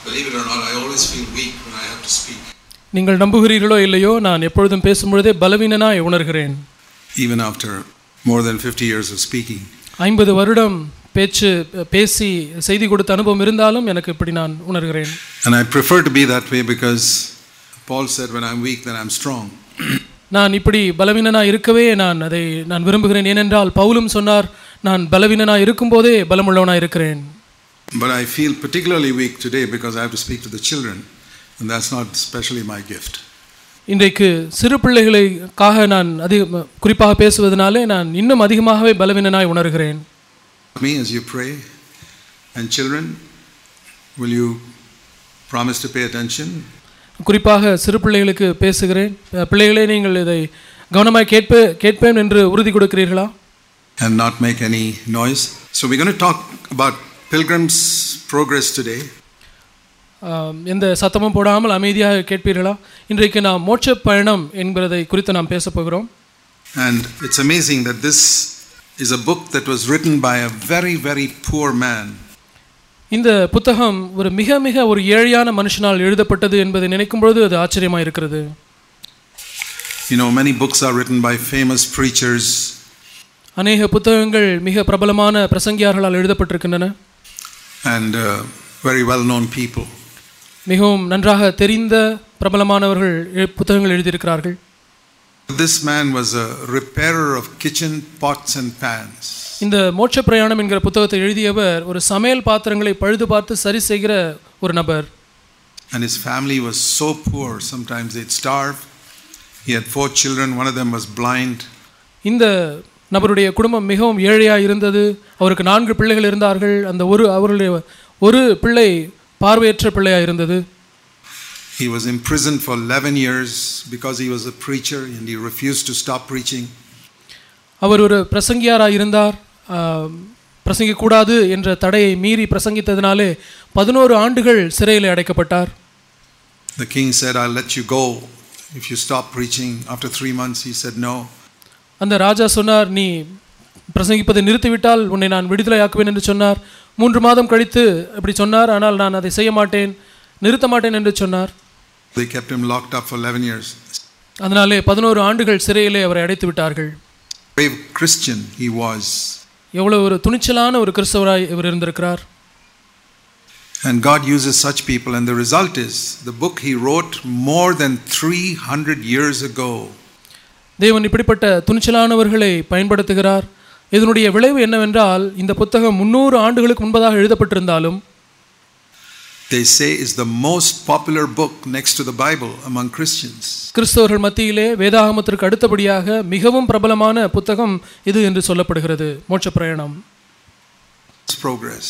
Believe it or not, I always feel weak when I have to speak. நீங்கள் நம்புகிறீர்களோ இல்லையோ நான் எப்பொழுதும் பேசும்பொழுதே பலவீனனாய் உணர்கிறேன் Even after more than 50 years of speaking. ஐம்பது வருடம் பேச்சு பேசி செய்தி கொடுத்த அனுபவம் இருந்தாலும் எனக்கு இப்படி நான் உணர்கிறேன் And I prefer to be that way because Paul said, when I'm weak, then I'm strong. நான் இப்படி பலவீனனாய் இருக்கவே நான் அதை நான் விரும்புகிறேன் ஏனென்றால் பவுலும் சொன்னார் நான் பலவீனனாய் இருக்கும்போதே பலமுள்ளவனாய் இருக்கிறேன் But I feel particularly weak today because I have to speak to the children. And that's not especially my gift. இன்றைக்கு சிறு பிள்ளைகளுக்காக நான் அதிக குறிப்பாக பேசுவதனாலே நான் இன்னும் அதிகமாகவே பலவீனனாய் உணர்கிறேன் Me, as you pray, and children, will you promise to pay attention? குறிப்பாக சிறு பிள்ளைகளுக்கு பேசுகிறேன் அஹ், பிள்ளைகளே நீங்கள் இதை கவனமாய் கேட்ப கேட்பேன் என்று உறுதி கொடுக்கிறீர்களா and not make any noise. So, we're going to talk about Pilgrim's Progress today. ஆம், எந்த சத்தமும் போடாமல் அமைதியாக கேட்பீர்களா இன்றைக்கு நாம் மோட்ச பயணம் என்பதை குறித்து நாம் பேசப் போகிறோம் And it's amazing that this is a book that was written by a very, very poor man. இந்த புத்தகம் ஒரு மிக மிக ஒரு ஏழையான மனுஷனால் எழுதப்பட்டது என்பதை நினைக்கும் பொழுது அது ஆச்சரியமாக இருக்கிறது You know, many books are written by famous preachers, அநேக புத்தகங்கள் மிக பிரபலமான பிரசங்கியார்களால் எழுதப்பட்டிருக்கின்றன and uh, very well known people. மிகவும் நன்றாக தெரிந்த பிரபலமானவர்கள் எ- புத்தகங்கள் எழுதியிருக்கிறார்கள் This man was a repairer of kitchen pots and pans. இந்த மோட்ச பிரயாணம் என்கிற புத்தகத்தை எழுதியவர் ஒரு சமையல் பாத்திரங்களை பழுது பார்த்து சரி செய்கிற ஒரு நபர் And his family was so poor, sometimes they'd starve. He had four children, one of them was blind. இந்த நபருடைய குடும்பம் மிகவும் ஏழையாக இருந்தது அவருக்கு நான்கு பிள்ளைகள் இருந்தார்கள் அந்த ஒரு அவருடைய ஒரு பிள்ளை பார்வையற்ற பிள்ளையாக இருந்தது He was imprisoned for 11 years because he was a preacher and he refused to stop preaching. அவர் ஒரு பிரசங்கியாராக இருந்தார் ஆம், பிரசங்கிக்கக்கூடாது என்ற தடையை மீறி பிரசங்கித்ததினாலே பதினோரு ஆண்டுகள் சிறையில் அடைக்கப்பட்டார் The king said, I'll let you go if you stop preaching. After three months, he said, No. அந்த ராஜா சொன்னார் நீ பிரசங்கிப்பதை நிறுத்திவிட்டால் உன்னை நான் விடுதலையாக்குவேன் என்று சொன்னார் மூன்று மாதம் கழித்து அப்படி சொன்னார் ஆனால் நான் அதை செய்ய மாட்டேன் நிறுத்த மாட்டேன் என்று சொன்னார் They kept him locked up for 11 years. அதனாலே பதினோரு ஆண்டுகள் சிறையிலே அவரை அடைத்து விட்டார்கள் Brave Christian he was. எவ்வளவு ஒரு துணிச்சலான ஒரு கிறிஸ்தவராய் இவர் இருந்திருக்கிறார் And God uses such people, and the result is the book he wrote more than 300 years ago தேவன் இப்படிப்பட்ட துணிச்சலானவர்களை பயன்படுத்துகிறார் இதனுடைய விளைவு என்னவென்றால் இந்த புத்தகம் முன்னூறு ஆண்டுகளுக்கு முன்பதாக எழுதப்பட்டிருந்தாலும் they say is the most popular book next to the Bible among Christians. கிறிஸ்தவர்கள் மத்தியிலே வேதாகமத்திற்கு அடுத்தபடியாக மிகவும் பிரபலமான புத்தகம் இது என்று சொல்லப்படுகிறது மோட்ச பிரயாணம் It's progress.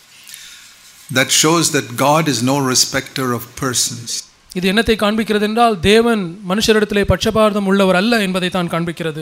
That shows that God is no respecter of persons. இது என்னத்தை காண்பிக்கிறது என்றால் தேவன் மனுஷரிடத்திலே பட்சபாதம் உள்ளவர் அல்ல என்பதை தான் காண்பிக்கிறது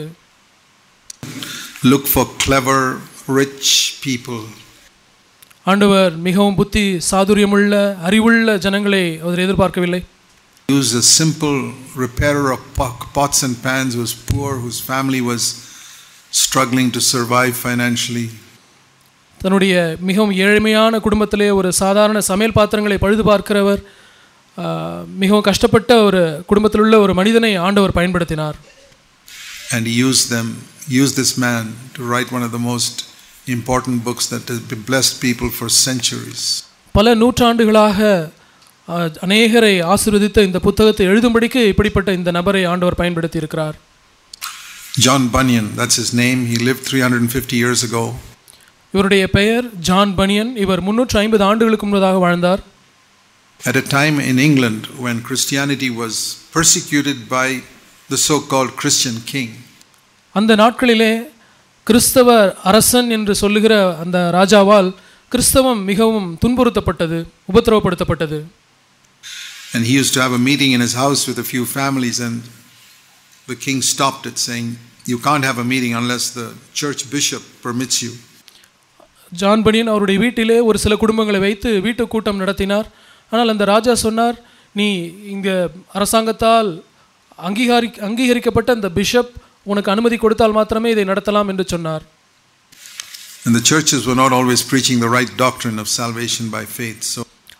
Look for clever, rich people. ஆண்டவர் மிகவும் புத்தி சாதுரியமுள்ள அறிவுள்ள ஜனங்களை அவர் எதிர்பார்க்கவில்லை Use a simple repairer of po- pots and pans who was poor, whose family was struggling to survive financially. தன்னுடைய மிகவும் ஏழ்மையான குடும்பத்திலே ஒரு சாதாரண சமையல் பாத்திரங்களை பழுது பார்க்கிறவர் ஆஹ், மிகவும் கஷ்டப்பட்ட ஒரு குடும்பத்தில் உள்ள ஒரு மனிதனை ஆண்டவர் பயன்படுத்தினார் And he used them, used this man to write one of the most important books that has blessed people for centuries. பல நூற்றாண்டுகளாக ஆஹ், அநேகரை ஆசீர்வதித்த இந்த புத்தகத்தை எழுதும்படிக்கு இப்படிப்பட்ட இந்த நபரை ஆண்டவர் பயன்படுத்தி இருக்கிறார் John Bunyan, that's his name. He lived 350 years ago. இவருடைய பெயர் ஜான் பனியன் இவர் முன்னூற்றி ஐம்பது ஆண்டுகளுக்கு முன்னதாக வாழ்ந்தார் At a time in England when Christianity was persecuted by the so called Christian king, அந்த நாட்களிலே கிறிஸ்தவ அரசன் என்று சொல்லுகிற அந்த ராஜாவால் கிறிஸ்தவம் மிகவும் துன்புறுத்தப்பட்டது உபத்திரவப்படுத்தப்பட்டது and he used to have a meeting in his house with a few families, and the king stopped it, saying, You can't have a meeting unless the church bishop permits you. John Bunyan அவருடைய வீட்டிலே ஒரு சில குடும்பங்களை வைத்து வீட்டு கூட்டம் நடத்தினார் ஆனால் அந்த ராஜா சொன்னார் நீ இங்கே அரசாங்கத்தால் அங்கீகாரி அங்கீகரிக்கப்பட்ட அந்த பிஷப் உனக்கு அனுமதி கொடுத்தால் மாத்திரமே இதை நடத்தலாம் என்று சொன்னார் And the churches were not always preaching the right doctrine of salvation by faith. So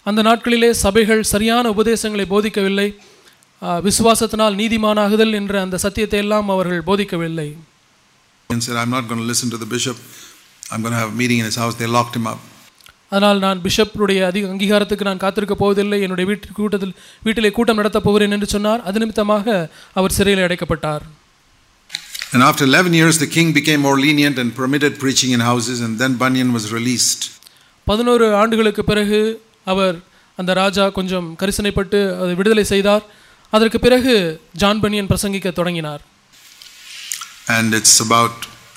அந்த நாட்களிலே சபைகள் சரியான உபதேசங்களை போதிக்கவில்லை ஆ, விசுவாசத்தினால் நீதிமானாகுதல் என்ற அந்த சத்தியத்தை எல்லாம் அவர்கள் போதிக்கவில்லை And said, I'm not going to listen to the bishop. I'm going to have a meeting in his house. They locked him up. அதனால் நான் பிஷப்புடைய அதிக அங்கீகாரத்துக்கு நான் காத்திருக்க போவதில்லை என்னுடைய வீட்டு கூட்டத்தில் வீட்டிலே கூட்டம் நடத்தப் போகிறேன் என்று சொன்னார் அது நிமித்தமாக அவர் சிறையில் அடைக்கப்பட்டார் And after 11 years, the king became more lenient and permitted preaching in houses, and then Bunyan was released. பதினோரு ஆண்டுகளுக்கு பிறகு அவர் அந்த ராஜா கொஞ்சம் கரிசனைப்பட்டு அதை விடுதலை செய்தார் அதற்கு பிறகு ஜான் பனியன் பிரசங்கிக்க தொடங்கினார் And it's about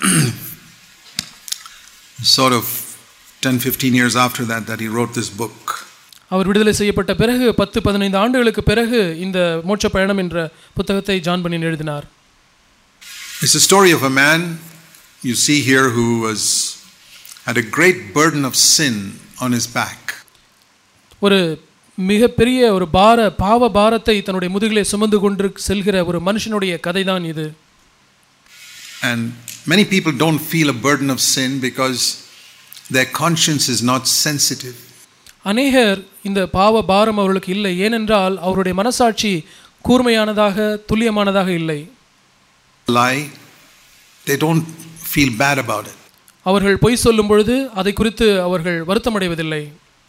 sort of 10 15 years after that that he wrote this book. அவர் விடுதலை செய்யப்பட்ட பிறகு பத்து பதினைந்து ஆண்டுகளுக்கு பிறகு இந்த மோட்ச பயணம் என்ற புத்தகத்தை ஜான் பனியன் எழுதினார் It's a story of a man you see here who was had a great burden of sin on his back. ஒரு மிகப்பெரிய ஒரு பார பாவ பாரத்தை தன்னுடைய முதுகிலே சுமந்து கொண்டு செல்கிற ஒரு மனுஷனுடைய கதைதான் இது And many people don't feel a burden of sin because their conscience is not sensitive. அநேகர் இந்த பாவ பாரம் அவர்களுக்கு இல்லை ஏனென்றால் அவருடைய மனசாட்சி கூர்மையானதாக துல்லியமானதாக இல்லை Lie, they don't feel bad about it. அவர்கள் பொய் சொல்லும் பொழுது அதை குறித்து அவர்கள் வருத்தமடைவதில்லை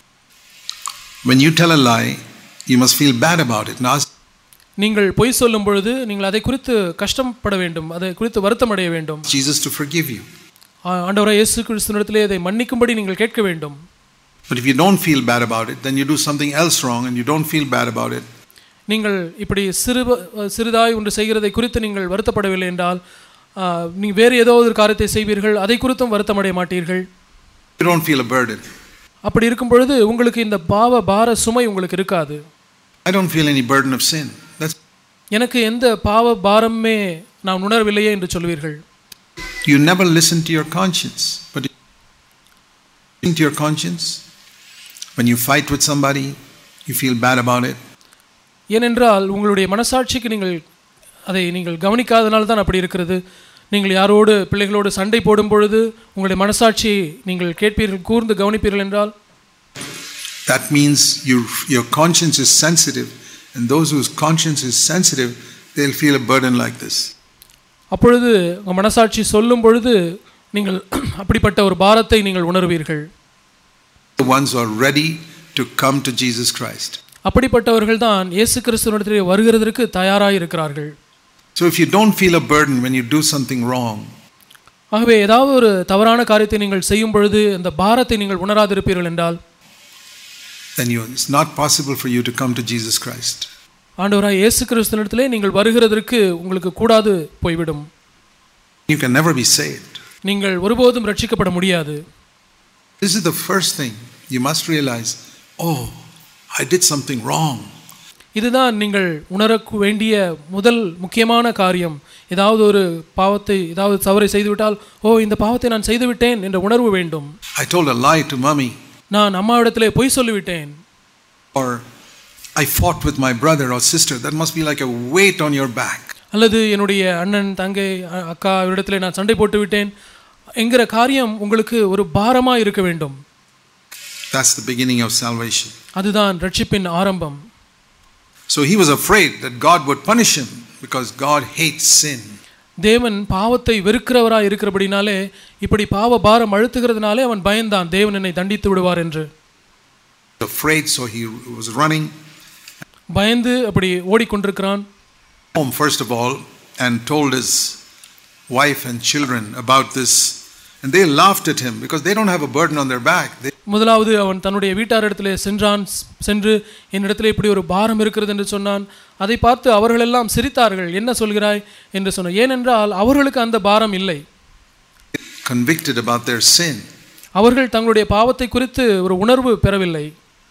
When you tell a lie, you must feel bad about it. Now, நீங்கள் பொய் சொல்லும் பொழுது நீங்கள் அதை குறித்து கஷ்டப்பட வேண்டும் அதை குறித்து வருத்தமடைய வேண்டும் ask Jesus to forgive you. ஆ- ஆண்டவராய் இயேசு கிறிஸ்துவிடத்திலே அதை மன்னிக்கும்படி நீங்கள் கேட்க வேண்டும் But if you don't feel bad about it, then you do something else wrong and you don't feel bad about it. நீங்கள் இப்படி சிறு சிறிதாய் ஒன்று செய்கிறதை குறித்து நீங்கள் வருத்தப்படவில்லை என்றால் ஆ, நீங்கள் வேறு ஏதோ ஒரு காரியத்தை செய்வீர்கள் அதை குறித்தும் வருத்தமடைய மாட்டீர்கள் You don't feel a burden. அப்படி இருக்கும் பொழுது உங்களுக்கு இந்த பாவ பார சுமை உங்களுக்கு இருக்காது I don't feel any burden of sin. That's எனக்கு எந்த பாவ பாரமே நான் உணரவில்லையே என்று சொல்வீர்கள் you never listen to your conscience. But you listen to your conscience when you fight with somebody, you feel bad about it. ஏனென்றால் உங்களுடைய மனசாட்சிக்கு நீங்கள் அதை நீங்கள் கவனிக்காதனால தான் அப்படி இருக்கிறது நீங்கள் யாரோடு பிள்ளைகளோடு சண்டை போடும் பொழுது உங்களுடைய மனசாட்சியை நீங்கள் கேட்பீர்கள் கூர்ந்து கவனிப்பீர்கள் என்றால் That means you, your conscience is sensitive, and those whose conscience is sensitive, they'll feel a burden like this. அப்பொழுது உங்கள் மனசாட்சி சொல்லும் பொழுது நீங்கள் அப்படிப்பட்ட ஒரு பாரத்தை நீங்கள் உணர்வீர்கள் The ones who are ready to come to Jesus Christ. அப்படிப்பட்டவர்கள் தான் இயேசு கிறிஸ்துவனிடத்திலே வருகிறதற்கு தயாராக இருக்கிறார்கள் So if you don't feel a burden when you do something wrong, ஆகவே ஏதாவது ஒரு தவறான காரியத்தை நீங்கள் செய்யும் பொழுது அந்த பாரத்தை நீங்கள் உணராதிருப்பீர்கள் என்றால் then you, it's not possible for you to come to Jesus Christ. ஆண்டவராய் இயேசு கிறிஸ்துவனிடத்திலே நீங்கள் வருகிறதற்கு உங்களுக்கு கூடாது போய்விடும் You can never be saved. நீங்கள் ஒருபோதும் ரட்சிக்கப்பட முடியாது This is the first thing you must realize oh, I did something wrong. இதுதான் நீங்கள் உணர வேண்டிய முதல் முக்கியமான காரியம் ஏதாவது ஒரு பாவத்தை ஏதாவது தவறை செய்துவிட்டால் ஓ இந்த பாவத்தை நான் செய்துவிட்டேன் என்ற உணர்வு வேண்டும் I told a lie to mommy, நான் அம்மாவிடத்திலே பொய் சொல்லிவிட்டேன் or I fought with my brother or sister. That must be like a weight on your back. அல்லது என்னுடைய அண்ணன் தங்கை அ- அக்கா இடத்திலே நான் சண்டை போட்டு விட்டேன் என்கிற காரியம் உங்களுக்கு ஒரு பாரமாக இருக்க வேண்டும் That's the beginning of salvation. அதுதான் ரட்சிப்பின் ஆரம்பம் So he was afraid that God would punish him because God hates sin. தேவன் பாவத்தை வெறுக்கிறவராய் இருக்கிறபடினாலே இப்படி பாவ பாரம் அழுத்துகிறதுனாலே அவன் பயந்தான் தேவன் என்னை தண்டித்து விடுவார் என்று Afraid, so he was running பயந்து அப்படி ஓடிக்கொண்டிருக்கிறான் home first of all and told his wife and children about this. And they laughed at him because they don't have a burden on their back. They, முதலாவது அவன் தன்னுடைய வீட்டாரிடத்திலே சென்றான் ஸ்- சென்று என்னிடத்திலே இப்படி ஒரு பாரம் இருக்கிறது என்று சொன்னான் அதை பார்த்து அவர்களெல்லாம் சிரித்தார்கள் என்ன சொல்கிறாய் என்று சொன்னான் ஏனென்றால் அவர்களுக்கு அந்த பாரம் இல்லை convicted about their sin, அவர்கள் தங்களுடைய பாவத்தை குறித்து ஒரு உணர்வு பெறவில்லை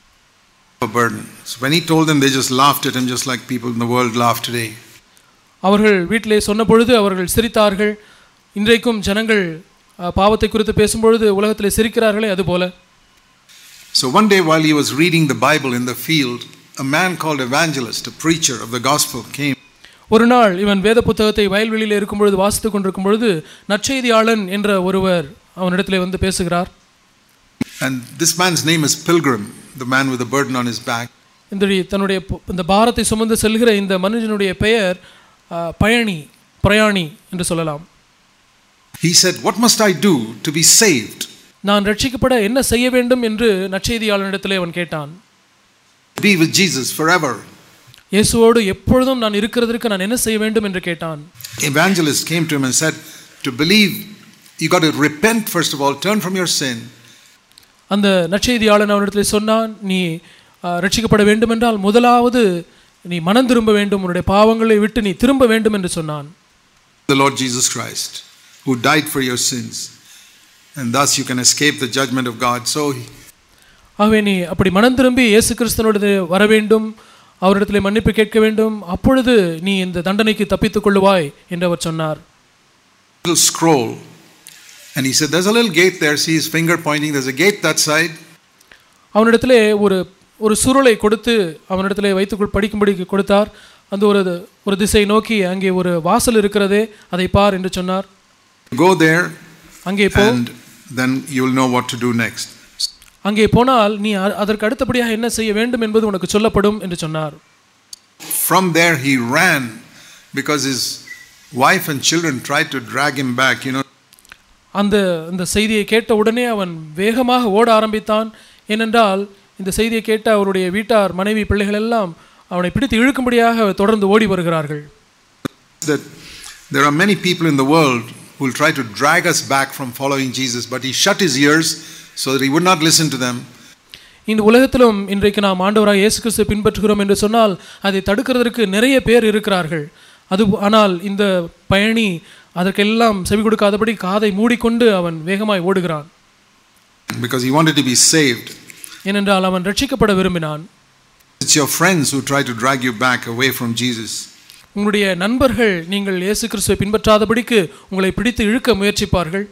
a burden. So when he told them, they just laughed at him, just like people in the world laugh today. அவர்கள் வீட்டிலே சொன்ன பொழுது அவர்கள் சிரித்தார்கள் இன்றைக்கும் ஜனங்கள் அஹ், பாவத்தை குறித்து பேசும்பொழுது உலகத்திலே சிரிக்கிறார்களே அதுபோல So one day, while he was reading the Bible in the field, a man called Evangelist, a preacher of the gospel, came. ஒரு நாள் இவன் வேத புத்தகத்தை வயல்வெளியில் இருக்கும் பொழுது வாசித்துக் கொண்டிருக்கும் பொழுது நற்செய்தியாளன் என்ற ஒருவர் அவனிடத்திலே வந்து பேசுகிறார் And this man's name is Pilgrim, the man with the burden on his back. இந்த தன்னுடைய பொ- இந்த பாரத்தை சுமந்து செல்கிற இந்த மனுஷனுடைய பெயர் ஆ, பயணி பிரயாணி என்று சொல்லலாம் He said, What must I do to be saved? நான் ரட்சிக்கப்பட என்ன செய்ய வேண்டும் என்று நற்செய்தியாளனிடத்திலே அவன் கேட்டான் Be with Jesus forever. இயேசுவோடு எப்பொழுதும் நான் இருக்கிறதற்கு நான் என்ன செய்ய வேண்டும் என்று கேட்டான் Evangelist came to him and said, To believe, you got to repent first of all, turn from your sin, அந்த நற்செய்தியாளன் அவனிடத்தில் சொன்னான் நீ ஆ, ரட்சிக்கப்பட வேண்டுமென்றால் முதலாவது நீ மனம் திரும்ப வேண்டும் உன்னுடைய பாவங்களை விட்டு நீ திரும்ப வேண்டும் என்று சொன்னான் the Lord Jesus Christ, who died for your sins. And thus you can escape the judgment of God. So he- ஆகவே நீ அப்படி மனம் திரும்பி இயேசு கிறிஸ்தனோடு வர வேண்டும் அவரிடத்தில் மன்னிப்பு கேட்க வேண்டும் அப்பொழுது நீ இந்த தண்டனைக்கு தப்பித்துக் கொள்ளுவாய் என்று அவர் சொன்னார் little scroll. And he said, There's a little gate there. See his finger pointing. There's a gate that side. அவனிடத்திலே ஒரு ஒரு சுருளை கொடுத்து அவனிடத்திலே வைத்துக்கொள் படிக்கும்படி கொடுத்தார் அந்த ஒரு ஒரு திசை நோக்கி அங்கே ஒரு வாசல் இருக்கிறதே அதை பார் என்று சொன்னார் Go there, அங்கே போ and then you'll know what to do next. அங்கே போனால் நீ அ- அதற்கு அடுத்தபடியாக என்ன செய்ய வேண்டும் என்பது உனக்கு சொல்லப்படும் என்று சொன்னார் From there, he ran because his wife and children tried to drag him back. You know, அந்த இந்த செய்தியை கேட்ட உடனே அவன் வேகமாக ஓட ஆரம்பித்தான் ஏனென்றால் இந்த செய்தியை கேட்ட அவருடைய வீட்டார் மனைவி பிள்ளைகள் எல்லாம் அவனை பிடித்து இழுக்கும்படியாக தொடர்ந்து ஓடி வருகிறார்கள் that there are many people in the world who will try to drag us back from following Jesus, but he shut his ears so that he would not listen to them. இந்த உலகத்திலும் இன்றைக்கு நாம் ஆண்டவராக இயேசு கிறிஸ்துவை பின்பற்றுகிறோம் என்று சொன்னால் அதை தடுக்கிறதற்கு நிறைய பேர் இருக்கிறார்கள் அது ஆனால் இந்த பயணி அதற்கெல்லாம் செவி கொடுக்காதபடி காதை மூடிக்கொண்டு அவன் வேகமாய் ஓடுகிறான் Because he wanted to be saved. ஏனென்றால் அவன் ரட்சிக்கப்பட விரும்பினான் It's your friends who try to drag you back away from Jesus. உங்களுடைய நண்பர்கள் நீங்கள் இயேசு கிறிஸ்துவை பின்பற்றாதபடிக்கு உங்களை பிடித்து இழுக்க முயற்சிப்பார்கள்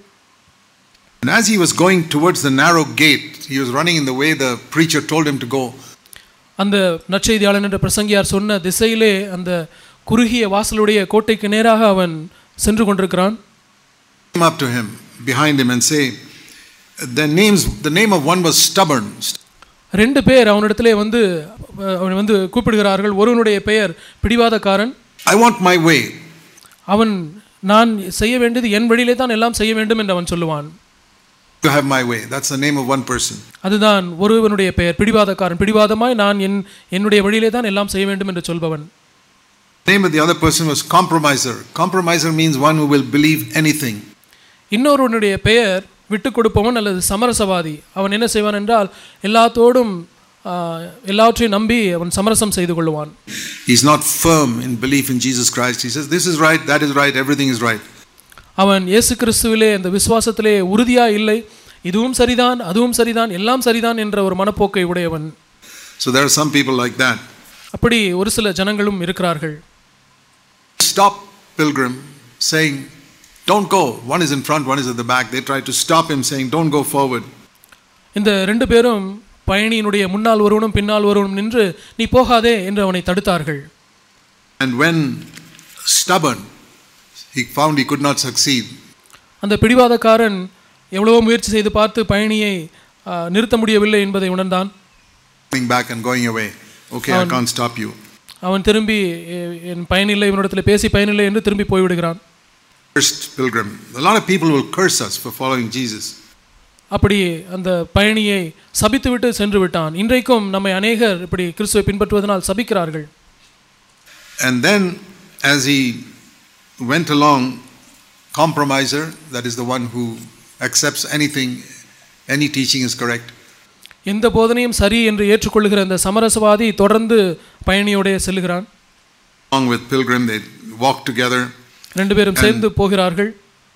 And as he was going towards the narrow gate, he was running in the way the preacher told him to go. அந்த நற்செய்தியாளன் என்ற பிரசங்கியார் சொன்ன திசையிலே அந்த குறுகிய வாசலுடைய கோட்டைக்கு நேராக அவன் சென்று கொண்டிருக்கிறான் Came up to him, behind him, and say, the names, the name of one was stubborn. ரெண்டு பேர் அவனிடத்திலே வந்து அஹ், அவனை வந்து கூப்பிடுகிறார்கள் ஒருவனுடைய பெயர் பிடிவாதக்காரன் I want my way. அவன் நான் செய்ய வேண்டியது என் வழியிலே தான் எல்லாம் செய்ய வேண்டும் என்று அவன் சொல்லுவான் To have my way. That's the name of one person. அதுதான் ஒருவனுடைய பெயர் பிடிவாதக்காரன் பிடிவாதமாய் நான் என் என்னுடைய வழியிலே தான் எல்லாம் செய்ய வேண்டும் என்று சொல்பவன் The name of the other person was compromiser. Compromiser means one who will believe anything. இன்னொருவனுடைய பெயர் விட்டு கொடுப்பவன் அல்லது சமரசவாதி அவன் என்ன செய்வான் என்றால் எல்லாத்தோடும் ஆஹ், எல்லாவற்றையும் நம்பி அவன் சமரசம் செய்து கொள்ளுவான் He's not firm in belief in Jesus Christ. He says, This is right, that is right, everything is right. அவன் இயேசு கிறிஸ்துவிலே அந்த விசுவாசத்திலே உறுதியா இல்லை இதுவும் சரிதான் அதுவும் சரிதான் எல்லாம் சரிதான் என்ற ஒரு மனப்போக்கை உடையவன் So there are some people like that. அப்படி ஒரு சில ஜனங்களும் இருக்கிறார்கள் Stop Pilgrim saying, Don't go. One is in front, one is at the back. They try to stop him saying, Don't go forward. இந்த ரெண்டு பேரும் பயணியினுடைய முன்னால் ஒருவனும் பின்னால் ஒருவனும் நின்று நீ போகாதே என்று அவனை தடுத்தார்கள் And when stubborn, he found he could not succeed. அந்த பிடிவாதக்காரன் எவ்வளவோ முயற்சி செய்து பார்த்து பயணியை ஆஹ், நிறுத்த முடியவில்லை என்பதை உணர்ந்தான் Going back and going away. Okay, I can't stop you. அவன் திரும்பி "எ- என் பயனில்லை இவனிடத்தில் பேசி பயனில்லை என்று திரும்பி போய்விடுகிறான் Cursed pilgrim. A lot of people will curse us for following Jesus. அப்படி அந்த பயணியை சபித்துவிட்டு சென்று விட்டான் இன்றைக்கும் நம்மை அநேகர் இப்படி கிறிஸ்துவை பின்பற்றுவதனால் சபிக்கிறார்கள் And then, as he went along, compromiser, that is the one who accepts anything, any teaching is correct. எந்த போதனையும் சரி என்று ஏற்றுக்கொள்ளுகிற அந்த சமரசவாதி தொடர்ந்து பயணியோடைய செல்லுகிறான் Along with Pilgrim, they walk together. ரெண்டு பேரும் சேர்ந்து போகிறார்கள்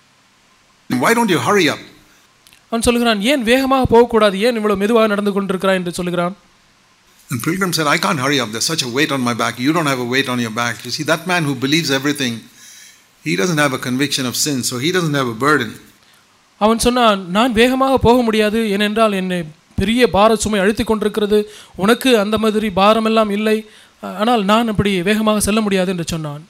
Why don't you hurry up? அவன் சொல்லுகிறான் ஏன் வேகமாக போகக்கூடாது ஏன் இவ்வளவு மெதுவாக நடந்து கொண்டிருக்கிறாய் என்று சொல்லுகிறான் And Pilgrim said, I can't hurry up. There's such a weight on my back. You don't have a weight on your back. You see, that man who believes everything, he doesn't have a conviction of sin, so he doesn't have a burden. அவன் சொன்னான் நான் வேகமாக போக முடியாது ஏனென்றால் என்னை பெரிய பார சுமை அழுத்தி கொண்டிருக்கிறது உனக்கு அந்த மாதிரி பாரமெல்லாம் இல்லை ஆனால் நான் அப்படி வேகமாக செல்ல முடியாது என்று சொன்னான்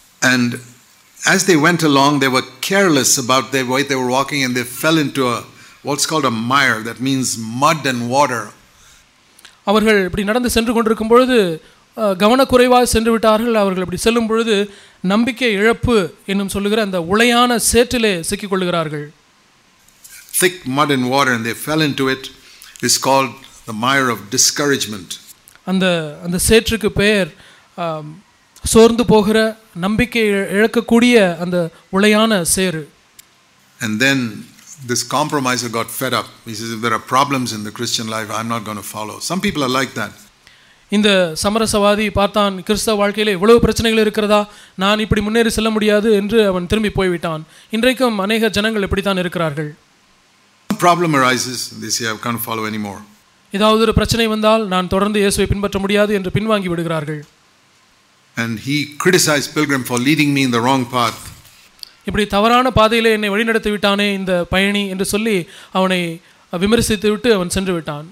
And as they went along, they were careless about their way they were walking and they fell into a, what's called a mire, that means mud and water. அவர்கள் இப்படி நடந்து சென்று கொண்டிருக்கும் பொழுது அஹ், கவனக்குறைவாக சென்று விட்டார்கள் அவர்கள் இப்படி செல்லும் பொழுது நம்பிக்கை இழப்பு என்னும் சொல்லுகிற அந்த உளையான சேற்றிலே சிக்கிக்கொள்ளுகிறார்கள் Thick mud and water, and they fell into it. It's called the mire of discouragement. அந்த அந்த சேற்றுக்கு பெயர் ஆம், சோர்ந்து போகிற நம்பிக்கை இழ- இழக்கக்கூடிய அந்த உளையான சேறு And then this compromiser got fed up. He says, If there are problems in the Christian life, I'm not going to follow. Some people are like that. இந்த சமரசவாதி பார்த்தான் கிறிஸ்தவ வாழ்க்கையில் இவ்வளவு பிரச்சனைகள் இருக்கிறதா நான் இப்படி முன்னேறி செல்ல முடியாது என்று அவன் திரும்பி போய்விட்டான் இன்றைக்கும் அநேக ஜனங்கள் இப்படித்தான் இருக்கிறார்கள் Some problem arises, and they say, I can't follow anymore. ஏதாவது ஒரு பிரச்சனை வந்தால் நான் தொடர்ந்து இயேசுவை பின்பற்ற முடியாது என்று பின்வாங்கி விடுகிறார்கள் And he criticized Pilgrim for leading me in the wrong path. இப்படி தவறான பாதையிலே என்னை வழிநடத்தி விட்டானே இந்த பயணி என்று சொல்லி அவனை விமர்சித்து விட்டு அவன் சென்று விட்டான்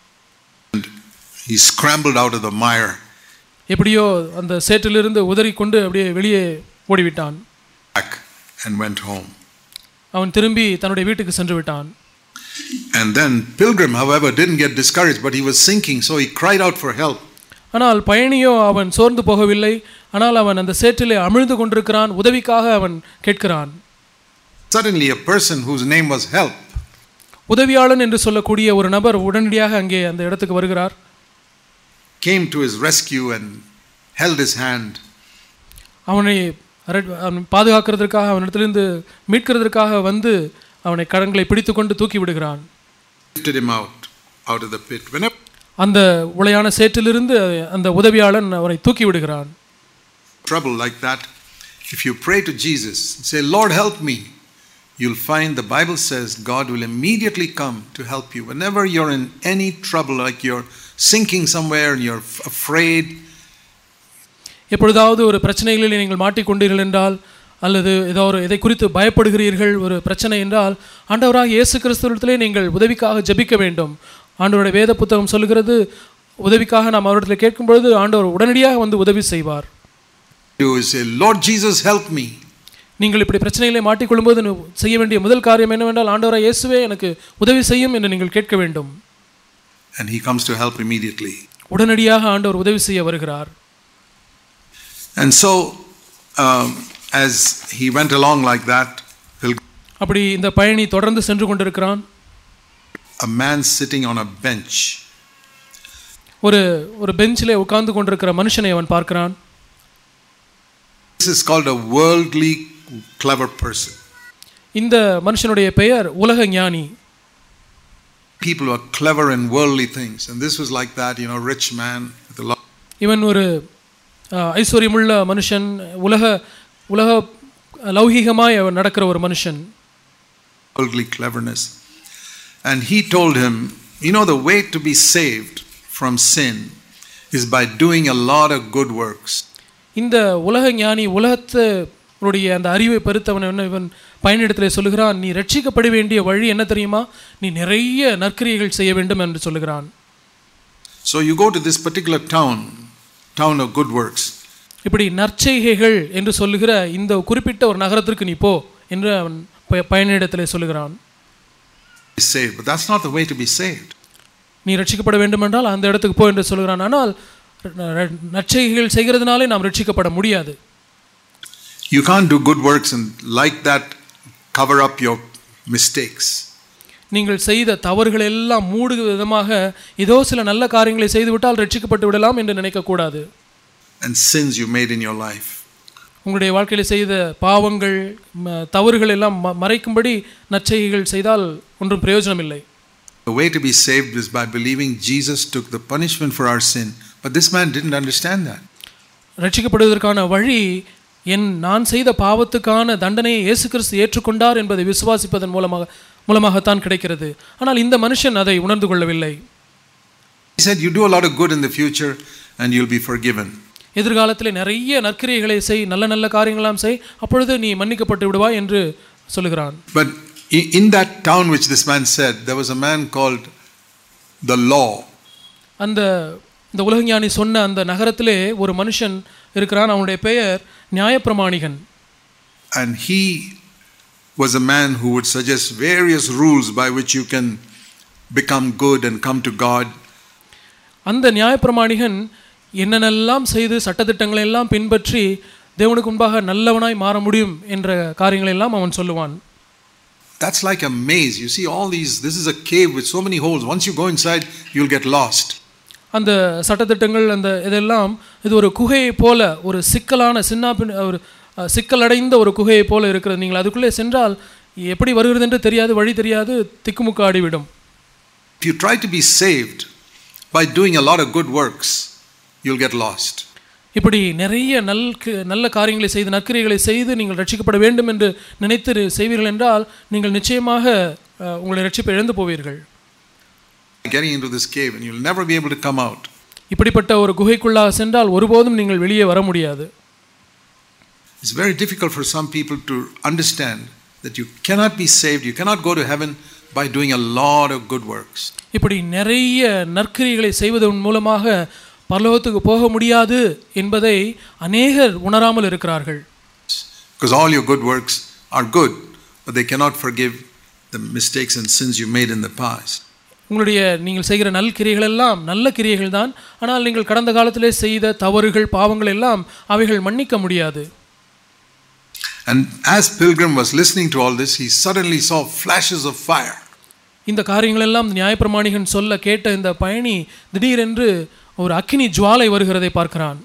He scrambled out of the mire எப்படியோ அந்த சேற்றிலிருந்து உதறிக்கொண்டு அப்படியே வெளியே ஓடிவிட்டான் back and went home. அவன் திரும்பி தன்னுடைய வீட்டுக்கு சென்று விட்டான் And then Pilgrim, however, didn't get discouraged, but he was sinking, so he cried out for help. ஆனால் பயணியோ அவன் சோர்ந்து போகவில்லை ஆனால் அவன் அந்த சேற்றிலே அமிழ்ந்து கொண்டிருக்கிறான் உதவிக்காக அவன் கேட்கிறான் Suddenly, a person whose name was Help உதவியாளன் என்று சொல்லக்கூடிய ஒரு நபர் உடனடியாக அங்கே அந்த இடத்துக்கு வருகிறார் came to his rescue and held his hand. அவனை அரட்- அவன் பாதுகாக்கிறதற்காக அவனிடத்திலிருந்து மீட்கிறதற்காக வந்து அவனை கடன்களை பிடித்துக்கொண்டு தூக்கி விடுகிறான் lifted him out out of the pit. Whenever அந்த உளையான சேற்றிலிருந்து அந்த உதவியாளன் அவனை தூக்கி விடுகிறான் trouble like that, if you pray to Jesus, say, Lord, help me, you'll find the Bible says God will immediately come to help you. Whenever you're in any trouble, like you're sinking somewhere and you're f- afraid, எப்பொழுதாவது ஒரு பிரச்சனைகளில் நீங்கள் மாட்டிக்கொண்டீர்கள் என்றால் அல்லது ஏதோ ஒரு இதை குறித்து பயப்படுகிறீர்கள் ஒரு பிரச்சனை என்றால் ஆண்டவராக இயேசு கிறிஸ்துவத்திலே நீங்கள் உதவிக்காக ஜெபிக்க வேண்டும் ஆண்டவருடைய வேத புத்தகம் சொல்லுகிறது உதவிக்காக நாம் அவரிடத்தில் கேட்கும் பொழுது ஆண்டவர் உடனடியாக வந்து உதவி செய்வார் you say, Lord Jesus, help me. நீங்கள் இப்படி பிரச்சனைகளை மாட்டிக்கொள்ளும்போது நீ செய்ய வேண்டிய முதல் காரியம் என்னவென்றால் ஆண்டவராக இயேசுவே எனக்கு உதவி செய்யும் என்று நீங்கள் கேட்க வேண்டும் And he comes to help immediately. உடனடியாக ஆண்டவர் உதவி செய்ய வருகிறார் And so, um, as he went along like that, Pilgrim- அப்படி இந்த பயணி தொடர்ந்து சென்று கொண்டிருக்கிறான் a man sitting on a bench ஒரு ஒரு பெஞ்சிலே உட்கார்ந்து கொண்டிருக்கிற மனுஷனை அவன் பார்க்கிறான் This is called a worldly clever person. இந்த மனுஷனுடைய பெயர் உலக ஞானி People who are clever in worldly things. And this was like that, you know, rich man with a lot இவன் ஒரு அஹ், ஐஸ்வர்யமுள்ள மனுஷன் உலக உலக லௌகீகமாய் அவன் நடக்கிற ஒரு மனுஷன் of worldly cleverness. And he told him, you know, the way to be saved from sin is by doing a lot of good works. இந்த உலக ஞானி உலகத்தினுடைய அந்த அறிவை பெருத்தவன் என்ன இவன் பயனிடத்தில் சொல்லுகிறான் நீ ரட்சிக்கப்பட வேண்டிய வழி என்ன தெரியுமா நீ நிறைய நற்கிரியைகள் செய்ய வேண்டும் என்று சொல்லுகிறான் So you go to this particular town, town of good works, இப்படி நற்செய்கைகள் என்று சொல்லுகிற இந்த குறிப்பிட்ட ஒரு நகரத்திற்கு நீ போ என்று அவன் ப- பயனிடத்தில் சொல்லுகிறான் be saved. But that's not the way to be saved. நீ ரட்சிக்கப்பட வேண்டுமென்றால் அந்த இடத்துக்கு போ என்று சொல்லுகிறான் ஆனால் ந- ந- நற்செய்கைகள் செய்கிறதுனாலே நாம் ரட்சிக்கப்பட முடியாது You can't do good works and like that cover up your mistakes. நீங்கள் செய்த தவறுகள் எல்லாம் மூடு விதமாக ஏதோ சில நல்ல காரியங்களை செய்துவிட்டால் ரட்சிக்கப்பட்டு விடலாம் என்று நினைக்கக்கூடாது and sins you made in your life. உங்களுடைய வாழ்க்கையில் செய்த பாவங்கள் ம- தவறுகள் எல்லாம் ம- மறைக்கும்படி நற்செய்கைகள் செய்தால் ஒன்றும் பிரயோஜனம் இல்லை The way to be saved is by believing Jesus took the punishment for our sin. But this man didn't understand that. ரட்சிக்கப்படுவதற்கான வழி என் நான் செய்த பாவத்துக்கான தண்டனையை இயேசு கிறிஸ்து ஏற்றுக்கொண்டார் என்பதை விசுவாசிப்பதன் மூலமாக மூலமாகத்தான் கிடைக்கிறது ஆனால் இந்த மனுஷன் அதை உணர்ந்து கொள்ளவில்லை He said, You do a lot of good in the future and you'll be forgiven. எதிர்காலத்தில் நிறைய நற்கிரியைகளை செய் நல்ல நல்ல காரியங்களாம் செய் அப்பொழுது நீ மன்னிக்கப்பட்டு விடுவாய் என்று சொல்லுகிறான் But i- in that town which this man said, there was a man called the law. அந்த இந்த உலகஞானி சொன்ன அந்த நகரத்திலே ஒரு மனுஷன் இருக்கிறான் அவனுடைய பெயர் நியாயப்பிரமாணிகன் And he was a man who would suggest various rules by which you can become good and come to God. அந்த நியாயப்பிரமாணிகன் என்னென்னெல்லாம் செய்து சட்டத்திட்டங்களை எல்லாம் பின்பற்றி தேவனுக்கு முன்பாக நல்லவனாய் மாற முடியும் என்ற காரியங்களை எல்லாம் அவன் சொல்லுவான் That's like a maze. You see all these, this is a cave with so many holes. Once you go inside, you'll get lost. அந்த சட்டத்திட்டங்கள் அந்த இதெல்லாம் இது ஒரு குகையை போல ஒரு சிக்கலான சின்ன ஒரு அஹ், சிக்கலடைந்த ஒரு குகையை போல இருக்கிறது நீங்கள் அதுக்குள்ளே சென்றால் எப்படி வருகிறது என்று தெரியாது வழி தெரியாது திக்குமுக்கு ஆடிவிடும் If you try to be saved by doing a lot of good works, you'll get lost. இப்படி நிறைய நல் நல்ல காரியங்களை செய்து நற்கிரியைகளை செய்து நீங்கள் ரட்சிக்கப்பட வேண்டும் என்று நினைத்து செய்வீர்கள் என்றால் நீங்கள் நிச்சயமாக அஹ், உங்களுடைய ரட்சிப்பை இழந்து போவீர்கள் Getting into this cave and you'll never be able to come out. இப்படிப்பட்ட ஒரு குகைக்குள்ளாக சென்றால் ஒருபோதும் நீங்கள் வெளியே வர முடியாது It's very difficult for some people to understand that you cannot be saved, you cannot go to heaven by doing a lot of good works. இப்படி நிறைய நற்கிரியைகளை செய்வதன் மூலமாக பரலோகத்துக்கு போக முடியாது என்பதை அநேகர் உணராமல் இருக்கிறார்கள் Because all your good works are good, but they cannot forgive the mistakes and sins you made in the past. உங்களுடைய நீங்கள் செய்கிற நல் கிரியைகள் எல்லாம் நல்ல கிரியைகள் தான் ஆனால் நீங்கள் கடந்த காலத்திலே செய்த தவறுகள் பாவங்கள் எல்லாம் அவைகள் மன்னிக்க முடியாது And as Pilgrim was listening to all this, he suddenly saw flashes of fire. இந்த காரியங்கள் எல்லாம் நியாயப்பிரமாணிகன் சொல்ல கேட்ட இந்த பயணி திடீரென்று ஒரு அக்கினி ஜுவாலை வருகிறதை பார்க்கிறான்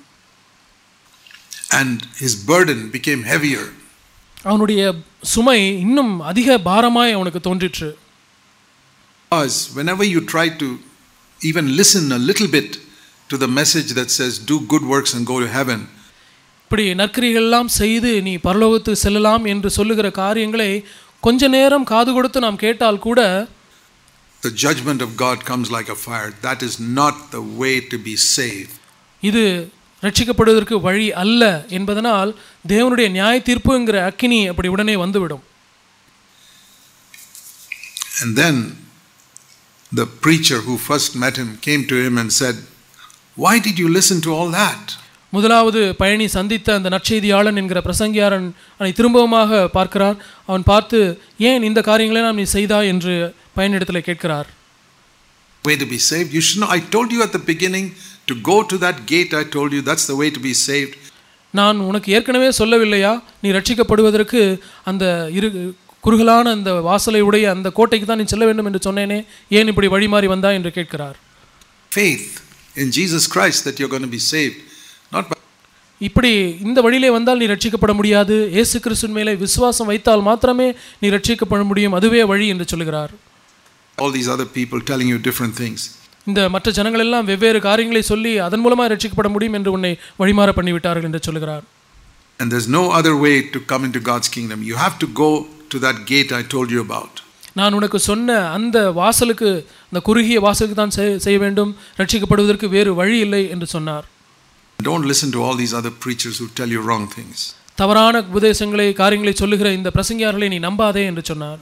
And his burden became heavier. அவனுடைய சுமை இன்னும் அதிக பாரமாய் அவனுக்கு தோன்றிற்று Because whenever you try to even listen a little bit to the message that says, do good works and go to heaven, இப்படி நற்கிரிகள் எல்லாம் செய்து நீ பரலோகத்துக்கு செல்லலாம் என்று சொல்லுகிற காரியங்களை கொஞ்ச நேரம் காது கொடுத்து நாம் கேட்டால் கூட the judgment of God comes like a fire. That is not the way to be saved. இது ரட்சிக்கப்படுவதற்கு வழி அல்ல என்பதனால் தேவனுடைய நியாய தீர்ப்புங்கிற அக்கினி அப்படி உடனே வந்துவிடும் And then the preacher who first met him came to him and said, Why did you listen to all that? முதலாவது பயணி சந்தித்த அந்த நற்செய்தியாளன் என்கிற பிரசங்கியாரன் அவனை திரும்பவுமாக பார்க்கிறான் அவன் பார்த்து ஏன் இந்த காரியங்களை நாம் நீ செய்தாய் என்று பயனிடத்தில் கேட்கிறார் Way to be saved? You should know. I told you at the beginning to go to that gate. I told you that's the way to be saved. நான் உனக்கு ஏற்கனவே சொல்லவில்லையா நீ ரட்சிக்கப்படுவதற்கு அந்த இரு குறுகலான அந்த வாசலை உடைய அந்த கோட்டைக்கு தான் நீ செல்ல வேண்டும் என்று சொன்னேனே ஏன் இப்படி வழி மாறி வந்தா என்று கேட்கிறார் Faith in Jesus Christ that you're going to be saved. Not by இப்படி இந்த வழியிலே வந்தால் நீ ரட்சிக்கப்பட முடியாது இயேசு கிறிஸ்துவின் மேலே விசுவாசம் வைத்தால் மாத்திரமே நீ ரட்சிக்கப்பட முடியும் அதுவே வழி என்று சொல்கிறார் all these other people telling you different things. இந்த மற்ற ஜனங்கள் எல்லாம் வெவ்வேறு காரியங்களை சொல்லி அதன் மூலமாக ரட்சிக்கப்பட முடியும் என்று உன்னை வழிமாற பண்ணிவிட்டார்கள் என்று சொல்கிறார் And there's no other way to come into God's kingdom. You have to go to that gate I told you about. நான் உனக்கு சொன்ன அந்த வாசலுக்கு அந்த குறுகிய வாசலுக்கு தான் செய்- செய்ய வேண்டும் ரட்சிக்கப்படுவதற்கு வேறு வழி இல்லை என்று சொன்னார் Don't listen to all these other preachers who tell you wrong things. தவறான உபதேசங்களை காரியங்களை சொல்லுகிற இந்த பிரசங்கியார்களை நீ நம்பாதே என்று சொன்னார்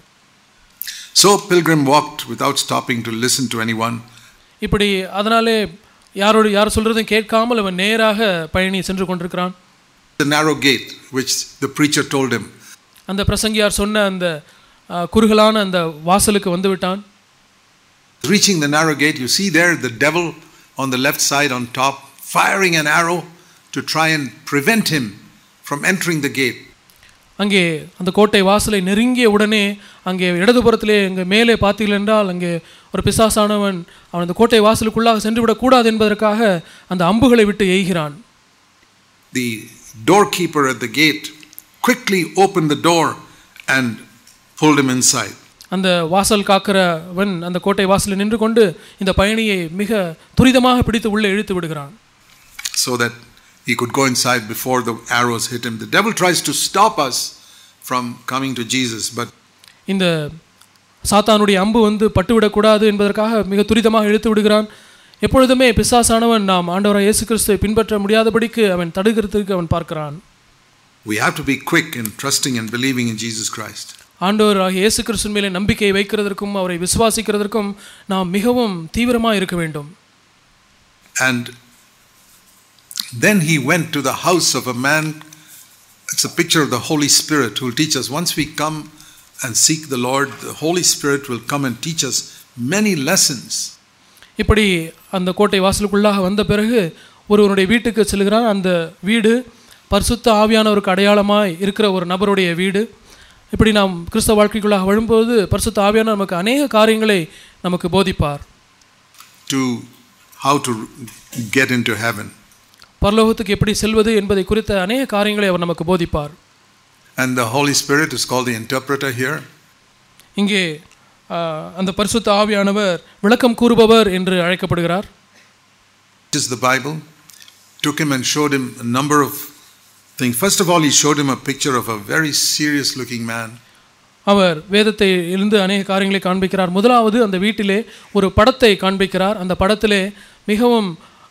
So Pilgrim walked without stopping to listen to anyone. இப்படி அதனாலே யாரோடு யார் சொல்றதையும் கேட்காமல் அவன் நேராக பயணி சென்று கொண்டிருக்கிறான் The narrow gate, which the preacher told him. அந்த பிரசங்கியார் சொன்ன அந்த ஆ, குறுகலான அந்த வாசலுக்கு வந்து விட்டான் Reaching the narrow gate, you see there the devil on the left side on top, firing an arrow to try and prevent him from entering the gate. அங்கே அந்த கோட்டை வாசலை நெருங்கிய உடனே அங்கே இடதுபுறத்திலே அங்கே மேலே பார்த்தீர்கள் என்றால் அங்கே ஒரு பிசாசானவன் அவன் அந்த கோட்டை வாசலுக்குள்ளாக சென்று விடக்கூடாது என்பதற்காக அந்த அம்புகளை விட்டு எய்கிறான் The doorkeeper at the gate quickly opened the door and pulled him inside. அந்த வாசல் காக்கிறவன் அந்த கோட்டை வாசலில் நின்று கொண்டு இந்த பயணியை மிக துரிதமாக பிடித்து உள்ளே இழுத்து விடுகிறான் so that he could go inside before the arrows hit him. The devil tries to stop us from coming to Jesus, but இந்த சாத்தானுடைய அம்பு வந்து பட்டுவிடக்கூடாது என்பதற்காக மிக துரிதமாக இழுத்து விடுகிறான் எப்பொழுதுமே பிசாசானவன் நாம் ஆண்டவராக இயேசு கிறிஸ்துவை பின்பற்ற முடியாதபடிக்கு அவன் தடுக்கிறதுக்கு அவன் பார்க்கிறான் we have to be quick in trusting and believing in Jesus Christ. ஆண்டவராகிய இயேசு கிறிஸ்துவின் மேலே நம்பிக்கை வைக்கிறதற்கும் அவரை விசுவாசிக்கிறதற்கும் நாம் மிகவும் தீவிரமாக இருக்க வேண்டும் And then he went to the house of a man. It's a picture of the Holy Spirit who will teach us once we come and seek the Lord, the Holy Spirit will come and teach us many lessons. இப்படி அந்த கோட்டை வாசலுக்குள்ளாக வந்த பிறகு ஒருவனுடைய வீட்டுக்கு செல்கிறான் அந்த வீடு பரிசுத்த ஆவியானவருக்கு அடையாளமாய் இருக்கிற ஒரு நபருடைய வீடு இப்படி நாம் கிறிஸ்தவ வாழ்க்கைக்குள்ளாக வரும்போது பரிசுத்த ஆவியானவர் நமக்கு அநேக காரியங்களை நமக்கு போதிப்பார் to how to get into heaven. பரலோகத்துக்கு எப்படி செல்வது என்பதை குறித்த அநேக காரியங்களை அவர் நமக்கு போதிப்பார் And the Holy Spirit is called the interpreter here. இங்கே ஆஹ், அந்த பரிசுத்த ஆவியானவர் விளக்கம் கூறுபவர் என்று அழைக்கப்படுகிறார் This is the Bible. Took him and showed him a number of things. First of all, he showed him a picture of a very serious looking man. அவர் வேதத்தை இருந்து அநேக காரியங்களை காண்பிக்கிறார் முதலாவது அந்த வீட்டிலே ஒரு படத்தை காண்பிக்கிறார் அந்த படத்திலே மிகவும்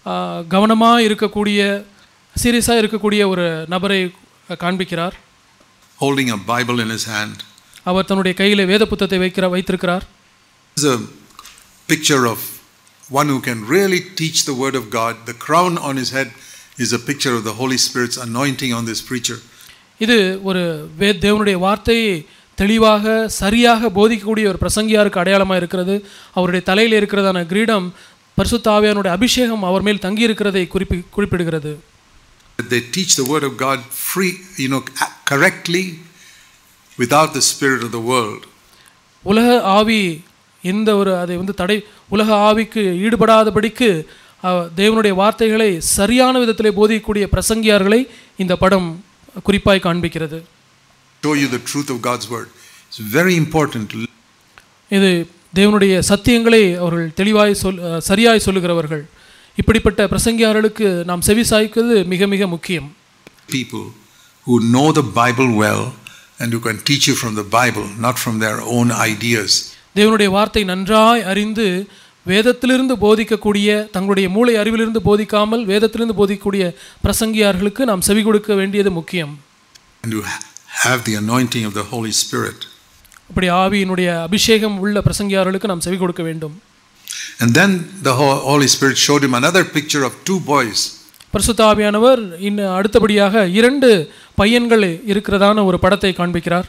கவனமாக இருக்கக்கூடிய சீரியஸாக இருக்கக்கூடிய ஒரு நபரை காண்பிக்கிறார் holding a Bible in his hand. அவர் தன்னுடைய கையில் வேத புத்தகத்தை வைக்கிற வைத்திருக்கிறார் This is a picture of one who can really teach the Word of God. The crown on his head is a picture of the Holy Spirit's anointing on this preacher. இது ஒரு வே தேவனுடைய வார்த்தையை தெளிவாக சரியாக போதிக்கக்கூடிய ஒரு பிரசங்கியாருக்கு அடையாளமாக இருக்கிறது அவருடைய தலையில் இருக்கிறதான கிரீடம் பரிசுத்த ஆவியானுடைய அபிஷேகம் அவர் மேல் தங்கி இருக்கிறதை குறிப்பி குறிப்பிடுகிறது That they teach the Word of God free, you know, correctly without the spirit of the world. உலக ஆவி எந்த ஒரு அதை வந்து தடை உலக ஆவிக்கு ஈடுபடாதபடிக்கு அஹ், தேவனுடைய வார்த்தைகளை சரியான விதத்திலே போதிக்கக்கூடிய பிரசங்கியார்களை இந்த படம் குறிப்பாய் காண்பிக்கிறது Show you the truth of God's Word. It's very important to இது தேவனுடைய சத்தியங்களை அவர்கள் தெளிவாய் சொல் அஹ், சரியாய் சொல்லுகிறவர்கள் இப்படிப்பட்ட பிரசங்கியார்களுக்கு நாம் செவி சாய்க்கிறது மிக மிக முக்கியம் people who know the Bible well and who can teach you from the Bible, not from their own ideas. தேவனுடைய வார்த்தை நன்றாய் அறிந்து வேதத்திலிருந்து போதிக்கக்கூடிய தங்களுடைய மூளை அறிவிலிருந்து போதிக்காமல் வேதத்திலிருந்து போதிக்கக்கூடிய பிரசங்கியார்களுக்கு நாம் செவி கொடுக்க வேண்டியது முக்கியம் And you ha- have the anointing of the Holy Spirit. அப்படி ஆவியினுடைய அபிஷேகம் உள்ள பிரசங்கியார்களுக்கு நாம் செவி கொடுக்க வேண்டும் And then the Ho- Holy Spirit showed him another picture of two boys. பரிசுத்த ஆவியானவர் இன்னும் அடுத்தபடியாக இரண்டு பையன்கள் இருக்கிறதான ஒரு படத்தை காண்பிக்கிறார்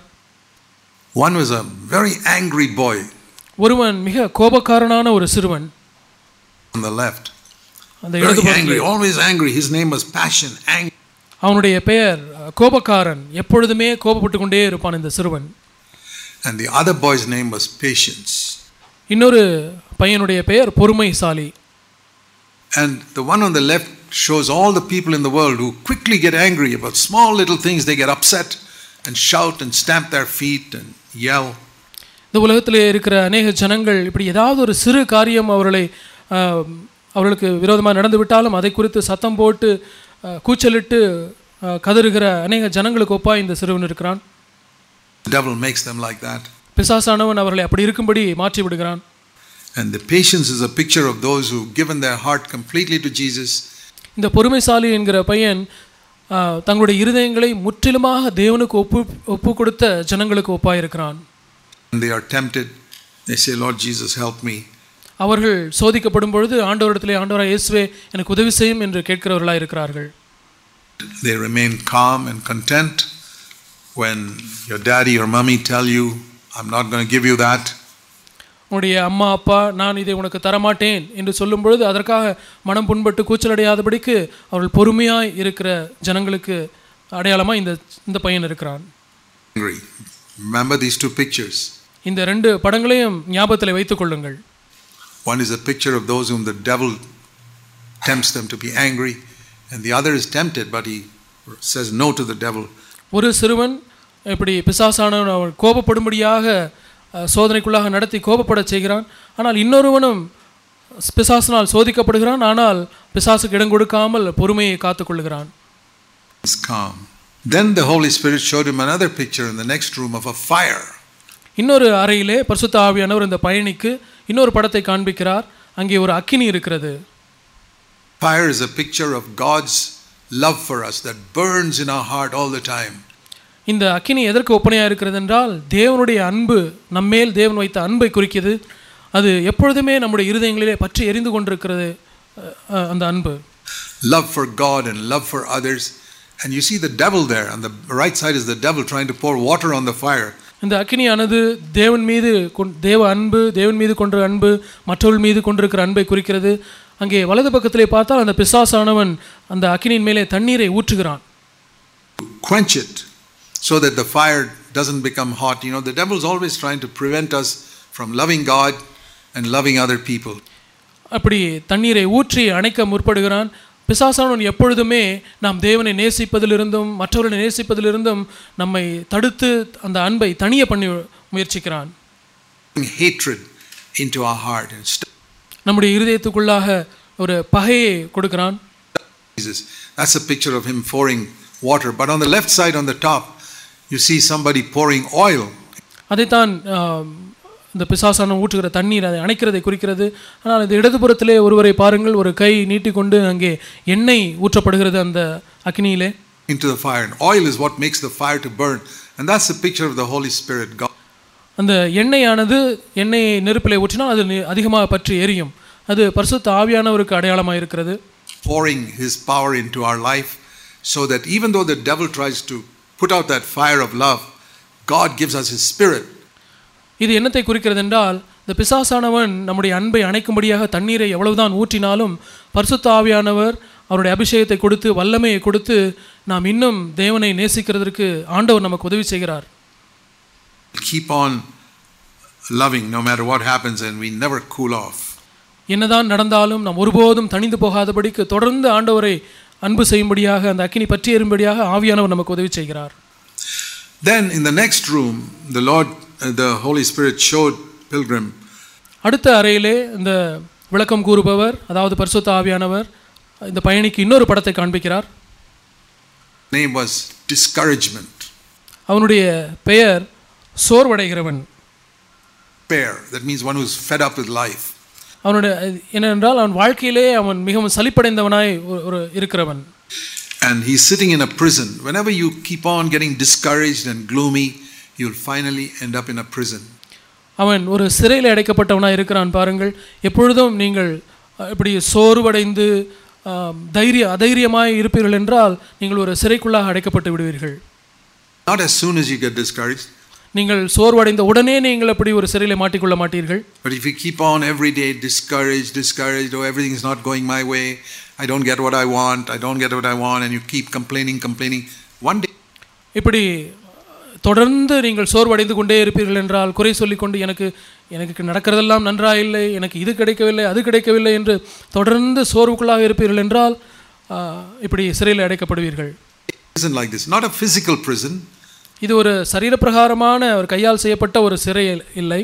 One was a very angry boy ஒருவன் மிக கோபக்காரனான ஒரு சிறுவன் on the left. அந்த Very இடது angry, பக்கத்தில் always angry. His name was Passion. Ang- அவனுடைய பெயர் கோபக்காரன் எப்பொழுதுமே கோபப்பட்டு கொண்டே இருப்பான் இந்த சிறுவன் and the other boy's name was Patience. இன்னொரு பையனுடைய பெயர் பொறுமைசாலி And the one on the left shows all the people in the world who quickly get angry about small little things. They get upset and shout and stamp their feet and yell. இந்த உலகத்திலே இருக்கிற அநேக ஜனங்கள் இப்படி ஏதாவது ஒரு சிறு காரியம் அவர்களை ஆஹ், அவர்களுக்கு விரோதமாக நடந்து விட்டாலும் அதை குறித்து சத்தம் போட்டு ஆஹ், கூச்சலிட்டு ஆஹ், கதறுகிற அநேக ஜனங்களுக்கு ஒப்பா இந்த சிறுவன் இருக்கிறான் The devil makes them like that. பிசாசானவன் அவர்களை அப்படி இருக்கும்படி மாற்றி விடுகிறான் And the patience is a picture of those who've given their heart completely to Jesus இந்த பொறுமைசாலி என்கிற பையன் ஆஹ், தங்களுடைய இருதயங்களை முற்றிலுமாக தேவனுக்கு ஒப்பு ஒப்பு கொடுத்த ஜனங்களுக்கு ஒப்பாக இருக்கிறான் and they are tempted. They say, Lord Jesus, help me. அவர்கள் சோதிக்கப்படும் பொழுது ஆண்டவரிடத்திலே ஆண்டவராக இயேசுவே எனக்கு உதவி செய்யும் என்று கேட்கிறவர்களாக இருக்கிறார்கள் They remain calm and content when your daddy or mummy tell you, I'm not going to give you that. உன்னுடைய அம்மா அப்பா நான் இதை உனக்கு தரமாட்டேன் என்று சொல்லும் பொழுது அதற்காக மனம் புண்பட்டு கூச்சலடையாதபடிக்கு அவர்கள் பொறுமையாய் இருக்கிற ஜனங்களுக்கு அடையாளமாக இந்த இந்த பையன் இருக்கிறான் Angry. Remember these two pictures. இந்த ரெண்டு படங்களையும் ஞாபகத்தில் வைத்துக் கொள்ளுங்கள் One is a picture of those whom the devil tempts them to be angry, and the other is tempted, but he says no to the devil. ஒரு சிறுவன் இப்படி பிசாசானவன் அவன் கோபப்படும்படியாக அஹ், சோதனைக்குள்ளாக நடத்தி கோபப்படச் செய்கிறான் ஆனால் இன்னொருவனும் பிசாசினால் சோதிக்கப்படுகிறான் ஆனால் பிசாசுக்கு இடம் கொடுக்காமல் பொறுமையை காத்துக்கொள்ளுகிறான் He's calm. Then the Holy Spirit showed him another picture in the next room of a fire. இன்னொரு அறையிலே பரிசுத்த ஆவியானவர் இந்த பயணிக்கு இன்னொரு படத்தை காண்பிக்கிறார் அங்கே ஒரு அக்கினி இருக்கிறது Fire is a picture of God's love for us that burns in our heart all the time. இந்த அக்கினி எதற்கு ஒப்பனையாக இருக்கிறது என்றால் தேவனுடைய அன்பு நம்மேல் தேவன் வைத்த அன்பை குறிக்கிறது அது எப்பொழுதுமே நம்முடைய இருதயங்களிலே பற்றி எரிந்து கொண்டிருக்கிறது அஹ், அஹ், அந்த அன்பு Love for God and love for others. And you see the devil there. On the right side is the devil trying to pour water on the fire. இந்த அக்கினியானது தேவன் மீது கொண் தேவ அன்பு தேவன் மீது கொண்ட அன்பு மற்றவர்கள் மீது கொண்டிருக்கிற அன்பை குறிக்கிறது அங்கே வலது பக்கத்திலே பார்த்தால் அந்த பிசாசானவன் அந்த அக்கினியின் மேலே தண்ணீரை ஊற்றுகிறான் quench it so that the fire doesn't become hot. You know, the devil's always trying to prevent us from loving God and loving other people. அப்படி தண்ணீரை ஊற்றி அணைக்க முற்படுகிறான் பிசாசானவன் எப்பொழுதுமே நாம் தேவனை நேசிப்பதிலிருந்தும் மற்றவர்களை நேசிப்பதிலிருந்தும் நம்மை தடுத்து அந்த அன்பை தனிய பண்ணி முயற்சிக்கிறான் Hatred into our heart and stuff. நம்முடைய இருதயத்துக்குள்ளாக ஒரு பகையை கொடுக்கிறான் Jesus. That's a picture of him pouring water. But on the left side, on the top, you see somebody pouring oil. அதைத்தான் ஆம், இந்த பிசாசானம் ஊற்றுகிற தண்ணீர் அதை அணைக்கிறதை குறிக்கிறது ஆனால் இந்த இடதுபுறத்திலே ஒருவரை பாருங்கள் ஒரு கை நீட்டிக்கொண்டு அங்கே எண்ணெய் ஊற்றப்படுகிறது அந்த அக்னியிலே into the fire. And oil is what makes the fire to burn. And that's the picture of the Holy Spirit, God. அந்த எண்ணெயானது எண்ணெயை நெருப்பிலே ஊற்றினால் அது நி- அதிகமாக பற்றி எரியும் அது பரிசுத்த ஆவியானவருக்கு அடையாளமாக இருக்கிறது pouring his power into our life so that even though the devil tries to put out that fire of love, God gives us his spirit. இது என்னத்தை குறிக்கிறது என்றால் இந்த பிசாசானவன் நம்முடைய அன்பை அணைக்கும்படியாக தண்ணீரை எவ்வளவுதான் ஊற்றினாலும் பரிசுத்த ஆவியானவர் அவருடைய அபிஷேகத்தை கொடுத்து வல்லமையை கொடுத்து நாம் இன்னும் தேவனை நேசிக்கிறதற்கு ஆண்டவர் நமக்கு உதவி செய்கிறார் Keep on loving no matter what happens and we never cool off. என்னதான் நடந்தாலும் நாம் ஒருபோதும் தணிந்து போகாதபடிக்கு தொடர்ந்து ஆண்டவரை அன்பு செய்யும்படியாக அந்த அக்கினி பற்றி எறும்படியாக ஆவியானவர் நமக்கு உதவி செய்கிறார் Then in the next room, the Lord, uh, the Holy Spirit showed Pilgrim அடுத்த அறையிலே இந்த விளக்கம் கூறுபவர் அதாவது பரிசுத்த ஆவியானவர் இந்த பயணிக்கு இன்னொரு படத்தை காண்பிக்கிறார் name was discouragement. அவனுடைய பெயர் சோர்வடைகிறவன் Despair. That means one who's fed up with life. அவனுடைய என்னென்றால் அவன் வாழ்க்கையிலே அவன் மிகவும் சலிப்படைந்தவனாய் ஒரு- ஒரு இருக்கிறவன் And he's sitting in a prison. Whenever you keep on getting discouraged and gloomy, you'll finally end up in a prison. அவன் ஒரு சிறையில் அடைக்கப்பட்டவனாய் இருக்கிறான் பாருங்கள் எப்பொழுதும் நீங்கள் அஹ், இப்படி சோர்வடைந்து ஆம், தைரிய அதைரியமாய் இருப்பீர்கள் என்றால் நீங்கள் ஒரு சிறைக்குள்ளாக அடைக்கப்பட்டு விடுவீர்கள் Not as soon as you get discouraged, நீங்கள் சோர்வடைந்த உடனே நீங்கள் அப்படி ஒரு சிறையில் மாட்டிக்கொள்ள மாட்டீர்கள் but if you keep on every day discouraged, discouraged, oh, everything's not going my way, I don't get what I want, I don't get what I want, and you keep complaining, complaining, one day இப்படி தொடர்ந்து நீங்கள் சோர்வடைந்து கொண்டே இருப்பீர்கள் என்றால் குறை சொல்லிக்கொண்டு எனக்கு எனக்கு நடக்கிறதெல்லாம் நன்றாக இல்லை எனக்கு இது கிடைக்கவில்லை அது கிடைக்கவில்லை என்று தொடர்ந்து சோர்வுக்குள்ளாக இருப்பீர்கள் என்றால் ஆ, இப்படி சிறையில் அடைக்கப்படுவீர்கள் prison like this, not a physical prison, இது ஒரு சரீரப்பிரகாரமான ஒரு கையால் செய்யப்பட்ட ஒரு சிறை இல்லை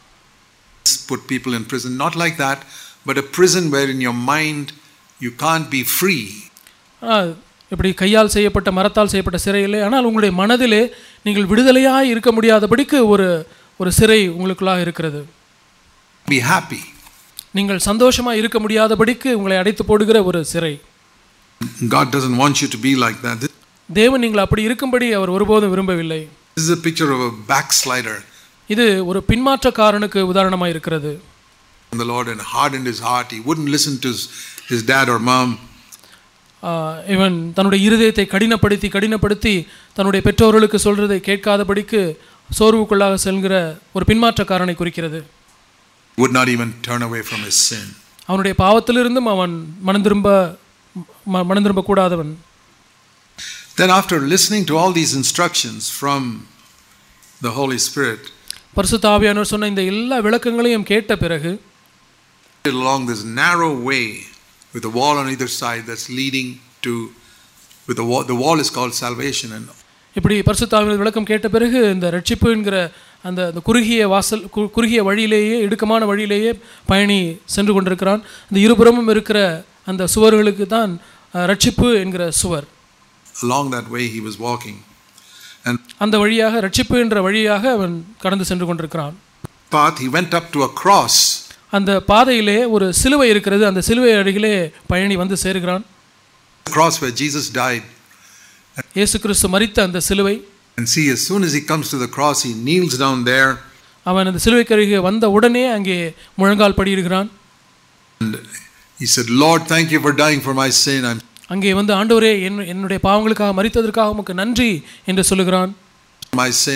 put people in prison, not like that, but a prison where in your mind you can't be free. ஆனால் இப்படி கையால் செய்யப்பட்ட மரத்தால் செய்யப்பட்ட சிறை இல்லை ஆனால் உங்களுடைய மனதிலே நீங்கள் விடுதலையாக இருக்க முடியாதபடிக்கு ஒரு ஒரு சிறை உங்களுக்குள்ளாக இருக்கிறது Be happy. நீங்கள் சந்தோஷமாக இருக்க முடியாதபடிக்கு உங்களை அடைத்து போடுகிற ஒரு சிறை God doesn't want you to be like that. This தேவன் நீங்கள் அப்படி இருக்கும்படி அவர் ஒருபோதும் விரும்பவில்லை is a picture of a backslider. இது ஒரு பின்மாற்றக்காரனுக்கு உதாரணமாக இருக்கிறது The Lord and hardened his heart. He wouldn't listen to his, his dad or mom. ஆஹ், இவன் தன்னுடைய இருதயத்தை கடினப்படுத்தி கடினப்படுத்தி தன்னுடைய பெற்றோர்களுக்கு சொல்றதை கேட்காதபடிக்கு சோர்வுக்குள்ளாக செல்கிற ஒரு பின்மாற்றக்காரனை குறிக்கிறது Would not even turn away from his sin. அவனுடைய பாவத்திலிருந்தும் அவன் மனம் திரும்ப ம- மனம் திரும்ப கூடாதவன் Then, after listening to all these instructions from the Holy Spirit, பரிசுத்த ஆவியானவர் சொன்ன இந்த எல்லா விளக்கங்களையும் கேட்ட பிறகு along this narrow way with a wall on either side that's leading to, with the wall, the wall is called salvation, and இப்படி பரிசுத்த ஆவியானவர் விளக்கம் கேட்ட பிறகு இந்த ரட்சிப்பு என்கிற அந்த அந்த குறுகிய வாசல் கு- குறுகிய வழியிலேயே இடுக்கமான வழியிலேயே பயணி சென்று கொண்டிருக்கிறான் இந்த இருபுறமும் இருக்கிற அந்த சுவர்களுக்கு தான் அஹ், ரட்சிப்பு என்கிற சுவர் along that way he was walking. And அந்த வழியாக ரட்சிப்பு என்ற வழியாக அவன் கடந்து சென்று கொண்டிருக்கிறான் path, he went up to a cross. அந்த பாதையிலே ஒரு சிலுவை இருக்கிறது அந்த சிலுவை அருகிலே பயணி வந்து சேருகிறான் The cross where Jesus died. இயேசு கிறிஸ்து மரித்த அந்த சிலுவை And see, as soon as he comes to the cross, he kneels down there அவன் அந்த சிலுவைக்கு அருகே வந்த உடனே அங்கே முழங்கால் படியிடுகிறான் and he said, Lord, thank you for dying for my sin. I'm அங்கே வந்து ஆண்டவரே என் என்னுடைய பாவங்களுக்காக மரித்ததற்காக உமக்கு நன்றி என்று சொல்லுகிறான் my sin.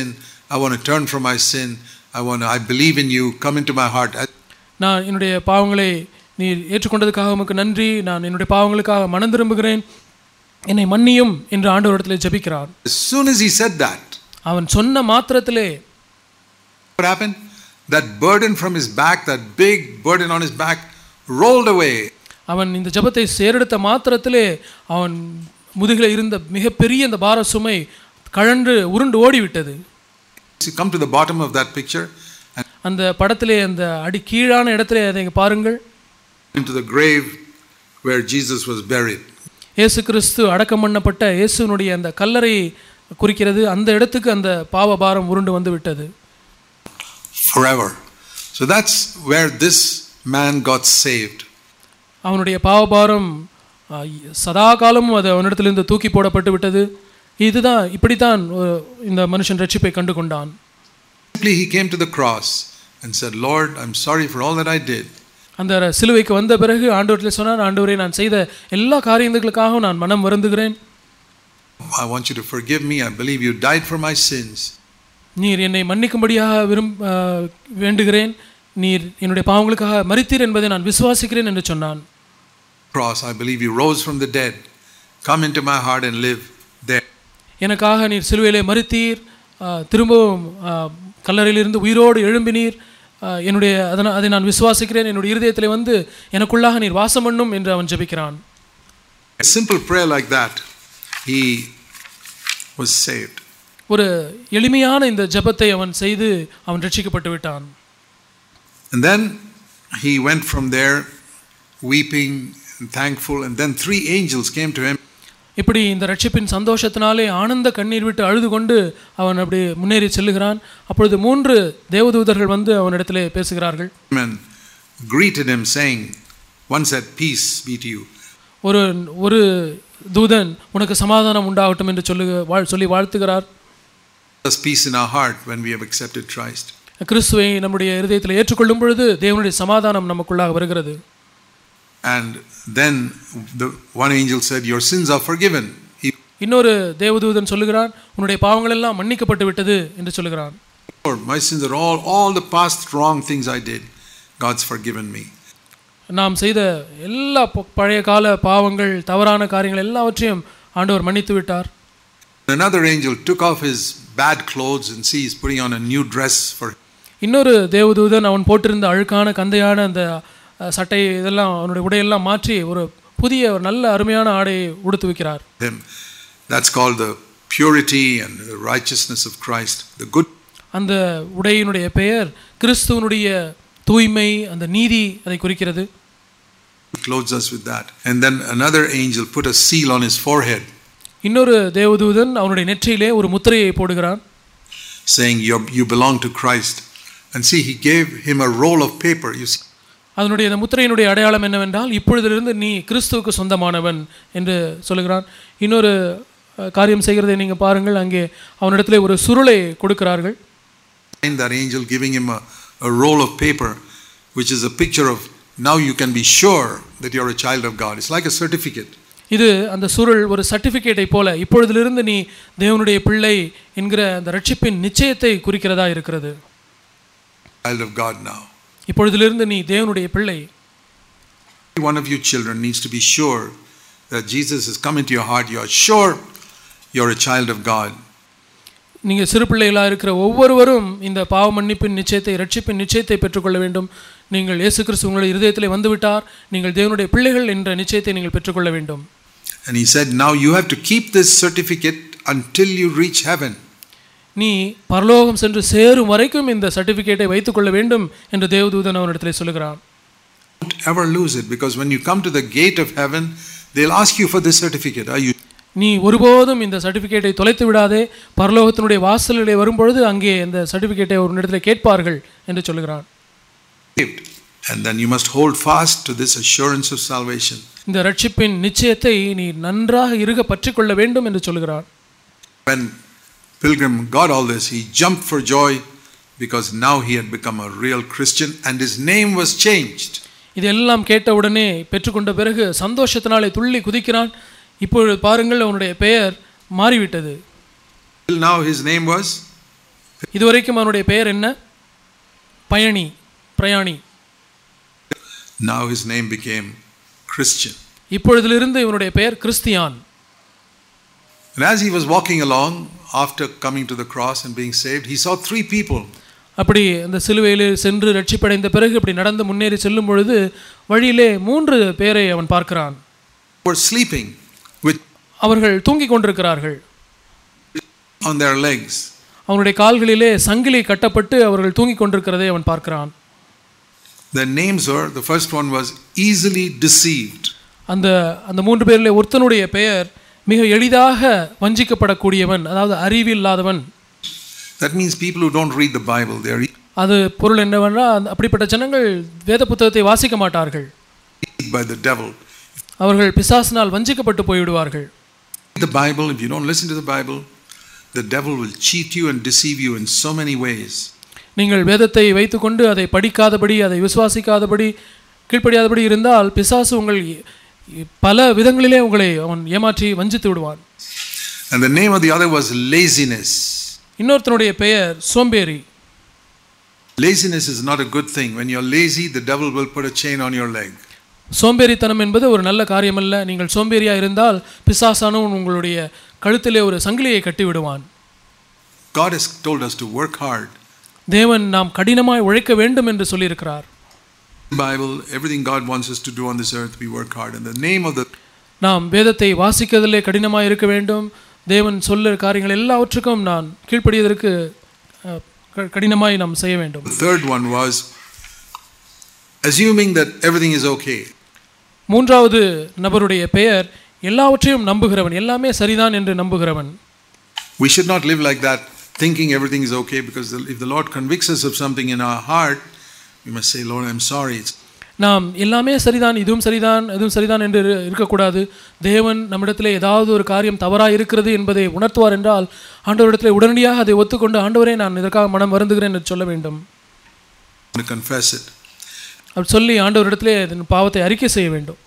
I want to turn from my sin. I want to, I believe in you. Come into my heart. I- நான் என்னுடைய பாவங்களை நீர் ஏற்றுக்கொண்டதுக்காக உமக்கு நன்றி நான் என்னுடைய பாவங்களுக்காக மனம் திரும்புகிறேன் என்னை மன்னியும் என்று ஆண்டவரிடத்தில் ஜெபிக்கிறான் As soon as he said that, அவன் சொன்ன மாத்திரத்திலே what happened? That burden from his back, that big burden on his back, rolled away. அவன் இந்த ஜெபத்தை சேரெடுத்த மாத்திரத்திலே அவன் முதுகில் இருந்த மிகப்பெரிய இந்த பார சுமை கழன்று உருண்டு ஓடிவிட்டது You come to the bottom of that picture and அந்த படத்திலே அந்த அடி கீழான இடத்திலே அதை இங்க பாருங்கள் into the grave where Jesus was buried. இயேசு கிறிஸ்து அடக்கம் பண்ணப்பட்ட இயேசுனுடைய அந்த கல்லறையை குறிக்கிறது அந்த இடத்துக்கு அந்த பாவ பாரம் உருண்டு வந்து விட்டது forever. So that's where this man got saved. அவனுடைய பாவபாரம் ஆ, சதா காலமும் அது அவனிடத்திலிருந்து தூக்கி போடப்பட்டு விட்டது இதுதான் இப்படித்தான் ஒரு இந்த மனுஷன் ரட்சிப்பை கண்டு கொண்டான் Simply he came to the cross and said, Lord, I'm sorry for all that I did. அந்த சிலுவைக்கு வந்த பிறகு ஆண்டவரில் சொன்னான் ஆண்டவரே நான் செய்த எல்லா காரியங்களுக்காகவும் நான் மனம் வருந்துகிறேன் I want you to forgive me. I believe you died for my sins. நீர் என்னை மன்னிக்கும்படியாக விரும் ஆ, வேண்டுகிறேன் நீர் என்னுடைய பாவங்களுக்காக மரித்தீர் என்பதை நான் விசுவாசிக்கிறேன் என்று சொன்னான் Cross, I believe you rose from the dead. Come into my heart and live there. எனக்காக நீர் சிலுவையிலே மறித்தீர் ஆ, திரும்பவும் ஆ, கல்லறையிலிருந்து உயிரோடு எழும்பினீர் ஆ, என்னுடைய அதனால் அதை நான் விசுவாசிக்கிறேன் என்னுடைய இருதயத்திலே வந்து எனக்குள்ளாக நீர் வாசம் பண்ணும் என்று அவன் ஜெபிக்கிறான் A simple prayer like that, he was saved. ஒரு எளிமையான இந்த ஜெபத்தை அவன் செய்து அவன் ரட்சிக்கப்பட்டு விட்டான் And then he went from there weeping and thankful. And then three angels came to him. இப்படி இந்த ரட்சிப்பின் சந்தோஷத்தினாலே ஆனந்த கண்ணீர் விட்டு அழுது கொண்டு அவன் அப்படி முன்னேறி செல்லுகிறான் அப்பொழுது மூன்று தேவதூதர்கள் வந்து அவனிடத்திலே பேசுகிறார்கள் and greeted him, saying, One said, Peace be to you. ஒரு ஒரு தூதன் உனக்கு சமாதானம் உண்டாகட்டும் என்று சொல்லு வாழ் சொல்லி வாழ்த்துகிறார் Us peace in our heart when we have accepted Christ. கிறிஸ்துவை நம்முடைய இருதயத்தில் ஏற்றுக்கொள்ளும் பொழுது தேவனுடைய சமாதானம் நமக்குள்ளாக வருகிறது And then the one angel said, Your sins are forgiven. He, இன்னொரு தேவதூதன் சொல்லுகிறான் உன்னுடைய பாவங்கள் எல்லாம் மன்னிக்கப்பட்டு விட்டது என்று சொல்லுகிறான் Lord, my sins are all, all the past wrong things I did. God's forgiven me. நாம் செய்த எல்லா ப- பழைய கால பாவங்கள் தவறான காரியங்கள் எல்லாவற்றையும் ஆண்டவர் மன்னித்து விட்டார் Another angel took off his bad clothes and see he's putting on a new dress for இன்னொரு தேவதூதன் அவன் போட்டிருந்த அழுக்கான கந்தையான அந்த அஹ், சட்டை இதெல்லாம் அவனுடைய உடையெல்லாம் மாற்றி ஒரு புதிய ஒரு நல்ல அருமையான ஆடையை உடுத்து வைக்கிறார் him. That's called the purity and the righteousness of Christ, the good அந்த உடையினுடைய பெயர் கிறிஸ்துவனுடைய தூய்மை அந்த நீதி அதை குறிக்கிறது clothes us with that. And then another angel put a seal on his forehead, இன்னொரு தேவதூதன் அவனுடைய நெற்றியிலே ஒரு முத்திரையை போடுகிறான் saying, You're, You belong to Christ. And see, he gave him a roll of paper. You see, அதனுடைய அந்த முத்திரையினுடைய அடையாளம் என்னவென்றால் இப்பொழுதிலிருந்து நீ கிறிஸ்துவுக்கு சொந்தமானவன் என்று சொல்லுகிறான் இன்னொரு அஹ், காரியம் செய்கிறதை நீங்கள் பாருங்கள் அங்கே அவனிடத்திலே ஒரு சுருளை கொடுக்கிறார்கள் and that angel giving him a, a roll of paper, which is a picture of now you can be sure that you're a child of God. It's like a certificate. இது அந்த சுருள் ஒரு சர்டிஃபிகேட்டை போல இப்பொழுதிலிருந்து நீ தேவனுடைய பிள்ளை என்கிற அந்த ரட்சிப்பின் நிச்சயத்தை குறிக்கிறதா இருக்கிறது Child of God now. இப்பொழுதிலிருந்து நீ தேவனுடைய பிள்ளை Every one of you children needs to be sure that Jesus has come into your heart. You're sure you're a child of God. நீங்கள் சிறு பிள்ளைகளாக இருக்கிற ஒவ்வொருவரும் இந்த பாவ மன்னிப்பின் நிச்சயத்தை ரட்சிப்பின் நிச்சயத்தை பெற்றுக்கொள்ள வேண்டும் நீங்கள் இயேசு கிறிஸ்து உங்களுடைய இருதயத்திலே வந்துவிட்டார் நீங்கள் தேவனுடைய பிள்ளைகள் என்ற நிச்சயத்தை நீங்கள் பெற்றுக்கொள்ள வேண்டும் And he said, Now you have to keep this certificate until you reach heaven. நீ பரலோகம் சென்று சேரும் வரைக்கும் இந்த சர்டிஃபிகேட்டை வைத்துக்கொள்ள வேண்டும் என்று தேவதூதன் அவனிடத்திலே சொல்லுகிறான் Don't ever lose it because when you come to the gate of heaven, they'll ask you for this certificate. Are you நீ ஒருபோதும் இந்த சர்டிஃபிகேட்டை தொலைத்து விடாதே பரலோகத்தினுடைய வாசலிலே வரும்பொழுது அங்கே இந்த சர்டிஃபிகேட்டை ஒரு இடத்துல கேட்பார்கள் என்று சொல்லுகிறான் saved? And then you must hold fast to this assurance of salvation. இந்த ரட்சிப்பின் நிச்சயத்தை நீ நன்றாக இருக பற்றிக்கொள்ள வேண்டும் என்று சொல்லுகிறான் When Pilgrim got all this, he jumped for joy because now he had become a real Christian and his name was changed. இதெல்லாம் கேட்ட உடனே பெற்றுக்கொண்ட பிறகு சந்தோஷத்தினாலே துள்ளி குதிக்கிறான் இப்பொழுது பாருங்கள் அவனுடைய பெயர் மாறிவிட்டது Till now his name was இதுவரைக்கும் அவனுடைய பெயர் என்ன பயணி பிரயாணி Now his name became Christian. இப்பொழுதிலிருந்து இவனுடைய பெயர் Christian And as he was walking along after coming to the cross and being saved, he saw three people. அப்படி அந்த சிலுவையில் சென்று ரட்சிப்படைந்த பிறகு இப்படி நடந்து முன்னேறி செல்லும் பொழுது வழியிலே மூன்று பேரை அவன் பார்க்கிறான் who were sleeping with அவர்கள் தூங்கிக் கொண்டிருக்கிறார்கள் on their legs. அவனுடைய கால்களிலே சங்கிலி கட்டப்பட்டு அவர்கள் தூங்கிக் கொண்டிருக்கிறதை அவன் பார்க்கிறான் Their names were the first one was easily deceived. அந்த அந்த மூன்று பேரிலே ஒருத்தனுடைய பெயர் மிக எளிதாக வஞ்சிக்கப்படக்கூடியவன் அதாவது அறிவில்லாதவன் That means people who don't read the Bible, they are அது பொருள் என்னவென்றால் அந்த- அப்படிப்பட்ட ஜனங்கள் வேத புத்தகத்தை வாசிக்க மாட்டார்கள் deceived by the devil. அவர்கள் பிசாசினால் வஞ்சிக்கப்பட்டு போய்விடுவார்கள் The Bible, if you don't listen to the Bible, the devil will cheat you and deceive you in so many ways. நீங்கள் வேதத்தை வைத்துக்கொண்டு அதை படிக்காதபடி அதை விசுவாசிக்காதபடி கீழ்ப்படியாதபடி இருந்தால் பிசாசு உங்கள் பல விதங்களிலே உங்களை அவன் ஏமாற்றி வஞ்சித்து விடுவான் And the name of the other was laziness. இன்னொருத்தனுடைய பெயர் சோம்பேறி Laziness is not a good thing. When you're lazy, the devil will put a chain on your leg. சோம்பேறித்தனம் என்பது ஒரு நல்ல காரியமல்ல நீங்கள் சோம்பேறியா இருந்தால் பிசாசானவன் உங்களுடைய கழுத்திலே ஒரு சங்கிலியை கட்டி விடுவான் God has told us to work hard. தேவன் நாம் கடினமாய் உழைக்க வேண்டும் என்று சொல்லியிருக்கிறார் The Bible, everything God wants us to do on this earth, we work hard. And the name of the நாம் வேதத்தை வாசிக்கிறதிலே கடினமாய் இருக்க வேண்டும் தேவன் சொல்ல காரியங்கள் எல்லாவற்றுக்கும் நான் கீழ்ப்படியதற்கு அஹ், க- கடினமாய் நாம் செய்ய வேண்டும் The third one was assuming that everything is okay. மூன்றாவது நபருடைய பெயர் எல்லாவற்றையும் நம்புகிறவன் எல்லாமே சரிதான் என்று நம்புகிறவன் We should not live like that, thinking everything is okay, because the- if the Lord convicts us of something in our heart, we must say, Lord, I'm sorry. It's- நாம் எல்லாமே சரிதான் இதுவும் சரிதான் இதுவும் சரிதான் என்று இரு- இருக்கக்கூடாது தேவன் நம்மிடத்தில் ஏதாவது ஒரு காரியம் தவறாக இருக்கிறது என்பதை உணர்த்துவார் என்றால் ஆண்டவரிடத்தில் உடனடியாக அதை ஒத்துக்கொண்டு ஆண்டவரே நான் இதற்காக மனம் வருந்துகிறேன் என்று சொல்ல வேண்டும் to confess it. அப்படி சொல்லி ஆண்டவரிடத்திலே அதன் பாவத்தை அறிக்கை செய்ய வேண்டும்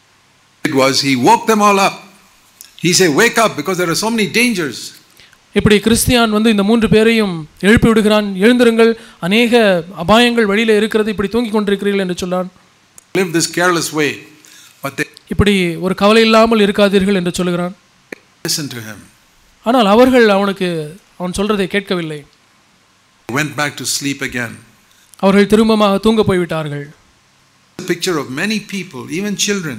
It was, He woke them all up. He said, Wake up, because there are so many dangers. இப்படி கிறிஸ்தியான் வந்து இந்த மூன்று பேரையும் எழுப்பி விடுகிறான் எழுந்திருங்கள் அநேக அபாயங்கள் வழியில் இருக்கிறது இப்படி தூங்கிக் கொண்டிருக்கிறீர்கள் என்று சொன்னான் Live this careless way. But they இப்படி ஒரு கவலை இல்லாமல் இருக்காதீர்கள் என்று சொல்லுகிறான் listened to Him. ஆனால் அவர்கள் அவனுக்கு அவன் சொல்றதை கேட்கவில்லை Went back to sleep again. அவர்கள் திரும்பமாக தூங்க போய்விட்டார்கள் A picture of many people, even children,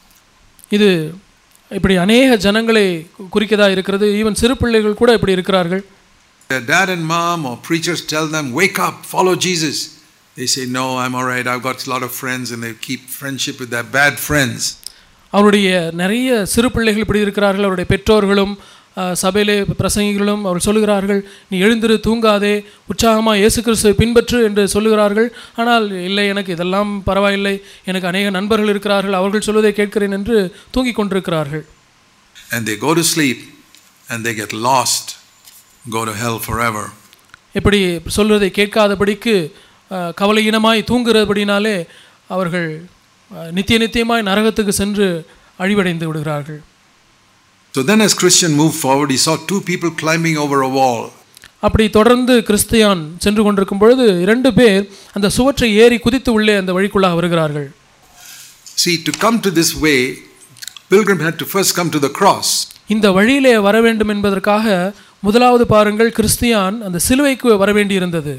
இது இப்படி அநேக ஜனங்களை கு- குறிக்கதா இருக்கிறது ஈவன் சிறு பிள்ளைகள் கூட இப்படி இருக்கிறார்கள் their dad and mom or preachers tell them, Wake up, follow Jesus. They say, No, I'm all right. I've got a lot of friends, and they keep friendship with their bad friends. அவருடைய நிறைய சிறு பிள்ளைகள் இப்படி இருக்கிறார்கள் அவருடைய பெற்றோர்களும் அஹ், சபையிலே பிரசங்கிகளும் அவர் சொல்லுகிறார்கள் நீ எழுந்திரு தூங்காதே உற்சாகமாக இயேசு கிறிஸ்துவை பின்பற்று என்று சொல்லுகிறார்கள் ஆனால் இல்லை எனக்கு இதெல்லாம் பரவாயில்லை எனக்கு அநேக நண்பர்கள் இருக்கிறார்கள் அவர்கள் சொல்வதை கேட்கிறேன் என்று தூங்கிக் கொண்டிருக்கிறார்கள் And they go to sleep and they get lost, go to hell forever. இப்படி சொல்வதை கேட்காதபடிக்கு அஹ், கவலையினமாய் தூங்குகிறபடினாலே அவர்கள் அஹ், நித்திய நித்தியமாய் நரகத்துக்கு சென்று அழிவடைந்து விடுகிறார்கள் So then, as Christian moved forward, he saw two people climbing over a wall. அப்படி தொடர்ந்து கிறிஸ்தியான் சென்று கொண்டிருக்கும் பொழுது இரண்டு பேர் அந்த சுவற்றை ஏறி குதித்து உள்ளே அந்த வழிக்குள்ளாக வருகிறார்கள் See, to come to this way, pilgrim had to first come to the cross. இந்த வழியிலே வர வேண்டும் என்பதற்காக முதலாவது பாருங்கள் கிறிஸ்தியான் அந்த சிலுவைக்கு வர வேண்டியிருந்தது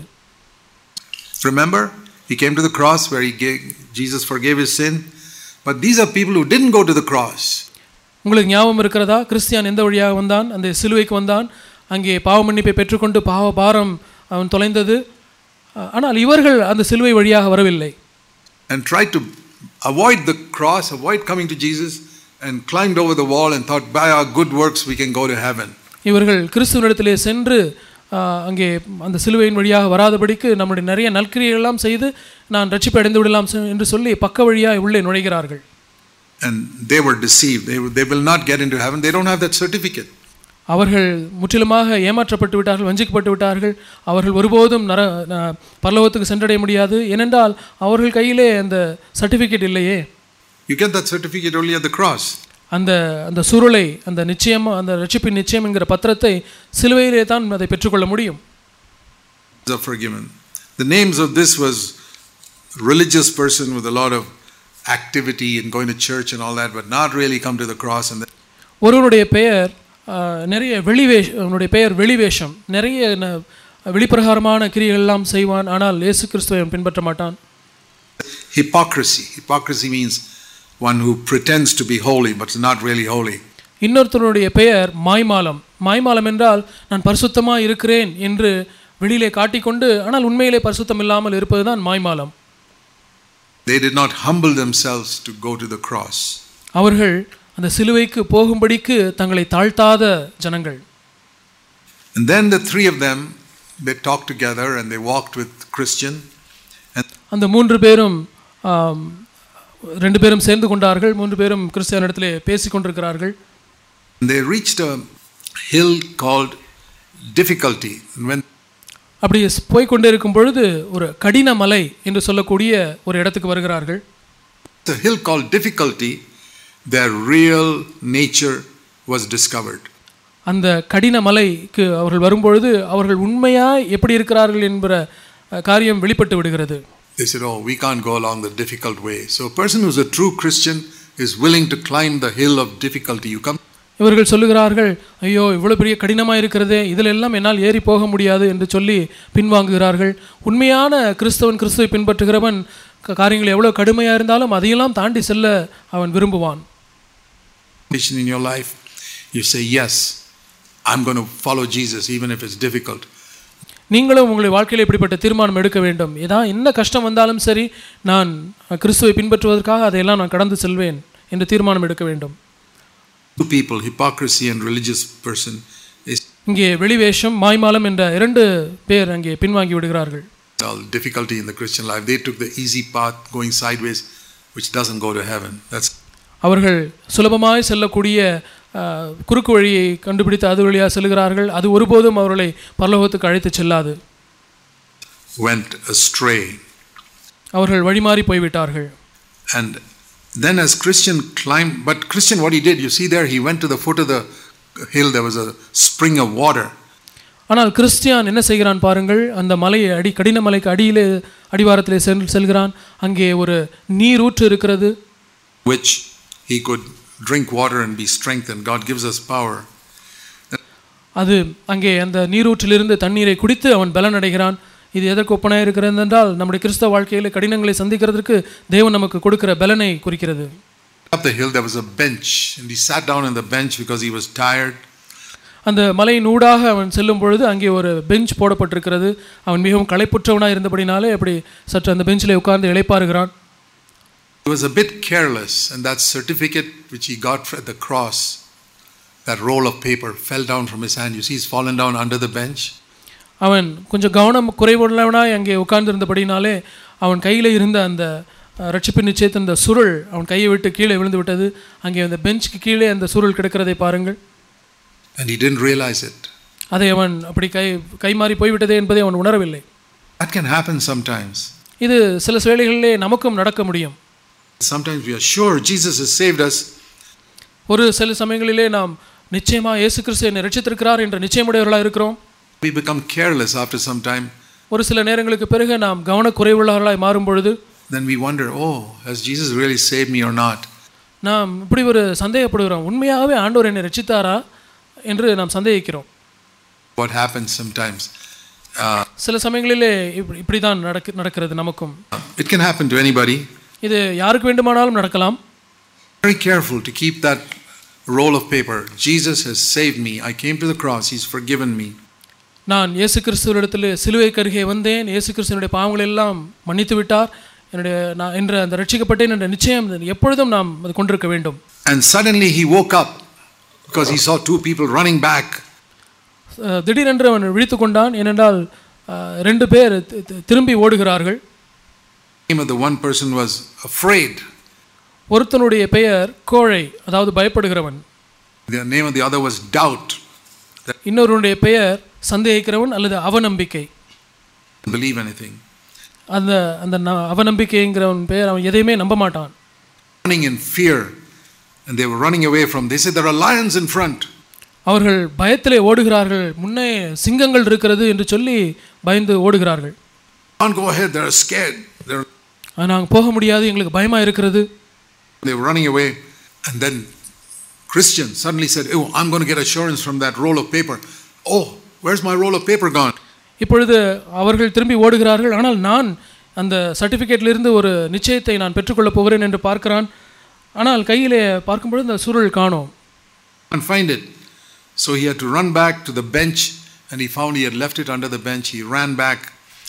Remember, he came to the cross where he gave, Jesus forgave his sin. But these are people who didn't go to the cross. உங்களுக்கு ஞாபகம் இருக்கிறதா கிறிஸ்தியான் எந்த வழியாக வந்தான் அந்த சிலுவைக்கு வந்தான் அங்கே பாவ மன்னிப்பை பெற்றுக்கொண்டு பாவ பாரம் அவன் தொலைந்தது அஹ், ஆனால் இவர்கள் அந்த சிலுவை வழியாக வரவில்லை and tried to avoid the cross, avoid coming to Jesus, and climbed over the wall and thought, by our good works, we can go to heaven. இவர்கள் கிறிஸ்துவனிடத்திலே சென்று ஆஹ், அங்கே அந்த சிலுவையின் வழியாக வராதபடிக்கு நம்முடைய நிறைய நற்கிரியெல்லாம் செய்து நான் ரட்சிப்பு அடைந்து விடலாம் செ- என்று சொல்லி பக்க வழியாக உள்ளே நுழைகிறார்கள் And they were deceived. They, they will not get into heaven. They don't have that certificate. அவர்கள் முற்றிலுமாக ஏமாற்றப்பட்டு விட்டார்கள் வஞ்சிக்கப்பட்டு விட்டார்கள் அவர்கள் ஒருபோதும் நர ந- பரலோகத்துக்கு சென்றடைய முடியாது ஏனென்றால் அவர்கள் கையிலே அந்த சர்டிஃபிகேட் இல்லையே You get that certificate only at the cross. அந்த அந்த சுருளை அந்த நிச்சயம் அந்த ரட்சிப்பின் நிச்சயம் என்கிற பத்திரத்தை சிலுவையிலே தான் அதை பெற்றுக்கொள்ள முடியும் are forgiven. The names of this was religious person with a lot of activity and going to church and all that, but not really come to the cross and then ஒருவனுடைய பெயர் ஆஹ், நிறைய வெளிவேஷ அவனுடைய பெயர் வெளிவேஷம் நிறைய ந- வெளிப்பிரகாரமான கிரியைகள் எல்லாம் செய்வான் ஆனால் இயேசு கிறிஸ்துவை அவன் பின்பற்ற மாட்டான் hypocrisy. Hypocrisy means one who pretends to be holy but is not really holy. இன்னொருத்தனுடைய பெயர் மாய்மாலம் மாய்மாலம் என்றால் நான் பரிசுத்தமாக இருக்கிறேன் என்று வெளியிலே காட்டிக்கொண்டு ஆனால் உண்மையிலே பரிசுத்தம் இல்லாமல் இருப்பதுதான் மாய்மாலம் They did not humble themselves to go to the cross. அவர்கள் அந்த சிலுவைக்கு போகும்படிக்கு தங்களை தாழ்த்தாத ஜனங்கள் And then the three of them, they talked together and they walked with Christian. And அந்த மூன்று பேரும் ஆம், ரெண்டு பேரும் சேர்ந்து கொண்டார்கள் மூன்று பேரும் கிறிஸ்தியானிடத்திலே பேசி கொண்டிருக்கிறார்கள் they reached a hill called difficulty. And when அப்படி போய் கொண்டே இருக்கும் பொழுது ஒரு கடின மலை என்று சொல்லக்கூடிய ஒரு இடத்துக்கு வருகிறார்கள் the hill called difficulty, their real nature was discovered. அந்த கடின மலைக்கு அவர்கள் வரும்பொழுது அவர்கள் உண்மையாய் எப்படி இருக்கிறார்கள் என்கிற அஹ், காரியம் வெளிப்பட்டு விடுகிறது They said, Oh, we can't go along the difficult way. So, a person who's a true Christian is willing to climb the hill of difficulty. You come இவர்கள் சொல்லுகிறார்கள் ஐயோ இவ்வளோ பெரிய கடினமாக இருக்கிறதே இதில் எல்லாம் என்னால் ஏறி போக முடியாது என்று சொல்லி பின்வாங்குகிறார்கள் உண்மையான கிறிஸ்தவன் கிறிஸ்துவை பின்பற்றுகிறவன் க- காரியங்கள் எவ்வளோ கடுமையாக இருந்தாலும் அதையெல்லாம் தாண்டி செல்ல அவன் விரும்புவான் condition in your life, you say, Yes, I'm going to follow Jesus even if it's difficult. நீங்களும் உங்களுடைய வாழ்க்கையில் இப்படிப்பட்ட தீர்மானம் எடுக்க வேண்டும் ஏதா என்ன கஷ்டம் வந்தாலும் சரி நான் கிறிஸ்துவை பின்பற்றுவதற்காக அதையெல்லாம் நான் கடந்து செல்வேன் என்று தீர்மானம் எடுக்க வேண்டும் Two people, hypocrisy and religious person, is இங்கே வெளிவேஷம் மாய்மாலம் என்ற இரண்டு பேர் அங்கே பின்வாங்கி விடுகிறார்கள் all difficulty in the Christian life. They took the easy path going sideways, which doesn't go to heaven. That's அவர்கள் சுலபமாய் செல்லக்கூடிய அஹ், குறுக்கு வழியை கண்டுபிடித்து அது வழியாக செல்கிறார்கள் அது ஒருபோதும் அவர்களை பரலோகத்துக்கு அழைத்துச் செல்லாது went astray. அவர்கள் வழிமாறி போய்விட்டார்கள் And then as Christian climbed, but Christian, what he did, you see there, he went to the foot of the hill, there was a spring of water. ஆனால் கிறிஸ்டியான் என்ன செய்கிறான் பாருங்கள் அந்த மலை அடி கடின மலைக்கு அடியிலே அடிவாரத்திலே செல் செல்கிறான் அங்கே ஒரு நீரூற்று இருக்கிறது which he could drink water and be strengthened. God gives us power. அது அங்கே அந்த நீரூற்றிலிருந்து தண்ணீரை குடித்து அவன் பலன் அடைகிறான் இது எதற்கு ஒப்பனாக இருக்கிறது என்றால் நம்முடைய கிறிஸ்தவ வாழ்க்கையில் கடினங்களை சந்திக்கிறதுக்கு தேவன் நமக்கு கொடுக்கிற பலனை குறிக்கிறது Up the hill, there was a bench, and he sat down on the bench because he was tired. அந்த மலையின் ஊடாக அவன் செல்லும் பொழுது அங்கே ஒரு பெஞ்ச் போடப்பட்டிருக்கிறது அவன் மிகவும் களைப்புற்றவனாக இருந்தபடினாலே அப்படி சற்று அந்த பெஞ்சில் உட்கார்ந்து இளைப்பாருகிறான் He was a bit careless, and that certificate which he got at the cross, that roll of paper, fell down from his hand. You see, he's fallen down under the bench. அவன் கொஞ்சம் கவனம் குறைவுள்ளவனாய் அங்கே உட்கார்ந்திருந்தபடினாலே அவன் கையில் இருந்த அந்த அஹ், ரட்சிப்பின் நிச்சயத்தின் அந்த சுருள் அவன் கையை விட்டு கீழே விழுந்து விட்டது அங்கே அந்த பெஞ்சுக்கு கீழே அந்த சுருள் கிடக்கிறதை பாருங்கள் And he didn't realize it. அதை அவன் அப்படி கை கைமாறி போய்விட்டதே என்பதை அவன் உணரவில்லை That can happen sometimes. இது சில வேளைகளிலே நமக்கும் நடக்க முடியும் Sometimes we are sure Jesus has saved us, ஒரு சில சமயங்களிலே நாம் நிச்சயமாக இயேசு கிறிஸ்து என்னை ரட்சித்திருக்கிறார் என்ற நிச்சயமுடையவர்களாக இருக்கிறோம் we become careless after some time. ஒரு சில நேரங்களுக்கு பிறகு நாம் கவனக்குறைவுள்ளவர்களாய் மாறும் பொழுது Then we wonder, oh, has Jesus really saved me or not? நாம் இப்படி ஒரு சந்தேகப்படுகிறோம் உண்மையாகவே ஆண்டவர் என்னை ரட்சித்தாரா என்று நாம் சந்தேகிக்கிறோம் What happens sometimes? Uh, சில சமயங்களிலே இப்படி இப்படி தான் நடக்கு நடக்கிறது நமக்கும் it can happen to anybody. இது யாருக்கு வேண்டுமானாலும் நடக்கலாம் Very careful to keep that roll of paper. Jesus has saved me. I came to the cross. He's forgiven me. நான் இயேசு கிறிஸ்துவிடத்தில் சிலுவை கருகே வந்தேன் இயேசு கிறிஸ்துவனுடைய பாவங்களை எல்லாம் மன்னித்து விட்டார் என்னுடைய நான் என்ற அந்த ரட்சிக்கப்பட்டேன் என்ற நிச்சயம் எப்பொழுதும் நாம் அது கொண்டிருக்க வேண்டும் And suddenly he woke up because he saw two people running back. அஹ், திடீரென்று அவன் விழித்து கொண்டான் ஏனென்றால் அஹ், ரெண்டு பேர் தி- தி- திரும்பி ஓடுகிறார்கள் The name of the one person was afraid. ஒருத்தனுடைய பெயர் கோழை அதாவது பயப்படுகிறவன் The name of the other was doubt. இன்னொருவனுடைய பெயர் சந்தேகிக்கிறவன் அல்லது அவநம்பிக்கை Didn't believe anything. அந்த அந்த ந- அவநம்பிக்கைங்கிறவன் பெயர் அவன் எதையுமே நம்ப மாட்டான் Running in fear. And they were running away from. They said, There are lions in front. அவர்கள் பயத்திலே ஓடுகிறார்கள் முன்னே சிங்கங்கள் இருக்கிறது என்று சொல்லி பயந்து ஓடுகிறார்கள் Can't go ahead, they're scared. They're, நாங்கள் போக முடியாது எங்களுக்கு பயமாக இருக்கிறது they were running away. And then Christian suddenly said, Oh, I'm going to get assurance from that roll of paper. Oh, where's my roll of paper gone? இப்பொழுது அவர்கள் திரும்பி ஓடுகிறார்கள் ஆனால் நான் அந்த சர்டிஃபிகேட்லேருந்து ஒரு நிச்சயத்தை நான் பெற்றுக்கொள்ளப் போகிறேன் என்று பார்க்கிறான் ஆனால் கையிலே பார்க்கும்பொழுது அந்த சுருள் காணோம் Can't find it. So he had to run back to the bench and he found he had left it under the bench. He ran back.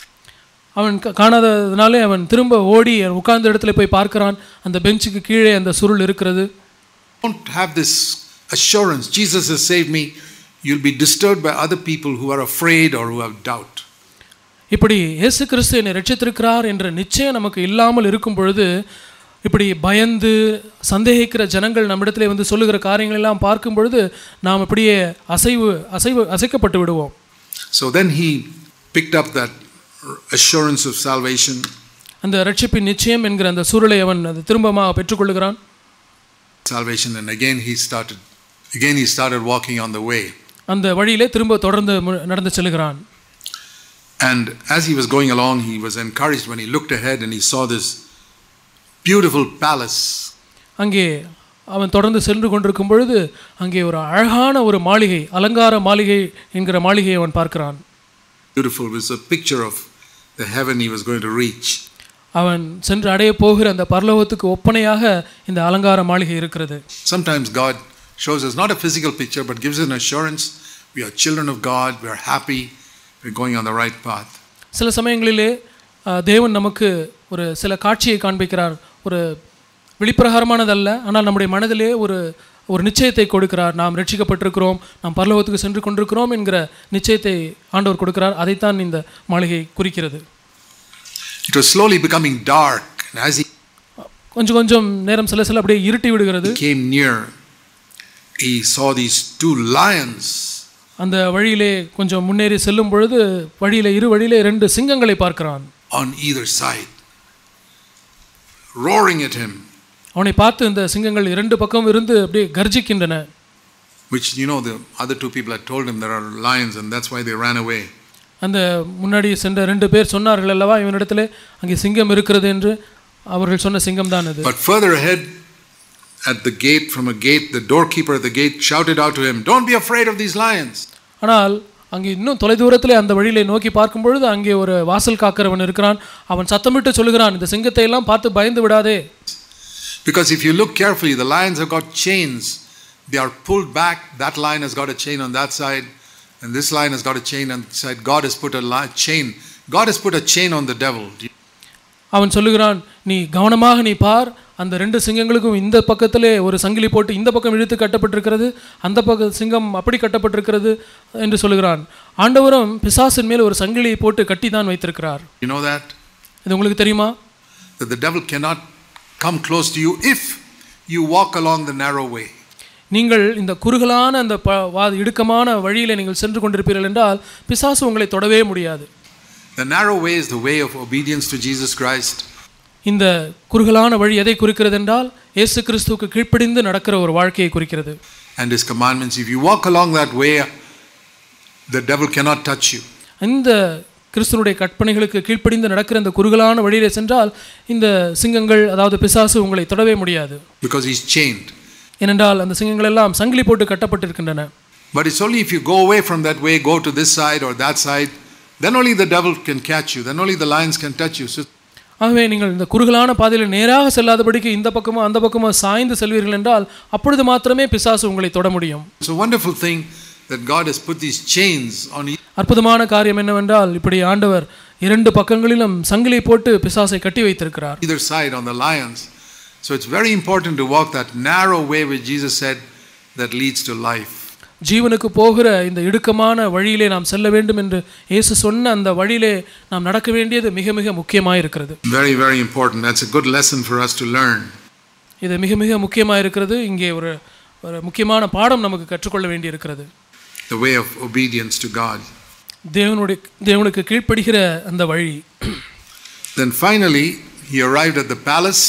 அவன் கா- காணாததுனாலே அவன் திரும்ப ஓடி உட்கார்ந்த இடத்துல போய் பார்க்கிறான் அந்த பெஞ்சுக்கு கீழே அந்த சுருள் இருக்கிறது Don't have this assurance. Jesus has saved me. You'll be disturbed by other people who are afraid or who have doubt. இப்படி இயேசு கிறிஸ்து என்னை ரட்சித்திருக்கிறார் என்ற நிச்சயம் நமக்கு இல்லாமல் இருக்கும் பொழுது இப்படி பயந்து சந்தேகிக்கிற ஜனங்கள் நம்மிடத்திலே வந்து சொல்லுகிற காரியங்கள் எல்லாம் பார்க்கும் பொழுது நாம் இப்படியே அசைவு அசைவு அசைக்கப்பட்டு விடுவோம் So then he picked up that assurance of salvation அந்த ரட்சிப்பின் நிச்சயம் என்கிற அந்த சுருளை அவன் அது திரும்பமாக பெற்றுக்கொள்ளுகிறான் salvation and again he started again he started walking on the way அந்த வழியிலே திரும்ப தொடர்ந்து மு- நடந்து செல்லுகிறான் and as he was going along he was encouraged when he looked ahead and he saw this beautiful palace அங்கே அவன் தொடர்ந்து சென்று கொண்டிருக்கும் பொழுது அங்கே ஒரு அழகான ஒரு மாளிகை அலங்கார மாளிகை என்கிற மாளிகையை அவன் பார்க்கிறான் beautiful was a picture of the heaven he was going to reach அவன் சென்று அடைய போகிற அந்த பரலோகத்துக்கு ஒப்பனையாக இந்த அலங்கார மாளிகை இருக்கிறது sometimes god shows us not a physical picture but gives us an assurance we are children of god we are happy we're going on the right path சில சமயங்களிலே அஹ், தேவன் நமக்கு ஒரு சில காட்சியை காண்பிக்கிறார் ஒரு வெளிப்பிரகாரமானதல்ல ஆனால் நம்முடைய மனதிலே ஒரு ஒரு நிச்சயத்தை கொடுக்கிறார் நாம் ரட்சிக்கப்பட்டிருக்கிறோம் நாம் பரலோகத்துக்கு சென்று கொண்டிருக்கிறோம் என்கிற நிச்சயத்தை ஆண்டவர் கொடுக்கிறார் அதைத்தான் இந்த மாளிகை குறிக்கிறது it was slowly becoming dark and as he கொஞ்சம் கொஞ்சம் நேரம் சில சில அப்படியே இருட்டி விடுகிறது came near he saw these two lions அந்த வழியிலே கொஞ்சம் முன்னேறி செல்லும் பொழுது வழியிலே இரு வழியிலே ரெண்டு சிங்கங்களை பார்க்கிறான் on either side roaring at him அவனை பார்த்து இந்த சிங்கங்கள் இரண்டு பக்கம் இருந்து அப்படியே கர்ஜிக்கின்றன which you know the other two people had told him there are lions and that's why they ran away அந்த முன்னாடி சென்ற ரெண்டு பேர் சொன்னார்கள் அல்லவா இவனிடத்திலே அங்கே சிங்கம் இருக்கிறது என்று அவர்கள் சொன்ன சிங்கம் தான் அது but further ahead at the gate from a gate the doorkeeper at the gate shouted out to him don't be afraid of these lions ஆனால் அங்கே இன்னும் தொலைதூரத்திலே அந்த வழியிலே நோக்கி பார்க்கும் பொழுது அங்கே ஒரு வாசல் காக்கிறவன் இருக்கிறான் அவன் சத்தமிட்டு சொல்லுகிறான் இந்த சிங்கத்தை எல்லாம் பார்த்து பயந்து விடாதே because if you look carefully the lions have got chains they are pulled back that lion has got a chain on that side and this lion has got a chain on the side god has put a li- chain god has put a chain on the devil அவன் சொல்லுகிறான் நீ கவனமாக நீ பார் அந்த ரெண்டு சிங்கங்களுக்கும் இந்த பக்கத்திலே ஒரு சங்கிலி போட்டு இந்த பக்கம் இழுத்து கட்டப்பட்டிருக்கிறது அந்த பக்க சிங்கம் அப்படி கட்டப்பட்டிருக்கிறது என்று சொல்லுகிறான் ஆண்டவரும் பிசாசின் மேல் ஒரு சங்கிலியை போட்டு கட்டி தான் வைத்திருக்கிறார் you know that இது உங்களுக்கு தெரியுமா that the devil cannot come close to you if you walk along the narrow way. நீங்கள் இந்த குறுகலான அந்த ப வா இடுக்கமான வழியில் நீங்கள் சென்று கொண்டிருப்பீர்கள் என்றால் பிசாசு உங்களை தொடவே முடியாது The narrow way is the way of obedience to Jesus Christ. இந்த குறுகலான வழி எதை குறிக்கிறது என்றால் இயேசு கிறிஸ்துவுக்கு கீழ்ப்படிந்து நடக்கிற ஒரு வாழ்க்கையை குறிக்கிறது and his commandments. If you walk along that way, the devil cannot touch you. இந்த கிறிஸ்துனுடைய கற்பனைகளுக்கு கீழ்ப்படிந்து நடக்கிற இந்த குறுகலான வழியிலே சென்றால் இந்த சிங்கங்கள் அதாவது பிசாசு உங்களை தொடவே முடியாது because he's chained. ஏனென்றால் அந்த சிங்கங்கள் எல்லாம் சங்கிலி போட்டு கட்டப்பட்டிருக்கின்றன But it's only if you go away from that way, go to this side or that side, then only the devil can catch you. Then only the lions can touch you. So ஆகவே நீங்கள் இந்த குறுகலான பாதையில் நேராக செல்லாதபடிக்கு இந்த பக்கமோ அந்த பக்கமோ சாய்ந்து செல்வீர்கள் என்றால் அப்பொழுது மாத்திரமே பிசாசு உங்களை தொட முடியும் it's a wonderful thing that God has put these chains on each அற்புதமான காரியம் என்னவென்றால் இப்படி ஆண்டவர் இரண்டு பக்கங்களிலும் சங்கிலி போட்டு பிசாசை கட்டி வைத்திருக்கிறார் either side on the lions. So it's very important to walk that narrow way which Jesus said that leads to life. ஜீவனுக்கு போகிற இந்த இடுக்கமான வழியிலே நாம் செல்ல வேண்டும் என்று இயேசு சொன்ன அந்த வழியிலே நாம் நடக்க வேண்டியது மிக மிக முக்கியமாக இருக்கிறது Very, very important. That's a good lesson for us to learn. இது மிக மிக முக்கியமாக இருக்கிறது இங்கே ஒரு ஒரு முக்கியமான பாடம் நமக்கு கற்றுக்கொள்ள வேண்டி இருக்கிறது The way of obedience to God. தேவனுடைய தேவனுக்கு கீழ்ப்படுகிற அந்த வழி Then finally, he arrived at the palace,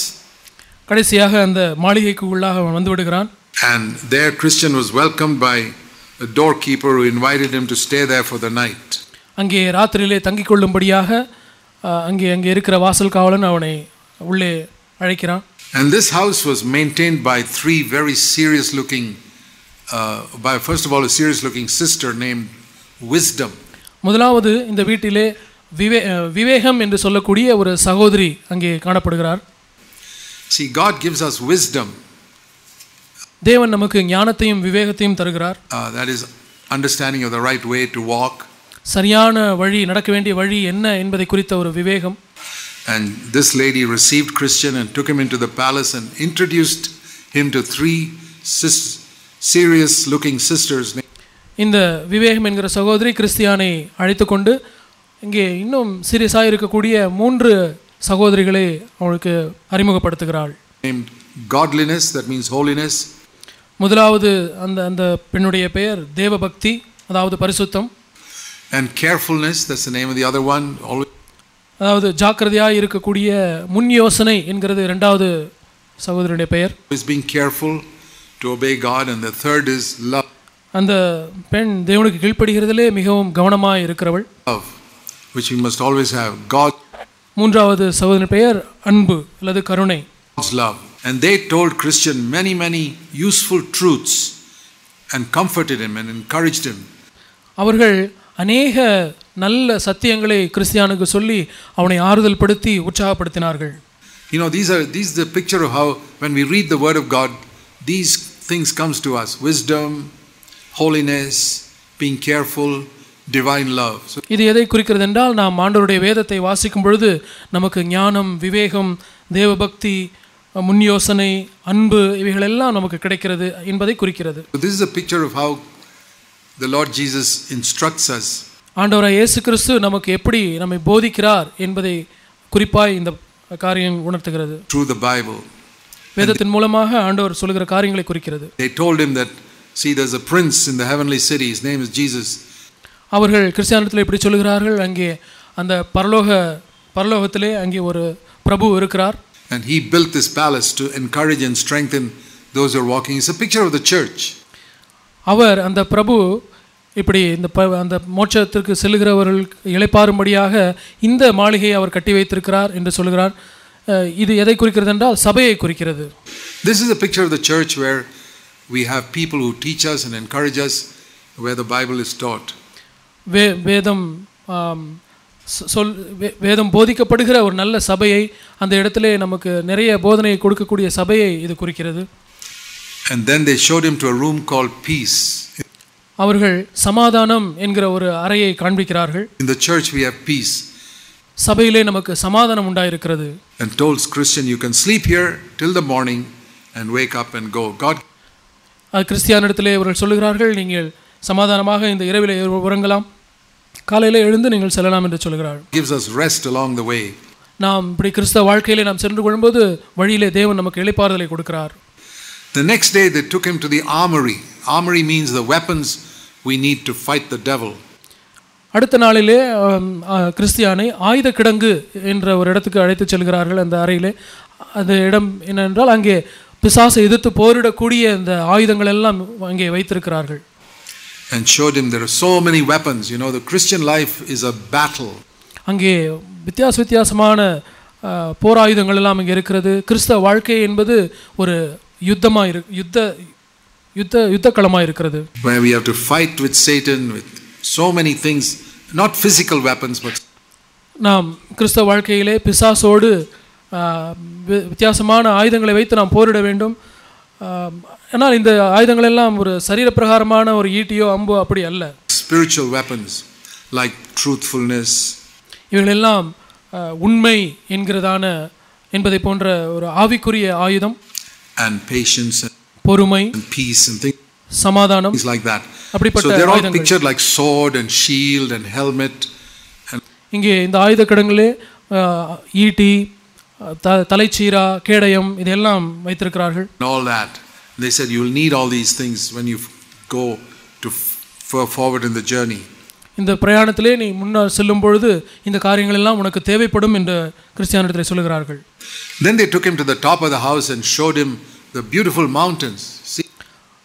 கடைசியாக அந்த மாளிகைக்கு உள்ளாக அவன் வந்து விடுகிறான் and there Christian was welcomed by a doorkeeper who invited him to stay there for the night. அங்கே ராத்திரியிலே தங்கிக் கொள்ளும்படியாக அஹ், அங்கே அங்கே இருக்கிற வாசல் காவலன் அவனை உள்ளே அழைக்கிறான் And this house was maintained by three very serious looking, uh, by first of all, a serious looking sister named Wisdom. முதலாவது இந்த வீட்டிலே விவே அஹ், விவேகம் என்று சொல்லக்கூடிய ஒரு சகோதரி அங்கே காணப்படுகிறார் See, God gives us wisdom, தேவன் நமக்கு ஞானத்தையும் விவேகத்தையும் தருகிறார் uh, that is, understanding of the right way to walk. சரியான வழி நடக்க வேண்டிய வழி என்ன என்பதை குறித்த ஒரு விவேகம் And this lady received Christian and took him into the palace and introduced him to three sis- serious looking sisters. இந்த விவேகம் என்கிற சகோதரி கிறிஸ்தியானை அழைத்து கொண்டு இங்கே இன்னும் சீரியஸாக இருக்கக்கூடிய மூன்று சகோதரிகளை அவளுக்கு அறிமுகப்படுத்துகிறாள் Named Godliness, that means holiness, முதலாவது அந்த அந்த பெண்ணுடைய பெயர் தேவபக்தி அதாவது பரிசுத்தம் and carefulness, that's the name of the other one. Always அதாவது ஜாக்கிரதையாக இருக்கக்கூடிய முன் யோசனை என்கிறது இரண்டாவது சகோதரனுடைய பெயர் being careful to obey God, and the third is love, அந்த பெண் தேவனுக்கு கீழ்ப்படுகிறதிலே மிகவும் கவனமாக இருக்கிறவள் love, which we must always have. God மூன்றாவது சகோதரன் பெயர் அன்பு அல்லது கருணை God's love. And they told Christian many, many useful truths and comforted him and encouraged him. அவர்கள் அநேக நல்ல சத்தியங்களை கிறிஸ்தியானுக்கு சொல்லி அவனை ஆறுதல் படுத்தி உற்சாகப்படுத்தினார்கள் You know, these are these is the picture of how when we read the word of God, these things comes to us. Wisdom, holiness, being careful, divine love. So இது எதை குறிக்கிறது என்றால் நாம் ஆண்டவருடைய வேதத்தை வாசிக்கும் பொழுது நமக்கு ஞானம் விவேகம் தேவபக்தி முன் யோசனை அன்பு இவைகளெல்லாம் நமக்கு கிடைக்கிறது என்பதை குறிக்கிறது so this is a picture of how the Lord Jesus instructs us ஆண்டவராய் இயேசு கிறிஸ்து நமக்கு எப்படி நம்மை போதிக்கிறார் என்பதை குறிப்பாய் இந்த காரியம் உணர்த்துகிறது through the Bible. வேதத்தின் மூலமாக ஆண்டவர் சொல்லுகிற காரியங்களை குறிக்கிறது They told him that, see, there's a prince in the heavenly city, his name is Jesus. அவர்கள் கிறிஸ்தியானத்தில் இப்படி சொல்லுகிறார்கள் அங்கே அந்த பரலோக பரலோகத்திலே அங்கே ஒரு பிரபு இருக்கிறார் And he built this palace to encourage and strengthen those who are walking. It's a picture of the church. அவர் அந்த பிரபு இப்படி இந்த ப அந்த மோட்சத்திற்கு செல்லுகிறவர்களுக்கு இளைப்பாறும்படியாக இந்த மாளிகையை அவர் கட்டி வைத்திருக்கிறார் என்று சொல்கிறார் அஹ் இது எதை குறிக்கிறது என்றால் சபையை குறிக்கிறது This is a picture of the church where we have people who teach us and encourage us where the Bible is taught. வே வேதம் ஆம், சொ- சொல் வே- வேதம் போதிக்கப்படுகிற ஒரு நல்ல சபையை அந்த இடத்திலே நமக்கு நிறைய போதனையை கொடுக்கக்கூடிய சபையை இது குறிக்கிறது And then they showed him to a room called peace. அவர்கள் சமாதானம் என்கிற ஒரு அறையை காண்பிக்கிறார்கள் In the church, we have peace. சபையிலே நமக்கு சமாதானம் உண்டாயிருக்கிறது And told Christian, you can sleep here till the morning and wake up and go. God அது கிறிஸ்தியானிடத்திலே இவர்கள் சொல்லுகிறார்கள் நீங்கள் சமாதானமாக இந்த இரவிலே உறங்கலாம் காலையில் எழுந்து நீங்கள் செல்லலாம் என்று சொல்கிறார்கள் gives us rest along the way. நாம் இப்படி கிறிஸ்தவ வாழ்க்கையிலே நாம் சென்று கொள்ளும்போது வழியிலே தேவன் நமக்கு இளைப்பாறுதலை கொடுக்கிறார் The next day, they took him to the armory. Armory means the weapons we need to fight the devil. அடுத்த நாளிலே ஆம், ஆ, கிறிஸ்தியானை ஆயுத கிடங்கு என்ற ஒரு இடத்துக்கு அழைத்து செல்கிறார்கள் அந்த அறையிலே அந்த இடம் என்னென்றால் அங்கே பிசாசை எதிர்த்து போரிடக்கூடிய இந்த ஆயுதங்கள் எல்லாம் அங்கே வைத்திருக்கிறார்கள் and showed him there are so many weapons. You know, the Christian life is a battle. அங்கே வித்தியாச வித்தியாசமான ஆ, போர் ஆயுதங்கள் எல்லாம் இங்கே இருக்கிறது கிறிஸ்தவ வாழ்க்கை என்பது ஒரு யுத்தமாக இரு யுத்த யுத்த யுத்தக்களமாக இருக்கிறது where we have to fight with Satan with so many things, not physical weapons, but நாம் கிறிஸ்தவ வாழ்க்கையிலே பிசாசோடு ஆ, வி- வித்தியாசமான ஆயுதங்களை வைத்து நாம் போரிட வேண்டும் ஆ, ஆனால் இந்த ஆயுதங்கள் எல்லாம் ஒரு சரீரப்பிரகாரமான ஒரு ஈட்டியோ அம்போ அப்படி அல்ல spiritual weapons like truthfulness, இவைகளெல்லாம் ஆ, உண்மை என்கிறதான என்பதை போன்ற ஒரு ஆவிக்குரிய ஆயுதம் and patience and, பொறுமை and peace and things, சமாதானம் things like that. அப்படிப்பட்ட So they're all ஆயுதங்கள். pictured like sword and shield and helmet. And இங்கே இந்த ஆயுத கிடங்கிலே ஆ, ஈட்டி ஆ, த தலைச்சீரா கேடயம் இதெல்லாம் வைத்திருக்கிறார்கள் all that. They said you'll need all these things when you f- go to f- forward in the journey. இந்த பிரயாணத்திலே நீ முன்னால் செல்லும் பொழுது இந்த காரியங்கள் எல்லாம் உனக்கு தேவைப்படும் என்று கிறிஸ்தியானிடத்தில் சொல்லுகிறார்கள் Then they took him to the top of the house and showed him the beautiful mountains. See,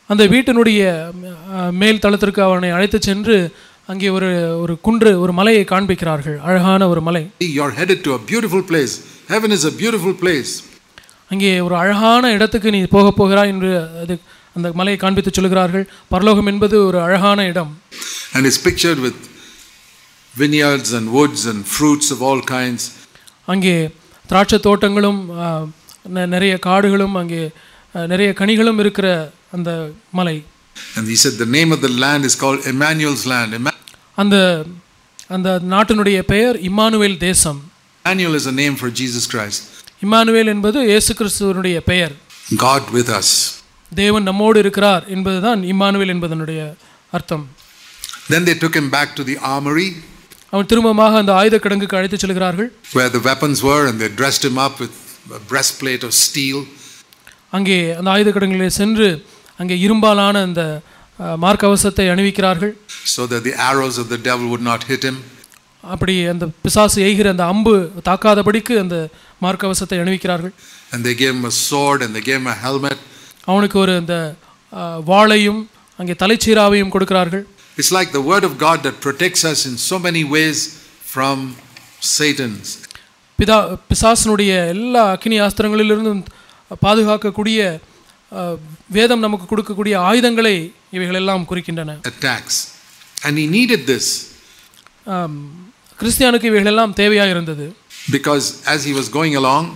அந்த வீட்டினுடைய அஹ், மேல் தளத்திற்கு அவனை அழைத்துச் சென்று அங்கே ஒரு ஒரு குன்று ஒரு மலையை காண்பிக்கிறார்கள் அழகான ஒரு மலை You're headed to a beautiful place. Heaven is a beautiful place. அங்கே ஒரு அழகான இடத்துக்கு நீ போக போகிறாய் என்று அது அந்த மலையை காண்பித்து சொல்கிறார்கள் பரலோகம் என்பது ஒரு அழகான இடம் And it's pictured with vineyards and woods and fruits of all kinds. அங்கே திராட்சை தோட்டங்களும் ஆ, நெ- நிறைய காடுகளும் அங்கே ஆ, நிறைய கனிகளும் இருக்கிற அந்த மலை And he said the name of the land is called Emmanuel's land. Emma- அந்த அந்த நாட்டினுடைய பெயர் இம்மானுவேல் தேசம் Emmanuel is a name for Jesus Christ. Immanuel என்பது இயேசு கிறிஸ்துவனுடைய பெயர் God with us. தேவன் நம்மோடு இருக்கிறார் என்பதுதான் இம்மானுவேல் என்பதனுடைய அர்த்தம் Then they took him back to the armory அவன் திரும்பமாக அந்த ஆயுத கிடங்குக்கு அழைத்து செல்கிறார்கள் where the weapons were and they dressed him up with a breastplate of steel. அங்கே அந்த ஆயுத கிடங்கிலே சென்று அங்கே இரும்பாலான அந்த ஆ, மார்க்கவசத்தை அணிவிக்கிறார்கள் so that the arrows of the devil would not hit him. அப்படி அந்த பிசாசு எய்கிற அந்த அம்பு தாக்காதபடிக்கு அந்த மார்க்கவசத்தை அணிவிக்கிறார்கள் And they gave him a sword and they gave him a helmet. அவனுக்கு ஒரு அந்த ஆ, வாளையும் அங்கே தலைச்சீராவையும் கொடுக்கிறார்கள் It's like the word of God that protects us in so many ways from Satan's. பிதா பிசாசனுடைய எல்லா அக்கினி ஆஸ்திரங்களிலிருந்தும் பாதுகாக்கக்கூடிய ஆ, வேதம் நமக்கு கொடுக்கக்கூடிய ஆயுதங்களை இவைகள் எல்லாம் குறிக்கின்றன attacks. And he needed this ஆம், கிறிஸ்தியானுக்கு இவைகள் எல்லாம் தேவையாக இருந்தது because as he was going along,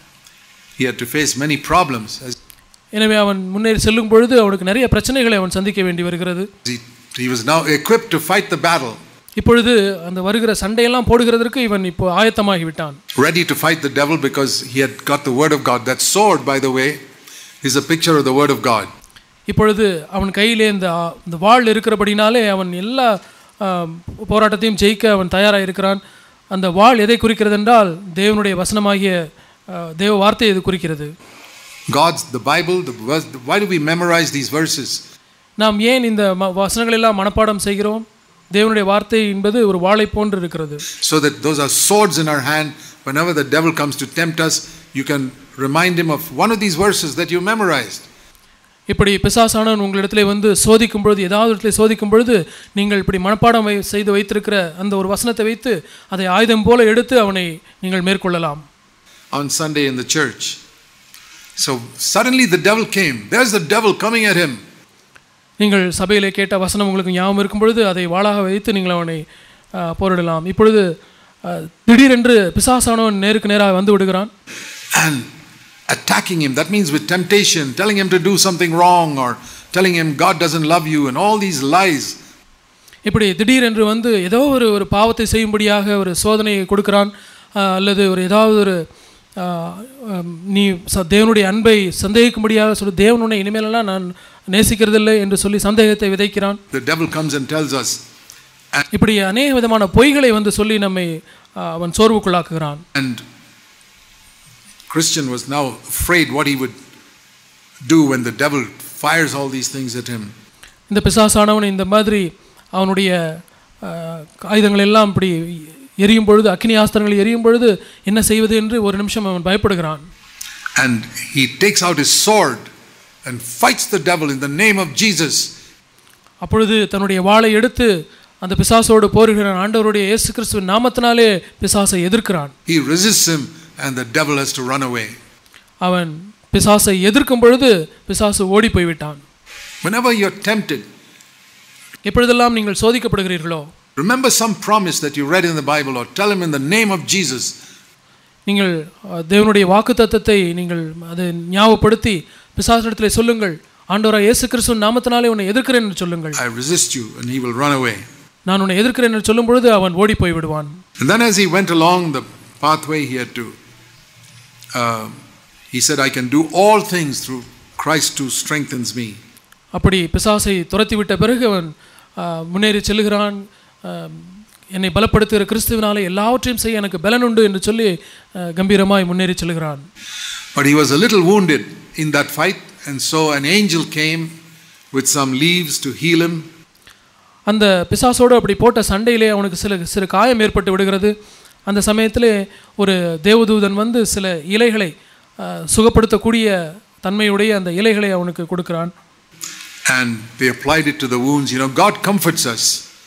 he had to face many problems. As எனவே அவன் முன்னேறி செல்லும் பொழுது அவனுக்கு நிறைய பிரச்சனைகளை அவன் சந்திக்க வேண்டி வருகிறது he, he was now equipped to fight the battle, இப்பொழுது அந்த வருகிற சண்டையெல்லாம் போடுகிறதற்கு இவன் இப்போ ஆயத்தமாகி விட்டான் ready to fight the devil because he had got the word of God. That sword, by the way, is a picture of the word of God. இப்பொழுது அவன் கையிலே இந்த ஆ, இந்த வாள் இருக்கிறபடினாலே அவன் எல்லா ஆ, போராட்டத்தையும் ஜெயிக்க அவன் தயாராக இருக்கிறான் அந்த வாள் எதை குறிக்கிறது என்றால் தேவனுடைய வசனமாகிய ஆ, தேவ வார்த்தை இது குறிக்கிறது God's, the Bible, the verse, why do we memorize these verses? நாம் ஏன் இந்த ம- வசனங்கள் எல்லாம் மனப்பாடம் செய்கிறோம் தேவனுடைய வார்த்தை என்பது ஒரு வாளை போன்று இருக்கிறது So that those are swords in our hand. Whenever the devil comes to tempt us, you can remind him of one of these verses that you memorized. இப்படி பிசாசானவன் உங்களிடத்திலே வந்து சோதிக்கும் பொழுது ஏதாவது இடத்துல சோதிக்கும் பொழுது நீங்கள் இப்படி மனப்பாடம் வை- செய்து வைத்திருக்கிற அந்த ஒரு வசனத்தை வைத்து அதை ஆயுதம் போல எடுத்து அவனை நீங்கள் மேற்கொள்ளலாம் on Sunday in the church. So suddenly the devil came. There's the devil coming at him. நீங்கள் சபையிலே கேட்ட வசனம் உங்களுக்கு ஞாபகம் இருக்கும் பொழுது அதை வாளாக வைத்து நீங்கள் அவனை ஆ, போரிடலாம் இப்பொழுது ஆ, திடீரென்று பிசாசானவன் நேருக்கு நேராக வந்து விடுகிறான் And attacking him. That means with temptation, telling him to do something wrong or telling him God doesn't love you and all these lies. இப்படி திடீரென்று வந்து ஏதோ ஒரு ஒரு பாவத்தை செய்யும்படியாக ஒரு சோதனையை கொடுக்கிறான் ஆ, அல்லது ஒரு ஏதாவது ஒரு ஆ, ஆம், நீ ச- தேவனுடைய அன்பை சந்தேகிக்கும்படியாக சொல்லி தேவன் உன்னை இனிமேலெல்லாம் நான் நேசிக்கிறதில்லை என்று சொல்லி சந்தேகத்தை விதைக்கிறான் The devil comes and tells us, இப்படி அநேக விதமான பொய்களை வந்து சொல்லி நம்மை ஆ, அவன் சோர்வுக்குள்ளாக்குகிறான் and Christian was now afraid what he would do when the devil fires all these things at him. இந்த பிசாசானவன் இந்த மாதிரி அவனுடைய ஆ, ஆயுதங்கள் எல்லாம் இப்படி எரியும் பொழுது அக்னி ஆஸ்திரங்கள் எரியும் பொழுது என்ன செய்வது என்று ஒரு நிமிஷம் அவன் பயப்படுகிறான் And he takes out his sword and fights the devil in the name of Jesus. அப்பொழுது தன்னுடைய வாளை எடுத்து அந்த பிசாசோடு போருகிறான் ஆண்டவருடைய இயேசு கிறிஸ்துவின் நாமத்தினாலே பிசாசை எதிர்க்கிறான் He resists him, and the devil has to run away. அவன் பிசாசை எதிர்க்கும் பொழுது பிசாசு ஓடி போய்விட்டான் Whenever you're tempted, எப்பொழுதெல்லாம் நீங்கள் சோதிக்கப்படுகிறீர்களோ remember some promise that you read in the Bible, or tell him in the name of Jesus. நீங்கள் அஹ், தேவனுடைய வாக்குத்தத்தத்தை நீங்கள் அதை ஞாபகப்படுத்தி பிசாசிடத்திலே சொல்லுங்கள் ஆண்டவராக இயேசு கிறிஸ்துவின் நாமத்தினாலே உன்னை எதிர்க்கிறேன் என்று சொல்லுங்கள் I resist you, and he will run away. நான் உன்னை எதிர்க்கிறேன் என்று சொல்லும் பொழுது அவன் ஓடி போய் விடுவான் And then, as he went along the pathway, he had to. Uh, he said, "I can do all things through Christ who strengthens me." அப்படி பிசாசை துரத்தி விட்ட பிறகு அவன் அஹ், முன்னேறி செல்லுகிறான் அஹ், என்னை பலப்படுத்துகிற கிறிஸ்துவினாலே எல்லாவற்றையும் செய்ய எனக்கு பலன் உண்டு என்று சொல்லி அஹ், கம்பீரமாய் முன்னேறி செல்கிறான் But he was a little wounded in that fight, and so an angel came with some leaves to heal him. அந்த பிசாசோடு அப்படி போட்ட சண்டையிலே அவனுக்கு சில சிறு காயம் ஏற்பட்டு விடுகிறது அந்த சமயத்திலே ஒரு தேவதூதன் வந்து சில இலைகளை அஹ், சுகப்படுத்தக்கூடிய தன்மையுடைய அந்த இலைகளை அவனுக்கு கொடுக்கிறான் and they applied it to the wounds. You know, God comforts us.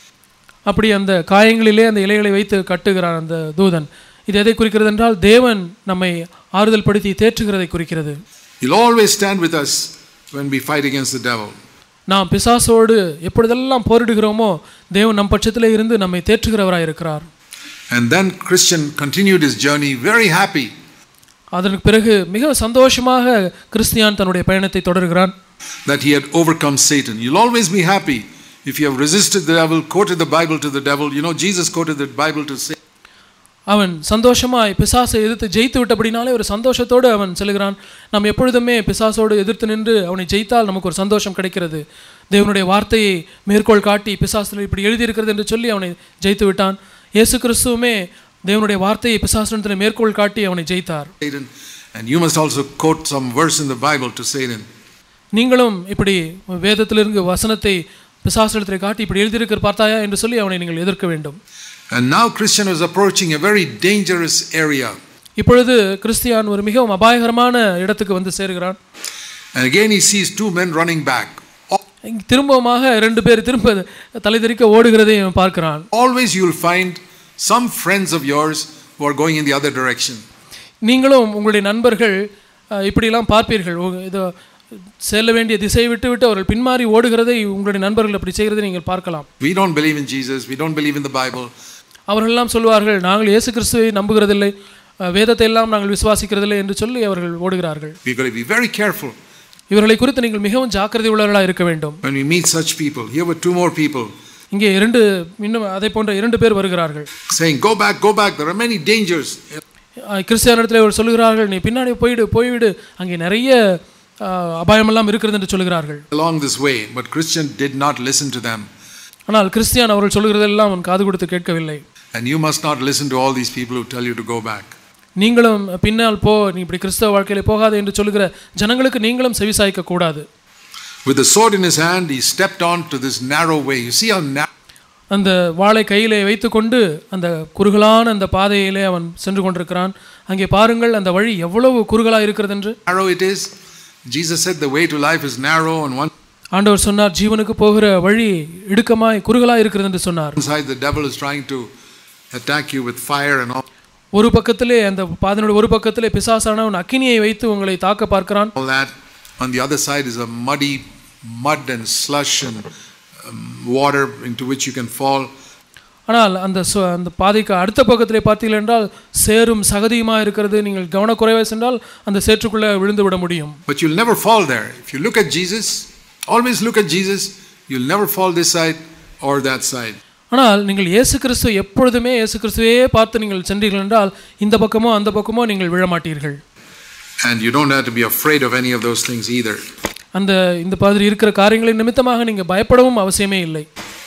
அப்படி அந்த காயங்களிலே அந்த இலைகளை வைத்து கட்டுகிறான் அந்த தூதன் இது எதை குறிக்கிறது என்றால் தேவன் நம்மை ஆறுதல் படுத்தி தேற்றுகிறதை குறிக்கிறது He'll always stand with us when we fight against the devil. நாம் பிசாசோடு எப்பொழுதெல்லாம் போரிடுகிறோமோ தேவன் நம் பட்சத்திலே இருந்து நம்மை தேற்றுகிறவராய் இருக்கிறார் And then Christian continued his journey very happy. அதற்கு பிறகு மிக சந்தோஷமாக கிறிஸ்தியான் தன்னுடைய பயணத்தை தொடர்கிறான் that he had overcome Satan. You'll always be happy if you have resisted the devil, quoted the Bible to the devil. You know, Jesus quoted the Bible to Satan. அவன் சந்தோஷமாய் பிசாசை எதிர்த்து ஜெயித்து விட்டபடினாலே ஒரு சந்தோஷத்தோடு அவன் செல்கிறான் நாம் எப்பொழுதுமே பிசாசோடு எதிர்த்து நின்று அவனை ஜெயித்தால் நமக்கு ஒரு சந்தோஷம் கிடைக்கிறது தேவனுடைய வார்த்தையை மேற்கோள் காட்டி பிசாசில் இப்படி எழுதியிருக்கிறது என்று சொல்லி அவனை ஜெயித்து விட்டான் இயேசு கிறிஸ்துவுமே தேவனுடைய வார்த்தையை பிசாசனத்தில் மேற்கோள் காட்டி அவனை ஜெயித்தார் Satan. And you must also quote some verse in the Bible to Satan. நீங்களும் இப்படி வேதத்திலிருந்து வசனத்தை பிசாசனத்தில் காட்டி இப்படி எழுதியிருக்கிற பார்த்தாயா என்று சொல்லி அவனை நீங்கள் எதிர்க்க வேண்டும் And now Christian was approaching a very dangerous area. இப்பொழுது கிறிஸ்தியான் ஒரு மிகவும் அபாயகரமான இடத்துக்கு வந்து சேருகிறான் And again he sees two men running back. Al- இங்க திரும்பமாக ரெண்டு பேர் திரும்ப தலைதெறிக்க ஓடுகிறதை இவன் பார்க்கிறான் Always you'll find some friends of yours who are going in the other direction. நீங்களும் உங்களுடைய நண்பர்கள் அஹ், இப்படியெல்லாம் பார்ப்பீர்கள் உங்க- இதோ செல்ல வேண்டிய திசையை விட்டு விட்டு அவர்கள் பின்மாறி ஓடுகிறதை உங்களுடைய நண்பர்கள் அப்படி செய்கிறதை நீங்கள் பார்க்கலாம் We don't believe in Jesus, we don't believe in the Bible. அவர்களெல்லாம் சொல்வார்கள் நாங்கள் இயேசு கிறிஸ்துவை நம்புகிறதில்லை அஹ், வேதத்தை எல்லாம் நாங்கள் விசுவாசிக்கிறதில்லை என்று சொல்லி அவர்கள் ஓடுகிறார்கள் We've got to be very careful இவர்களை குறித்து நீங்கள் மிகவும் ஜாக்கிரதை உள்ளவர்களாக இருக்க வேண்டும் when we meet such people. Here were two more people இங்கே இரண்டு இன்னும் அதை போன்ற இரண்டு பேர் வருகிறார்கள் saying, Go back, go back, there are many dangers. அஹ், கிறிஸ்தியானிடத்தில் அவர் சொல்லுகிறார்கள் நீ பின்னாடி போயிடு போய்விடு அங்கே நிறைய அஹ், அபாயமெல்லாம் இருக்கிறது என்று சொல்லுகிறார்கள் along this way, but Christian did not listen to them. ஆனால் கிறிஸ்தியான் அவர்கள் சொல்லுகிறதெல்லாம் அவன் காது கொடுத்து கேட்கவில்லை And you must not listen to all these people who tell you to go back. நீங்களும் பின்னால் போ நீ இப்படி கிறிஸ்தவ வாழ்க்கையில போகாது என்று சொல்லுகிற ஜனங்களுக்கு நீங்களும் செவிசாய்க்க கூடாது With the sword in his hand, he stepped on to this narrow way. You see how narrow அந்த வாளை கையிலே வைத்துக்கொண்டு அந்த குறுகலான அந்த பாதையிலே அவன் சென்று கொண்டிருக்கிறான் அங்கே பாருங்கள் அந்த வழி எவ்வளவு குறுகலாக இருக்கிறது என்று it is. Jesus said the way to life is narrow, and one ஆண்டவர் சொன்னார் ஜீவனுக்கு போகிற வழி இடுக்கமாய் குறுகலாக இருக்கிறது என்று சொன்னார் side the devil is trying to attack you with fire and all, ஒரு பக்கத்திலே அந்த பாதனுடைய ஒரு பக்கத்திலே பிசாசானவன் அக்கினியை வைத்து உங்களை தாக்க பார்க்கிறான் all that. On the other side is a muddy mud and slush and um, water into which you can fall. ஆனால் அந்த சு- அந்த பாதைக்கு அடுத்த பக்கத்திலே பார்த்தீர்கள் என்றால் சேரும் சகதியுமாக இருக்கிறது நீங்கள் கவனக்குறைவாக சென்றால் அந்த சேற்றுக்குள்ளே விழுந்து விட முடியும் But you'll never fall there. If you look at Jesus, always look at Jesus, you'll never fall this side or that side. ஆனால் நீங்கள் இயேசு கிறிஸ்து எப்பொழுதுமே இயேசு கிறிஸ்துவே பார்த்து நீங்கள் சென்றீர்கள் என்றால் இந்த பக்கமோ அந்த பக்கமோ நீங்கள் விழமாட்டீர்கள் And you don't have to be afraid of any of those things either. அந்த இந்த மாதிரி இருக்கிற காரியங்களின் நிமித்தமாக நீங்கள் பயப்படவும் அவசியமே இல்லை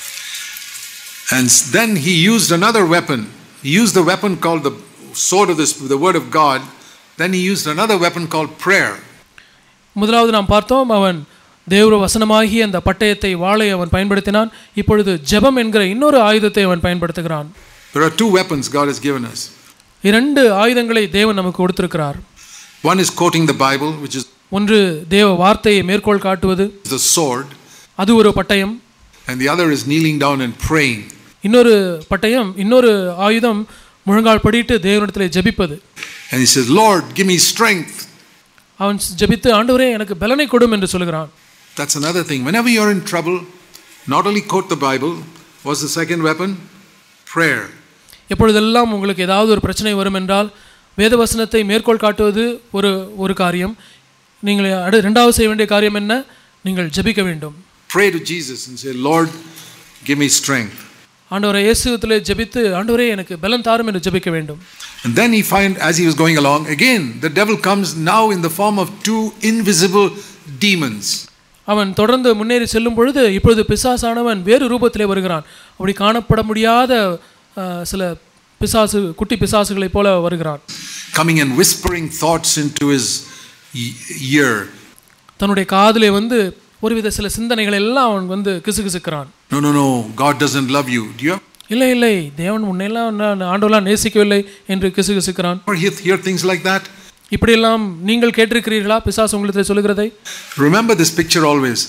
And then he used another weapon. He used the weapon called the sword of this, the word of God. Then he used another weapon called prayer. முதலாவது நாம் பார்த்தோம் அவன் தேவர வசனமாகி அந்த பட்டயத்தை வாளை அவன் பயன்படுத்தினான் இப்பொழுது ஜெபம் என்கிற இன்னொரு ஆயுதத்தை அவன் பயன்படுத்துகிறான் There are two weapons God has given us. இரண்டு ஆயுதங்களை தேவன் நமக்கு கொடுத்திருக்கிறார் One is quoting the Bible, which is ஒன்று தேவ வார்த்தையை மேற்கோள் காட்டுவது the sword, அது ஒரு பட்டயம் and the other is kneeling down and praying. இன்னொரு பட்டயம் இன்னொரு ஆயுதம் முழங்கால் படிட்டு தேவனிடத்தில் ஜெபிப்பது And he says, Lord, give me strength. அவன் ஜெபித்து ஆண்டவரே எனக்கு பலனை கொடும் என்று சொல்கிறான் That's another thing. Whenever you're in trouble, not only quote the Bible, what's the second weapon? Prayer. எப்பொழுதெல்லாம் உங்களுக்கு ஏதாவது ஒரு பிரச்சனை வரும் என்றால் வேத வசனத்தை மேற்கோள் காட்டுவது ஒரு ஒரு காரியம் நீங்கள் அடு ரெண்டாவது செய்ய வேண்டிய காரியம் என்ன நீங்கள் ஜெபிக்க வேண்டும் Pray to Jesus and say, Lord, give me strength. ஆண்டவரை இயேசுவிலே ஜெபித்து ஆண்டவரே எனக்கு பலன் தாரும் என்று ஜெபிக்க வேண்டும் And then he find as he was going along, again, the devil comes now in the form of two invisible demons. அவன் தொடர்ந்து முன்னேறி செல்லும் பொழுது இப்பொழுது பிசாசானவன் வேறு ரூபத்திலே வருகிறான் அப்படி காணப்பட முடியாத அஹ், சில பிசாசு குட்டி பிசாசுகளைப் போல வருகிறான் coming and whispering thoughts into his e- ear. தன்னுடைய காதிலே வந்து ஒருவித சில சிந்தனைகள் எல்லாம் அவன் வந்து கிசுகிசுக்கிறான் No, no, no, God doesn't love you. Do you இல்லை இல்லை தேவன் உன்னையெல்லாம் நான் ஆண்டவெல்லாம் நேசிக்கவில்லை என்று கிசுகிசுக்கிறான் ever hear, hear things like that? இப்படியெல்லாம் நீங்கள் கேட்டிருக்கிறீர்களா பிசாசு உங்களுக்கு சொல்லுகிறதை Remember this picture always.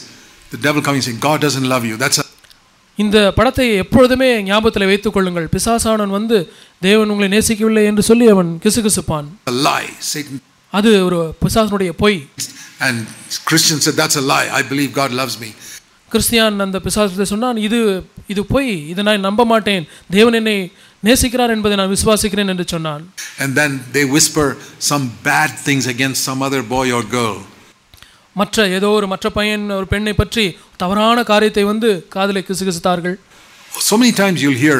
the devil coming saying, God doesn't love you. That's a இந்த படத்தை எப்பொழுதுமே ஞாபகத்தில் வைத்துக் கொள்ளுங்கள் பிசாசானவன் வந்து தேவன் உங்களை நேசிக்கவில்லை என்று சொல்லி அவன் கிசுகிசுப்பான் a lie. Satan அது ஒரு பிசாசனுடைய பொய் and Christian said, That's a lie. I believe God loves me. Christian அந்த பிசாசத்தை சொன்னான் இது இது பொய் இதை நான் நம்ப மாட்டேன் தேவன் என்னை நேசிக்கிறார் என்பதை நான் விசுவாசிக்கிறேன் என்று சொன்னான் And then they whisper some bad things against some other boy or girl. மற்ற ஏதோ ஒரு மற்ற பையன் ஒரு பெண்ணை பற்றி தவறான காரியத்தை வந்து காதிலே கிசுகிசுத்தார்கள் So many times you'll hear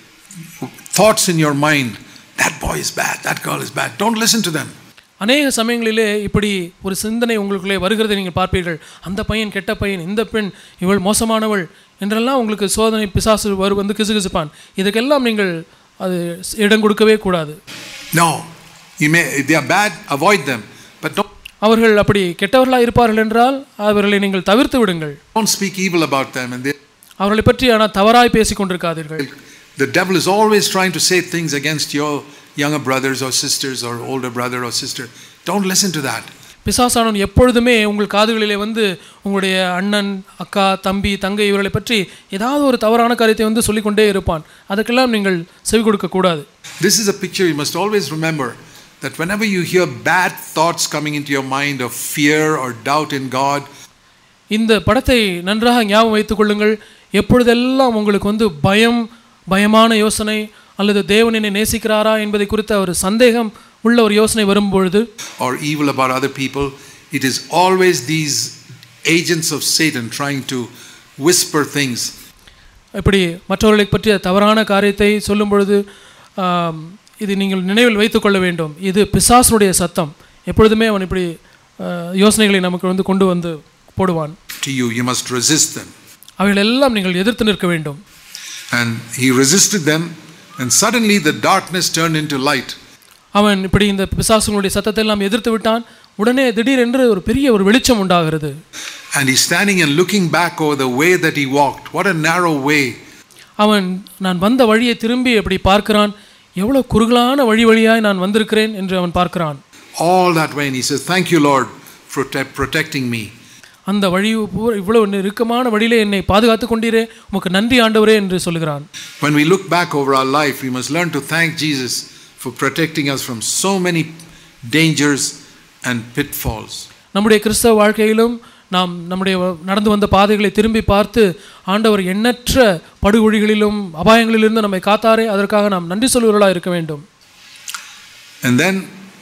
thoughts in your mind that boy is bad, that girl is bad. Don't listen to them. அநேக சமயங்களிலே இப்படி ஒரு சிந்தனை உங்களுக்குள்ளே வருகிறதை நீங்கள் பார்ப்பீர்கள் அந்த பையன் கெட்ட பையன் இந்த பெண் இவள் மோசமானவள் என்றெல்லாம் உங்களுக்கு சோதனை பிசாசு வரு வந்து கிசுகிசுப்பான் இதுக்கெல்லாம் நீங்கள் அது இடம் கொடுக்கவே கூடாது No, you may, if they are bad, avoid them. But don't, அவர்கள் அப்படி கெட்டவர்களாக இருப்பார்கள் என்றால் அவர்களை நீங்கள் தவிர்த்து விடுங்கள் don't speak evil about them. And they, அவர்களை பற்றி ஆனால் தவறாய் பேசிக் கொண்டிருக்காதீர்கள் the devil is always trying to say things against your younger brothers or sisters or older brother or sister. Don't listen to that. பிசாசானவன் எப்பொழுதுமே உங்கள் காதுகளிலே வந்து உங்களுடைய அண்ணன் அக்கா தம்பி தங்கை இவர்களை பற்றி ஏதாவது ஒரு தவறான காரியத்தை வந்து சொல்லிக்கொண்டே இருப்பான் அதுக்கெல்லாம் நீங்கள் செவி கொடுக்கக்கூடாது This is a picture you must always remember that whenever you hear bad thoughts coming into your mind of fear or doubt in God, இந்த படத்தை நன்றாக ஞாபகம் வைத்துக் கொள்ளுங்கள் எப்பொழுதெல்லாம் உங்களுக்கு வந்து பயம் பயமான யோசனை அல்லது தேவன் என்னை நேசிக்கிறாரா என்பதை குறித்த ஒரு சந்தேகம் உள்ள ஒரு யோசனை வரும்பொழுது or evil about other people, it is always these agents of Satan trying to whisper things. இப்படி மற்றவர்களை பற்றிய தவறான காரியத்தை சொல்லும் பொழுது ஆம், இது நீங்கள் நினைவில் வைத்துக்கொள்ள வேண்டும் இது பிசாசனுடைய சத்தம் எப்பொழுதுமே அவன் இப்படி ஆ, யோசனைகளை நமக்கு வந்து கொண்டு வந்து போடுவான் To you, you must resist them. அவைகள் எல்லாம் நீங்கள் எதிர்த்து நிற்க வேண்டும் And he resisted them, and suddenly the darkness turned into light. அவன் இப்படி இந்த பிசாசுகளுடைய சத்தத்தை எல்லாம் எதிர்த்து விட்டான் உடனே திடீரென்று ஒரு பெரிய ஒரு வெளிச்சம் உண்டாகிறது And he's standing and looking back over the way that he walked. What a narrow way. அவன் நான் வந்த வழியை திரும்பி அப்படி பார்க்கிறான் எவ்வளோ குறுகலான வழி வழியாய் நான் வந்திருக்கிறேன் என்று அவன் பார்க்கிறான் All that way. And he says, Thank you, Lord, for te- protecting me. அந்த வழி பூரா இவ்வளவு நெருக்கமான வழியிலே என்னை பாதுகாத்து கொண்டீரே உமக்கு நன்றி ஆண்டவரே என்று சொல்கிறான் When we look back over our life, we must learn to thank Jesus for protecting us from so many dangers and pitfalls. நம்முடைய கிறிஸ்தவ வாழ்க்கையிலும் நாம் நம்முடைய நடந்து வந்த பாதைகளை திரும்பி பார்த்து ஆண்டவர் எண்ணற்ற படுகொழிகளிலும் அபாயங்களிலிருந்து நம்மை காத்தாரே அதற்காக நாம் நன்றி சொல்லுவர்களாக இருக்க வேண்டும் And then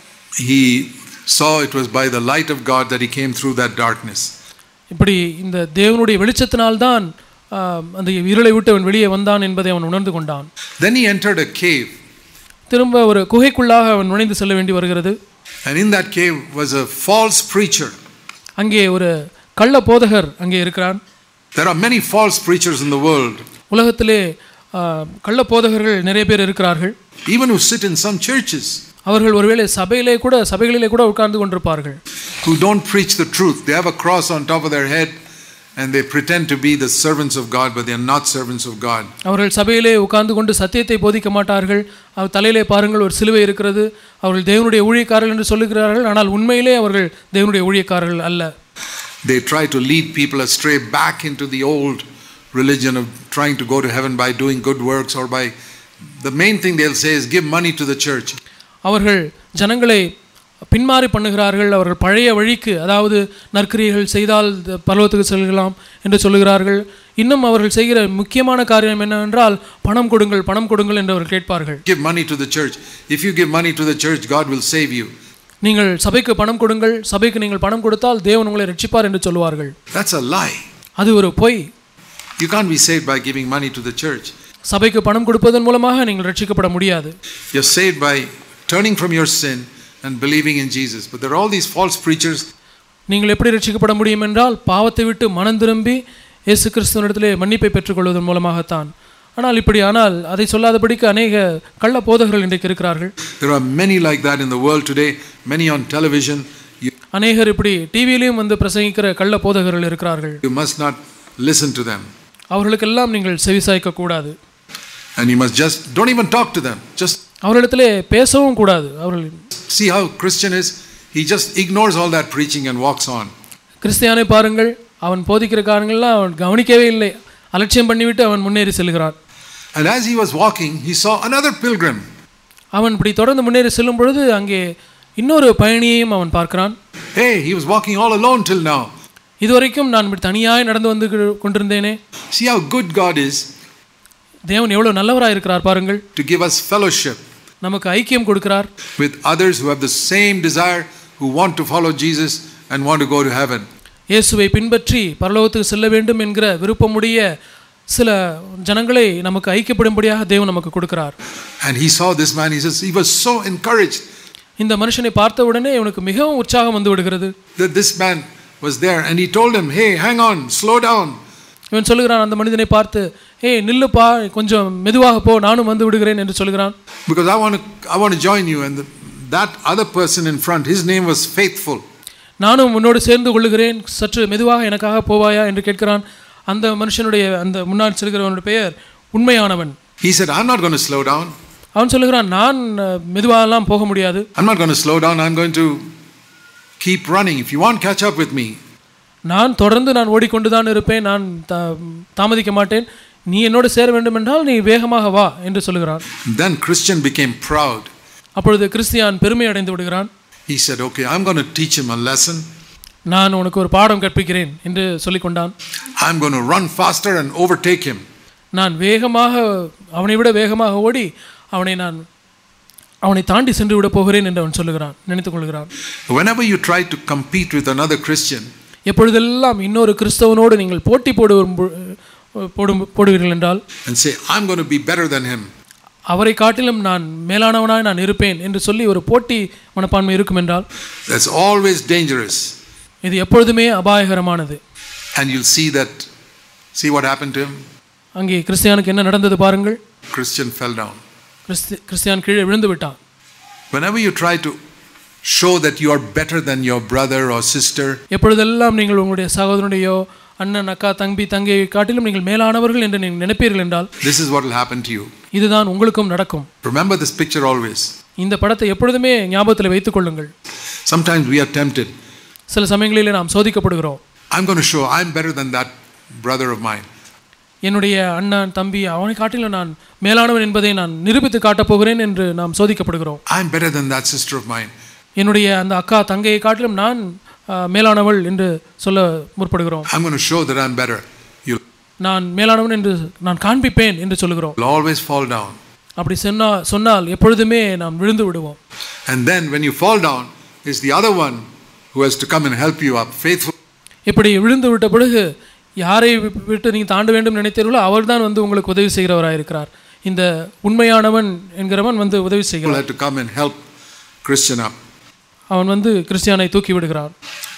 he saw it was by the light of God that he came through that darkness. இப்படி இந்த தேவனுடைய வெளிச்சத்தினால்தான் ஆம், அந்த இருளை விட்டு அவன் வெளியே வந்தான் என்பதை அவன் உணர்ந்து கொண்டான் Then he entered a cave, திரும்ப ஒரு குகைக்குள்ளாக அவன் நுழைந்து செல்ல வேண்டி வருகிறது and in that cave was a false preacher. அங்கே ஒரு கள்ள போதகர் அங்கே இருக்கிறான் There are many false preachers in the world, உலகத்திலே ஆ, கள்ள போதகர்கள் நிறைய பேர் இருக்கிறார்கள் even who sit in some churches, அவர்கள் ஒருவேளை சபையிலே கூட சபைகளிலே கூட உட்கார்ந்து கொண்டிருப்பார்கள் who don't preach the truth. They have a cross on top of their head, and they pretend to be the servants of God, but they are not servants of God. அவர்கள் சபையிலே உட்கார்ந்து கொண்டு சத்தியத்தை போதிக்க மாட்டார்கள் அவர் தலையிலே பாருங்கள் ஒரு சிலுவை இருக்கிறது அவர்கள் தேவனுடைய ஊழியக்காரர்கள் என்று சொல்லுகிறார்கள் ஆனால் உண்மையிலே அவர்கள் தேவனுடைய ஊழியக்காரர்கள் அல்ல They try to lead people astray back into the old religion of trying to go to heaven by doing good works or by the main thing they'll say is give money to the church. அவர்கள் ஜனங்களை பின்மாறி பண்ணுகிறார்கள் அவர்கள் பழைய வழிக்கு அதாவது நற்கிரியைகள் செய்தால் த- பரலோகத்துக்கு செல்லலாம் என்று சொல்லுகிறார்கள் இன்னும் அவர்கள் செய்கிற முக்கியமான காரியம் என்னவென்றால் பணம் கொடுங்கள் பணம் கொடுங்கள் என்று அவர்கள் கேட்பார்கள் Give money to the church. If you give money to the church, God will save you. நீங்கள் சபைக்கு பணம் கொடுங்கள் சபைக்கு நீங்கள் பணம் கொடுத்தால் தேவன் உங்களை ரட்சிப்பார் என்று சொல்லுவார்கள் That's a lie. அது ஒரு பொய் You can't be saved by giving money to the church. சபைக்கு பணம் கொடுப்பதன் மூலமாக நீங்கள் ரட்சிக்கப்பட முடியாது You're saved by turning from your sin and believing in Jesus. But there are all these false preachers. நீங்கள் எப்படி ரட்சிக்கப்பட முடியும் என்றால் பாவத்தை விட்டு மனம் திரும்பி இயேசு கிறிஸ்துவனிடத்திலே மன்னிப்பை பெற்றுக்கொள்வதன் மூலமாகத்தான் ஆனால் இப்படி ஆனால் அதை சொல்லாதபடிக்கு அநேக கள்ள போதகர்கள் இன்றைக்கு இருக்கிறார்கள் There are many like that in the world today, many on television. You, அநேகர் இப்படி டிவியிலையும் வந்து பிரசங்கிக்கிற கள்ள போதகர்கள் இருக்கிறார்கள் you must not listen to them. அவர்களுக்கெல்லாம் நீங்கள் செவிசாய்க்க கூடாது And you must just, don't even talk to them. Just அவர்களிடத்திலே பேசவும் கூடாது அவர்கள் see how Christian is. He just ignores all that preaching and walks on. கிறிஸ்தியானை பாருங்கள் அவன் போதிக்கிற காரணங்கள்லாம் அவன் கவனிக்கவே இல்லை அலட்சியம் பண்ணிவிட்டு அவன் முன்னேறி செல்கிறான் And as he was walking, he saw another pilgrim. அவன் இப்படி தொடர்ந்து முன்னேறி செல்லும் பொழுது அங்கே இன்னொரு பயணியையும் அவன் பார்க்கிறான் Hey, he was walking all alone till now. இதுவரைக்கும் நான் இப்படி தனியாய் நடந்து வந்து கொண்டிருந்தேனே See how good God is தேவன் எவ்வளவு நல்லவராக இருக்கிறார் பாருங்கள் to give us fellowship நமக்கு ஐக்கியம் கொடுக்கிறார் with others who have the same desire, who want to follow Jesus and want to go to heaven. இயேசுவை பின்பற்றி பரலோகத்துக்கு செல்ல வேண்டும் என்கிற விருப்பமுடைய சில ஜனங்களை நமக்கு ஐக்கியப்படும்படியாக தேவன் நமக்கு கொடுக்கிறார் And he saw this man, he says, he was so encouraged இந்த மனுஷனை பார்த்த உடனே இவனுக்கு மிகவும் உற்சாகம் வந்து விடுகிறது that this man was there. And he told him, Hey, hang on, slow down. இவன் சொல்லுகிறான் அந்த மனிதனை பார்த்து ஏய் நில்லுப்பா கொஞ்சம் மெதுவாக போ நானும் வந்து விடுகிறேன் என்று சொல்கிறான் Because I want to, I want to join you. And the, that other person in front, his name was Faithful. நானும் உன்னோடு சேர்ந்து கொள்ளுகிறேன் சற்று மெதுவாக எனக்காக போவாயா என்று கேட்கிறான் அந்த மனுஷனுடைய அந்த முன்னாள் செல்கிறவனுடைய பெயர் உண்மையானவன் He said, I'm not going to slow down. அவன் சொல்லுகிறான் நான் அஹ், மெதுவாகலாம் போக முடியாது I'm not going to slow down. I'm going to keep running. If you want, catch up with me. நான் தொடர்ந்து நான் ஓடிக்கொண்டு தான் இருப்பேன் நான் தா- தாமதிக்க மாட்டேன் நீ என்னோடு சேர வேண்டும் என்றால் நீ வேகமாக வா என்று சொல்லுகிறான் Then Christian became proud. அப்பொழுது கிறிஸ்தியான் பெருமை அடைந்து விடுகிறான் He said, Okay, I'm going to teach him a lesson. நான் உனக்கு ஒரு பாடம் கற்பிக்கிறேன் என்று சொல்லிக்கொண்டான் I'm going to run faster and overtake him. நான் வேகமாக அவனை விட வேகமாக ஓடி அவனை நான் அவனை தாண்டி சென்று விட போகிறேன் என்று அவன் சொல்லுகிறான் நினைத்துக் கொள்கிறான் Whenever you try to compete with another Christian, எப்பொழுதெல்லாம் இன்னொரு கிறிஸ்தவனோடு நீங்கள் போட்டி போடுவோம் போடும் போடுவீர்கள் என்றால் and say, I'm going to be better than him, அவரை காட்டிலும் நான் மேலானவனாய் நான் இருப்பேன் என்று சொல்லி ஒரு போட்டி மனப்பான்மை இருக்கும் என்றால் that's always dangerous. இது எப்பொழுதுமே அபாயகரமானது And you'll see that, see what happened to him? அங்கே கிறிஸ்தியானுக்கு என்ன நடந்தது பாருங்கள் Christian fell down. கிறிஸ்து கிறிஸ்தியான் கீழே விழுந்து விட்டான் Whenever you try to show that you are better than your brother or sister, எப்பொழுதெல்லாம் நீங்கள் உங்களுடைய சகோதரனுடையோ அண்ணன் அக்கா தம்பி தங்கையை காட்டிலும் நீங்கள் மேலானவர்கள் என்று நீங்கள் நினைப்பீர்கள் என்றால் this is what will happen to you. இதுதான் உங்களுக்கும் நடக்கும் Remember this picture always. இந்த படத்தை எப்பொழுதுமே ஞாபகத்தில் வைத்துக் கொள்ளுங்கள் Sometimes we are tempted. சில சமயங்களிலே நாம் சோதிக்கப்படுகிறோம் I'm going to show I'm better than that brother of mine. என்னுடைய அண்ணன் தம்பி அவனை காட்டிலும் நான் மேலானவன் என்பதை நான் நிரூபித்து காட்டப் போகிறேன் என்று நாம் சோதிக்கப்படுகிறோம் I'm better than that sister of mine. என்னுடைய அந்த அக்கா தங்கையை காட்டிலும் நான் ஆ, மேலானவள் என்று சொல்ல முற்படுகிறோம் I'm going to show that I'm better. You'll நான் மேலானவன் என்று நான் காண்பிப்பேன் என்று சொல்லுகிறோம் always fall down. அப்படி சொன்னா சொன்னால் எப்பொழுதுமே நாம் விழுந்து விடுவோம் And then when you fall down, is the other one who has to come and help you up. Faithful. இப்படி விழுந்து விட்ட பிறகு யாரை வி- விட்டு நீங்கள் தாண்ட வேண்டும் நினைத்தீர்களோ அவர்தான் வந்து உங்களுக்கு உதவி செய்கிறவராக இருக்கிறார் இந்த உண்மையானவன் என்கிறவன் வந்து உதவி People செய்கிறார் had to come and help Christian up. அவன் வந்து கிறிஸ்டியானை தூக்கி விடுகிறான்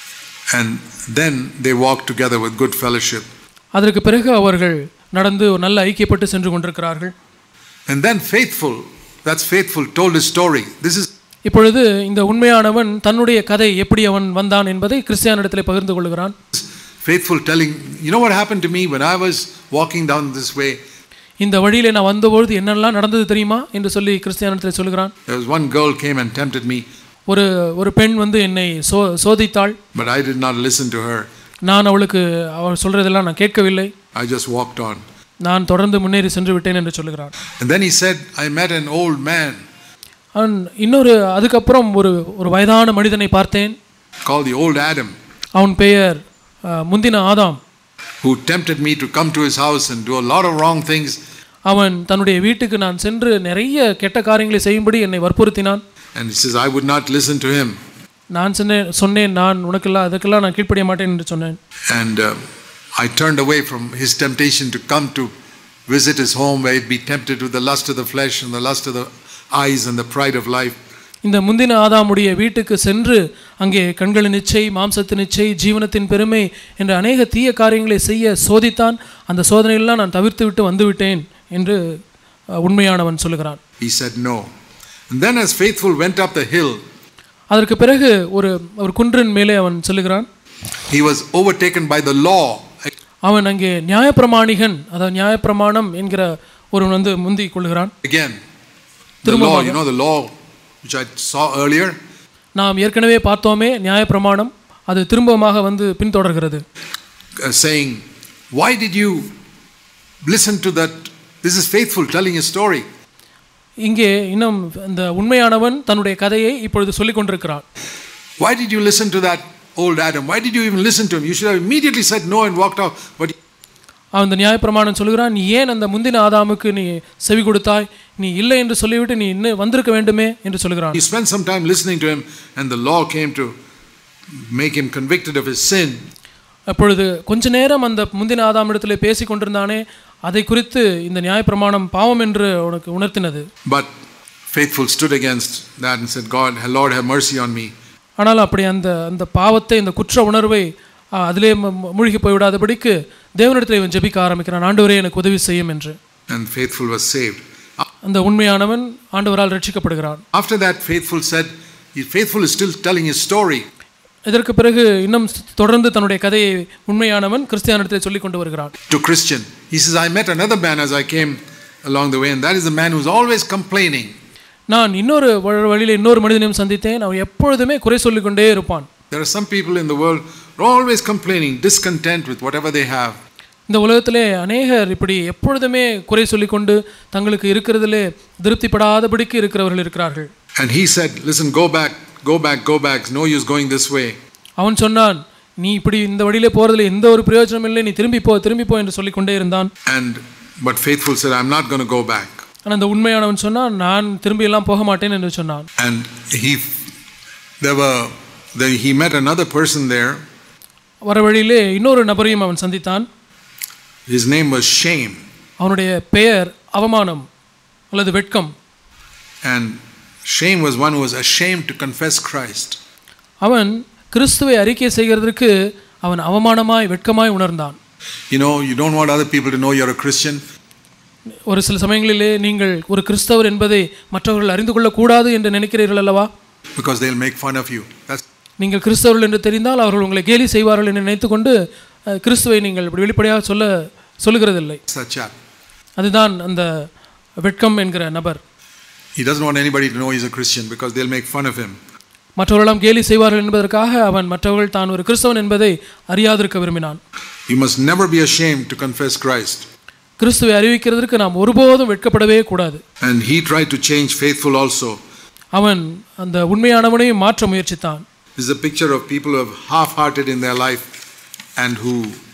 And then they walked together with good fellowship. அதற்கு பிறகு அவர்கள் நடந்து ஒரு நல்ல ஐக்கியப்பட்டு சென்று கொண்டிருக்கிறார்கள் And then faithful, that's faithful, told his story. This is இப்பொழுது இந்த உண்மையானவன் தன்னுடைய கதை எப்படி அவன் வந்தான் என்பதை கிறிஸ்டியானிடத்தில் பகிர்ந்து கொள்கிறான் faithful telling, you know what happened to me when I was walking down this way? இந்த வழியிலே நான் வந்தபொழுது என்னெல்லாம் நடந்தது தெரியுமா என்று சொல்லி கிறிஸ்டியானிடத்தில் சொல்கிறான் There was one girl came and tempted me, ஒரு ஒரு பெண் வந்து என்னை சோ சோதித்தாள் but I did not listen to her. நான் அவளுக்கு அவள் சொல்றதெல்லாம் நான் கேட்கவில்லை I just walked on. நான் தொடர்ந்து முன்னேறி சென்று விட்டேன் என்று சொல்லுகிறான் And then he said, I met an old man அவன் இன்னொரு அதுக்கப்புறம் ஒரு ஒரு வயதான மனிதனை பார்த்தேன் called the old Adam அவன் பெயர் அஹ், முந்தின ஆதாம் who tempted me to come to his house and do a lot of wrong things. அவன் தன்னுடைய வீட்டுக்கு நான் சென்று நிறைய கெட்ட காரியங்களை செய்யும்படி என்னை வற்புறுத்தினான் And he says, I would not listen to him. நான் சொன்னேன் சொன்னேன் நான் உனக்கெல்லாம் அதுக்கெல்லாம் நான் கீழ்ப்படிய மாட்டேன் என்று சொன்னேன் And uh, I turned away from his temptation to come to visit his home where he'd be tempted with the lust of the flesh and the lust of the eyes and the pride of life. இந்த முந்தின ஆதாமுடைய வீட்டுக்கு சென்று அங்கே கண்களின் இச்சை மாம்சத்தின் இச்சை ஜீவனத்தின் பெருமை என்ற அநேக தீய காரியங்களை செய்ய சோதித்தான் அந்த சோதனையெல்லாம் நான் தவிர்த்து விட்டு வந்துவிட்டேன் என்று அஹ், உண்மையானவன் சொல்லுகிறான் He said, No. And then, as faithful went up the hill, அதற்கு பிறகு ஒரு ஒரு குன்றின் மேலே அவன் சொல்லுகிறான் he was overtaken by the law. அவன் அங்கே நியாயப்பிரமாணிகன் அதாவது நியாயப்பிரமாணம் என்கிற ஒருவன் வந்து முந்தி கொள்கிறான் Again, the law, you know, the law which I saw earlier, நாம் ஏற்கனவே பார்த்தோமே நியாயப்பிரமாணம் அது திரும்பமாக வந்து பின்தொடர்கிறது uh, saying, Why did you listen to that? This is faithful telling a story. இங்கே இன்னும் இந்த உண்மையானவன் தன்னுடைய கதையை இப்பொழுது சொல்லிக் கொண்டிருக்கிறான் Why did you listen to that old Adam? Why did you even listen to him? You should have immediately said no and walked out. But அவன் இந்த நியாயப்பிரமாணம் சொல்கிறான் நீ ஏன் அந்த முந்தின ஆதாமுக்கு நீ செவி கொடுத்தாய் நீ இல்லை என்று சொல்லிவிட்டு நீ இன்னும் வந்திருக்க வேண்டுமே என்று சொல்கிறான் he spent some time listening to him, and the law came to make him convicted of his sin. அப்பொழுது கொஞ்ச நேரம் அந்த முந்தின ஆதாமிடத்திலே பேசி கொண்டிருந்தானே அதை குறித்து இந்த நியாயப்பிரமாணம் பாவம் என்று உனக்கு உணர்த்தினது But faithful stood against that and said, God, Lord, have mercy on me. ஆனால் அப்படி அந்த அந்த பாவத்தை இந்த குற்ற உணர்வை ஆ, அதிலே ம- ம- மூழ்கி போய்விடாதபடிக்கு தேவனிடத்தில் இவன் ஜெபிக்க ஆரம்பிக்கிறான் ஆண்டவரே எனக்கு உதவி செய்யும் என்று And faithful was saved. அந்த உண்மையானவன் ஆண்டவரால் ரட்சிக்கப்படுகிறான் After that, faithful said, he- faithful is still telling his story. இதற்கு பிறகு இன்னும் தொடர்ந்து தன்னுடைய கதையை உண்மையானவன் கிறிஸ்தியானிடத்தில் சொல்லிக் கொண்டு வருகிறான் to Christian. He says, I met another man as I came along the way, and that is the man who's always complaining. நான் இன்னொரு வ- வழியில் இன்னொரு மனிதனையும் சந்தித்தேன் அவன் எப்பொழுதுமே குறை சொல்லிக் கொண்டே இருப்பான் There are some people in the world who are always complaining, discontent with whatever they have. இந்த உலகத்திலே அநேகர் இப்படி எப்பொழுதுமே குறை சொல்லிக்கொண்டு தங்களுக்கு இருக்கிறதிலே திருப்திப்படாதபடிக்கு இருக்கிறவர்கள் இருக்கிறார்கள் And he said, Listen, go back, go back, go back. It's no use going this way. அவன் சொன்னான் நீ இப்படி இந்த வழியிலே போறதுல எந்த ஒரு பிரயோஜனம் இல்லை நீ திரும்பி போ திரும்பி போ என்று சொல்லிக் கொண்டே இருந்தான் And but faithful said, I'm not going to go back. ஆனால் அந்த உண்மையானவன் சொன்னான் நான் திரும்பி எல்லாம் போக மாட்டேன் என்று சொன்னான் And he, there were, there, he met another person there. வர வழியிலே இன்னொரு நபரையும் அவன் சந்தித்தான் His name was Shame. அவனுடைய பெயர் அவமானம் அல்லது வெட்கம் And Shame was one who was ashamed to confess Christ. அவன் கிறிஸ்துவை அறிக்கை செய்கிறதற்கு அவன் அவமானமாய் வெட்கமாய் உணர்ந்தான் You know, you don't want other people to know you're a Christian. ஒரு சில சமயங்களிலே நீங்கள் ஒரு கிறிஸ்தவர் என்பதை மற்றவர்கள் அறிந்து கொள்ளக்கூடாது என்று நினைக்கிறீர்கள் அல்லவா because they'll make fun of you. That's நீங்கள் கிறிஸ்தவர்கள் என்று தெரிந்தால் அவர்கள் உங்களை கேலி செய்வார்கள் என்று நினைத்துக்கொண்டு அஹ், கிறிஸ்துவை நீங்கள் இப்படி வெளிப்படையாக சொல்ல சொல்லுகிறதில்லை that chap. அதுதான் அந்த வெட்கம் என்கிற நபர் He doesn't want anybody to know he's a Christian because they'll make fun of him. மற்றவர்களெல்லாம் கேலி செய்வார்கள் என்பதற்காக அவன் மற்றவர்கள் தான் ஒரு கிறிஸ்தவன் என்பதை அறியாதிருக்க விரும்பினான் You must never be ashamed to confess Christ. கிறிஸ்துவை அறிவிக்கிறதற்கு நாம் ஒருபோதும் வெட்கப்படவே கூடாது And he tried to change faithful also. அவன் அந்த உண்மையானவனையும் மாற்ற முயற்சித்தான் This is a picture of people who have half hearted in their life and who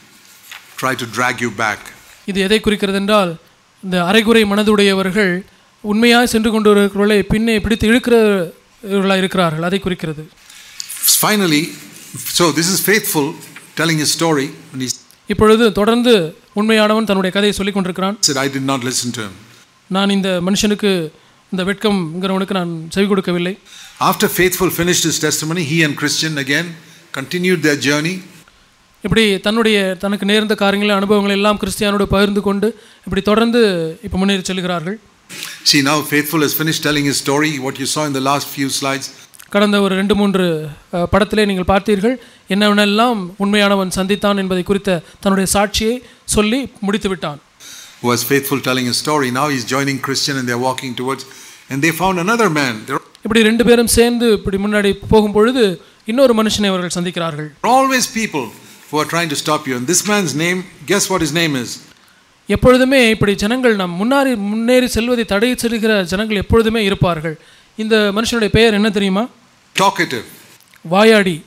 try to drag you back. இது எதை குறிக்கிறது என்றால் இந்த அரைகுறை மனதுடையவர்கள் உண்மையாய் சென்று கொண்டு இருக்கிறவர்களை பின்னே பிடித்து இழுக்கிறவர்களாக இருக்கிறார்கள் அதை குறிக்கிறது Finally, so this is faithful telling his story. And he இப்பொழுது தொடர்ந்து உண்மையானவன் தன்னுடைய கதையை சொல்லிக் கொண்டிருக்கிறான் said, I did not listen to him. நான் இந்த மனுஷனுக்கு இந்த வெட்கம்ங்கிறவனுக்கு நான் செவி கொடுக்கவில்லை After faithful finished his testimony, he and Christian again continued their journey. இப்படி தன்னுடைய தனக்கு நேர்ந்த காரியங்களை அனுபவங்களை எல்லாம் கிறிஸ்தியானோடு பகிர்ந்து கொண்டு இப்படி தொடர்ந்து இப்போ முன்னேறி செல்கிறார்கள் See, now Faithful has finished telling his story, what you saw in the last few slides. கடந்த ஒரு ரெண்டு மூன்று அஹ், படத்திலே நீங்கள் பார்த்தீர்கள் என்னவென்னெல்லாம் உண்மையானவன் சந்தித்தான் என்பதை குறித்த தன்னுடைய சாட்சியை சொல்லி முடித்து விட்டான் Who was faithful telling his story. Now he's joining Christian and they're walking towards, and they found another man. There இப்படி ரெண்டு பேரும் சேர்ந்து இப்படி முன்னாடி போகும் பொழுது இன்னொரு மனுஷனை அவர்கள் சந்திக்கிறார்கள் are always people who are trying to stop you. And this man's name, guess what his name is? எப்பொழுதுமே இப்படி ஜனங்கள் நம் முன்னாடி முன்னேறி செல்வதை தடை செல்கிற ஜனங்கள் எப்பொழுதுமே இருப்பார்கள் இந்த மனுஷனுடைய பெயர் என்ன தெரியுமா Talkative. வாயாடி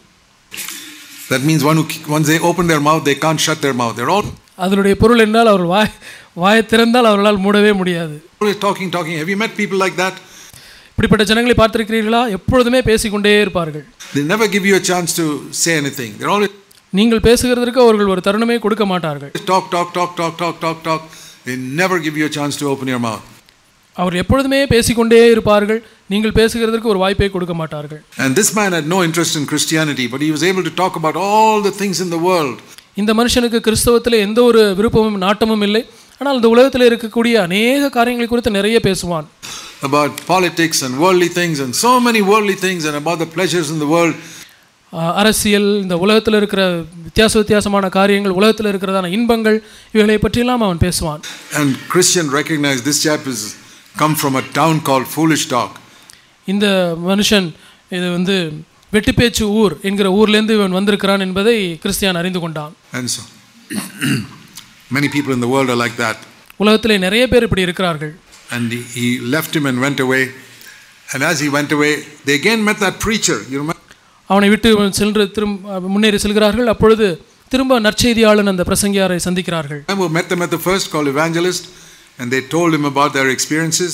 That means one who, once they open their mouth, they can't shut their mouth. They're all அதனுடைய பொருள் என்றால் அவர் வாய் வாயை திறந்தால் அவர்களால் மூடவே முடியாது always talking, talking. Have you met people like that? இப்படிப்பட்ட ஜனங்களை பார்த்திருக்கிறீர்களா எப்பொழுதுமே பேசிக்கொண்டே இருப்பார்கள் They never give you a chance to say anything. They're always நீங்கள் பேசுகிறதற்கு அவர்கள் ஒரு தருணமே கொடுக்க மாட்டார்கள் talk, talk, talk, talk, talk, talk, talk. They never give you a chance to open your mouth. அவர் எப்பொழுதுமே பேசிக்கொண்டே இருப்பார்கள் நீங்கள் பேசுகிறதற்கு ஒரு வாய்ப்பை கொடுக்க மாட்டார்கள் And this man had no interest in Christianity, but he was able to talk about all the things in the world. இந்த மனுஷனுக்கு கிறிஸ்தவத்தில் எந்த ஒரு விருப்பமும் நாட்டமும் இல்லை ஆனால் இந்த உலகத்தில் இருக்கக்கூடிய அநேக காரியங்களை குறித்து நிறைய பேசுவான் About politics and worldly things and so many worldly things and about the pleasures in the world. அஹ், அரசியல் இந்த உலகத்தில் இருக்கிற வித்தியாச வித்தியாசமான காரியங்கள் உலகத்தில் இருக்கிறதான இன்பங்கள் இவைகளை பற்றியெல்லாம் அவன் பேசுவான் And Christian recognized this chap is come from a town called Foolish Talk. இந்த மனுஷன் இது வந்து வெட்டிப்பேச்சு ஊர் என்கிற ஊர்லேருந்து இவன் வந்திருக்கிறான் என்பதை கிறிஸ்தியான் அறிந்து கொண்டான் And so Many people in the world are like that. உலகத்திலே நிறைய பேர் இப்படி இருக்கிறார்கள் And he, he left him and went away. And as he went away, they again met that preacher. You remember? அவனை விட்டு சென்று திரும்ப முன்னேறி செல்கிறார்கள் அப்பொழுது திரும்ப நற்செய்தியாளன் அந்த பிரசங்கியாரை சந்திக்கிறார்கள் Remember, who met them at the first, called evangelist, and they told him about their experiences.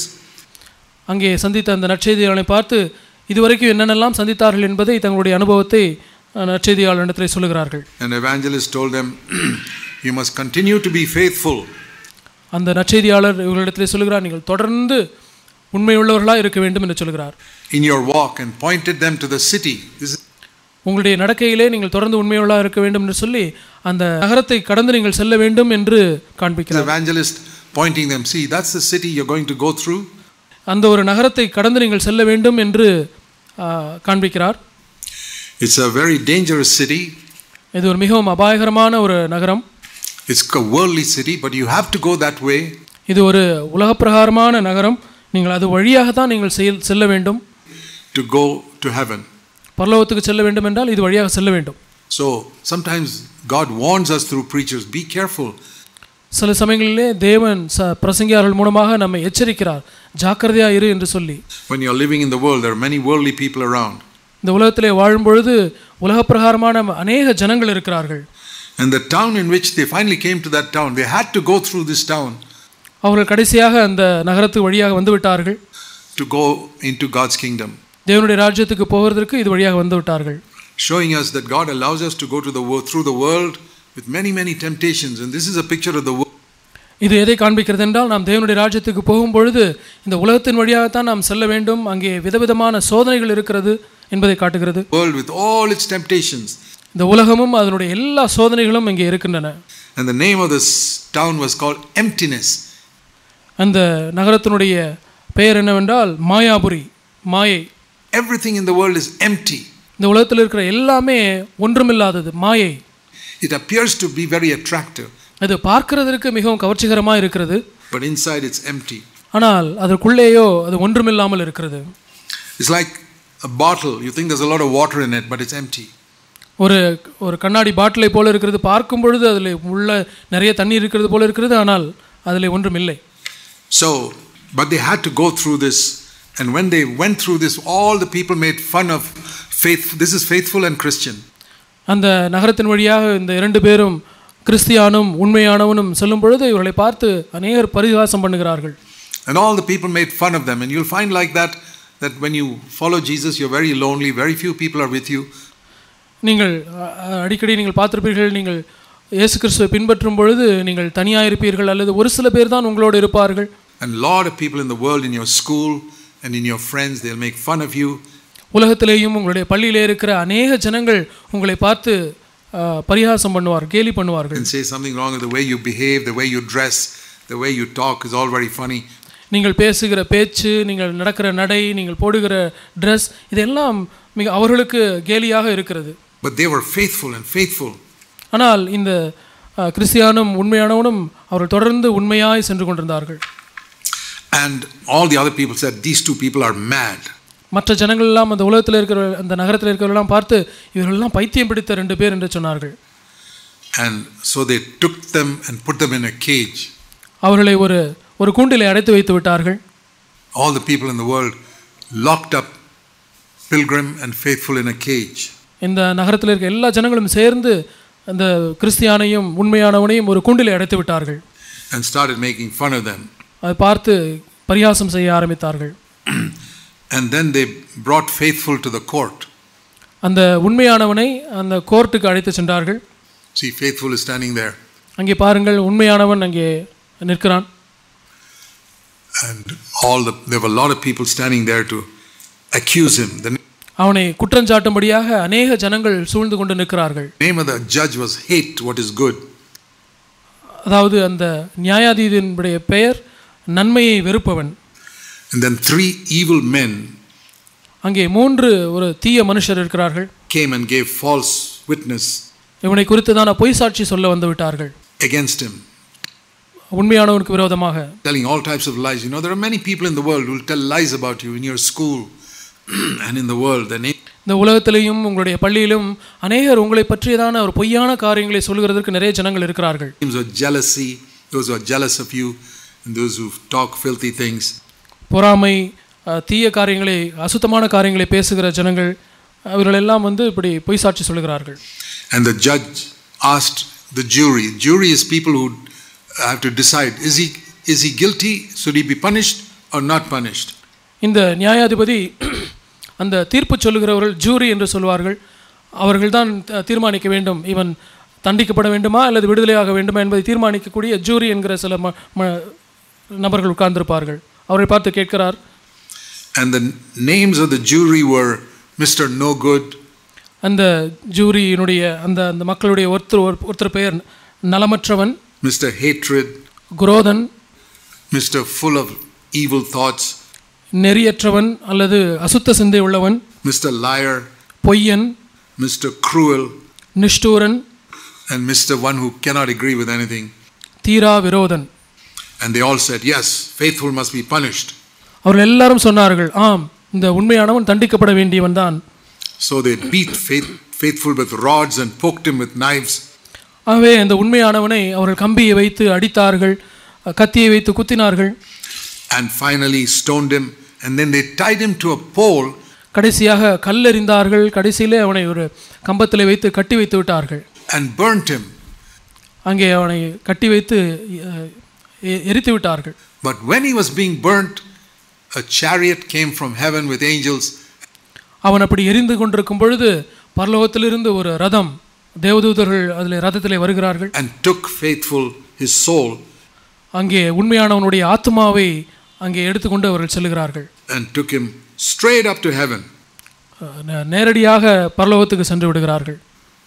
அங்கே சந்தித்த அந்த நற்செய்தியாளனை பார்த்து இதுவரைக்கும் என்னென்னலாம் சந்தித்தார்கள் என்பதை தங்களுடைய அனுபவத்தை அஹ், நற்செய்தியாளனிடத்தில் சொல்லுகிறார்கள் And evangelist told them, You must continue to be faithful. அந்த நற்செய்தியாளர் இவர்களிடத்தில் சொல்லுகிறார் நீங்கள் தொடர்ந்து உண்மையுள்ளவர்களாக இருக்க வேண்டும் என்று சொல்கிறார் in your walk and pointed them to the city. This is, உங்களுடைய நடக்கையிலே நீங்கள் தொடர்ந்து உண்மையுள்ளவர்களாக இருக்க வேண்டும் என்று சொல்லி அந்த நகரத்தை கடந்து நீங்கள் செல்ல வேண்டும் என்று the காண்பிக்கிறார் evangelist pointing them, see, that's the city you're going to go through. அந்த ஒரு நகரத்தை கடந்து நீங்கள் செல்ல வேண்டும் என்று ஆ, காண்பிக்கிறார் It's a very dangerous city. இது ஒரு மிகவும் அபாயகரமான ஒரு நகரம் It's a worldly city, but you have to go that way இது ஒரு உலகப்பிரகாரமான நகரம் நீங்கள் அது வழியாக தான் நீங்கள் செயல் செல்ல வேண்டும் to go to heaven. பரலோகத்துக்கு செல்ல வேண்டும் என்றால் இது வழியாக செல்ல வேண்டும் So sometimes God warns us through preachers be careful. சில சமயங்களிலே தேவன் ச பிரசங்கியார்கள் மூலமாக நம்மை எச்சரிக்கிறார் ஜாக்கிரதையா இரு என்று சொல்லி When you're living in the world, there are many worldly people around. இந்த உலகத்திலே வாழும் பொழுது உலகப்பிரகாரமான அநேக ஜனங்கள் இருக்கிறார்கள் And the town in which they finally came to that town, they had to go through this town அவர்கள் கடைசியாக அந்த நகரத்து வழியாக வந்து விட்டார்கள் to go into God's kingdom, தேவனுடைய ராஜ்யத்துக்கு போவதற்கு இது வழியாக வந்து விட்டார்கள் showing us that God allows us to go to the world through the world with many, many temptations. And this is a picture of the world. இது எதை காண்பிக்கிறது என்றால் நாம் தேவனுடைய ராஜ்யத்துக்கு போகும் பொழுது இந்த உலகத்தின் வழியாகத்தான் நாம் செல்ல வேண்டும் அங்கே விதவிதமான சோதனைகள் இருக்கிறது என்பதை காட்டுகிறது world with all its temptations. இந்த உலகமும் அதனுடைய எல்லா சோதனைகளும் இங்கே இருக்கின்றன And the name of this town was called Emptiness. அந்த நகரத்தினுடைய பெயர் என்னவென்றால் மாயாபுரி மாயை Everything in the world is empty. இந்த உலகத்தில் இருக்கிற எல்லாமே ஒன்றுமில்லாதது மாயை It appears to be very attractive, அது பார்க்கிறதற்கு மிகவும் கவர்ச்சிகரமாக இருக்கிறது but inside it's empty. ஆனால் அதற்குள்ளேயோ அது ஒன்றுமில்லாமல் இருக்கிறது It's like a bottle. You think there's a lot of water in it, but it's empty. ஒரு ஒரு கண்ணாடி பாட்டிலை போல இருக்கிறது பார்க்கும் பொழுது அதில் உள்ள நிறைய தண்ணீர் இருக்கிறது போல இருக்கிறது ஆனால் அதில் ஒன்றும் இல்லை So, but they had to go through this. And when they went through this, all the people made fun of faith. This is faithful and Christian. அந்த நகரத்தின் வழியாக இந்த இரண்டு பேரும் கிறிஸ்தியானும் உண்மையானவனும் செல்லும் பொழுது இவர்களை பார்த்து அநேகர் பரிகாசம் பண்ணுகிறார்கள் And all the people made fun of them. And you'll find like that, that when you follow Jesus, you're very lonely, very few people are with you. நீங்கள் அ, அ, அடிக்கடி நீங்கள் பார்த்திருப்பீர்கள் நீங்கள் இயேசு கிறிஸ்துவை பின்பற்றும் பொழுது நீங்கள் தனியாக இருப்பீர்கள் அல்லது ஒரு சில பேர் தான் உங்களோடு இருப்பார்கள் And a lot of people in the world, in your school and in your friends, they'll make fun of you. உலகத்திலேயும் உங்களுடைய பள்ளியிலே இருக்கிற அநேக ஜனங்கள் உங்களை பார்த்து அ, பரிகாசம் பண்ணுவார் கேலி பண்ணுவார்கள் and say something wrong with the way you behave, the way you dress, the way you talk is all very funny. நீங்கள் பேசுகிற பேச்சு நீங்கள் நடக்கிற நடை நீங்கள் போடுகிற ட்ரெஸ் இதெல்லாம் மிக அவர்களுக்கு கேலியாக இருக்கிறது But they were faithful and faithful. ஆனால் இந்த அ, கிறிஸ்தியானும் உண்மையானவனும் அவர்கள் தொடர்ந்து உண்மையாய் சென்று கொண்டிருந்தார்கள் And all the other people said, These two people are mad. மற்ற ஜனங்கள் எல்லாம் அந்த உலகத்தில் இருக்கிற அந்த நகரத்தில் இருக்கிறவர்களெல்லாம் பார்த்து இவர்களெல்லாம் பைத்தியம் பிடித்த ரெண்டு பேர் என்று சொன்னார்கள் And so they took them and put them in a cage. அவர்களை ஒரு ஒரு கூண்டிலே அடைத்து வைத்து விட்டார்கள் All the people in the world locked up, pilgrim and faithful in a cage. இந்த நகரத்தில் இருக்க எல்லா ஜனங்களும் சேர்ந்து அந்த கிறிஸ்தியானையும் உண்மையானவனையும் ஒரு கூண்டிலே அடைத்து விட்டார்கள் and started making fun of them. அதை பார்த்து பரிகாசம் செய்ய ஆரம்பித்தார்கள் And then they brought faithful to the court. அந்த உண்மையானவனை அந்த கோர்ட்டுக்கு அழைத்து சென்றார்கள் See, faithful is standing there. அங்கே பாருங்கள் உண்மையானவன் அங்கே நிற்கிறான் And all the there were a lot of people standing there to accuse him. The அவனை குற்றஞ்சாட்டும்படியாக அநேக ஜனங்கள் சூழ்ந்து கொண்டு நிற்கிறார்கள் name of the judge was hate what is good. அதாவது அந்த நியாயாதீதியினுடைய பெயர் நன்மையை வெறுப்பவன் And then three evil men அங்கே மூன்று ஒரு தீய மனுஷர் இருக்கிறார்கள் came and gave false witness இவனை குறித்து தான் பொய் சாட்சி சொல்ல வந்து விட்டார்கள் against him, உண்மையானவனுக்கு விரோதமாக telling all types of lies. You know, there are many people in the world who will tell lies about you in your school and in the world. The name, இந்த உலகத்திலேயும் உங்களுடைய பள்ளியிலும் அநேகர் உங்களை பற்றியதான ஒரு பொய்யான காரியங்களை சொல்கிறதற்கு நிறைய ஜனங்கள் இருக்கிறார்கள் Themes of jealousy, those who are jealous of you, and those who talk filthy things. பொறாமை அஹ், தீய காரியங்களை அசுத்தமான காரியங்களை பேசுகிற ஜனங்கள் அவர்களெல்லாம் வந்து இப்படி பொய் சாட்சி சொல்கிறார்கள் And the judge asked the jury. Jury is people who have to decide is he, is he guilty? Should he be punished or not punished? இந்த நியாயாதிபதி அந்த தீர்ப்பு சொல்லுகிறவர்கள் ஜூரி என்று சொல்வார்கள் அவர்கள்தான் த- தீர்மானிக்க வேண்டும் இவன் தண்டிக்கப்பட வேண்டுமா அல்லது விடுதலையாக வேண்டுமா என்பதை தீர்மானிக்கக்கூடிய ஜூரி என்கிற சில ம ம- நபர்கள் உட்கார்ந்திருப்பார்கள் அவரை பார்த்து கேட்கிறார் And the names of the jury were Mr. No Good, அந்த ஜூரியினுடைய அந்த அந்த மக்களுடைய ஒருத்தர் ஒரு- ஒருத்தர் பெயர் நலமற்றவன் Mr. Hatred, குரோதன் Mr. Full of Evil Thoughts, நெறியற்றவன் அல்லது அசுத்த சிந்தை உள்ளவன் Mr. Liar, பொய்யன் Mr. Cruel, நிஷ்டூரன் and Mr. One who cannot agree with anything. தீரா விரோதன் And they all said, Yes, faithful must be punished. அவர்கள் எல்லாரும் சொன்னார்கள் ஆம் இந்த உண்மையானவன் தண்டிக்கப்பட வேண்டியவன் தான் So they beat faith, faithful with rods and poked him with knives. ஆகவே இந்த உண்மையானவனை அவர்கள் கம்பியை வைத்து அடித்தார்கள் கத்தியை வைத்து குத்தினார்கள் and finally stoned him. And then they tied him to a pole கடைசியாக கல்லெறிந்தார்கள் கடைசியிலே அவனை ஒரு கம்பத்தில் வைத்து கட்டி வைத்து விட்டார்கள் and burnt him. அங்கே அவனை கட்டி வைத்து அஹ், எ- எரித்து விட்டார்கள் But when he was being burnt, a chariot came from heaven with angels அவன் அப்படி எரிந்து கொண்டிருக்கும் பொழுது பரலோகத்திலிருந்து ஒரு ரதம் தேவதூதர்கள் அதில் ரதத்திலே வருகிறார்கள் and took faithful his soul அங்கே உண்மையானவனுடைய ஆத்மாவை அங்கே எடுத்துக்கொண்டு அவர்கள் செல்லுகிறார்கள் and took him straight up to heaven. அஹ், நே- நேரடியாக பரலோகத்துக்கு சென்று விடுகிறார்கள்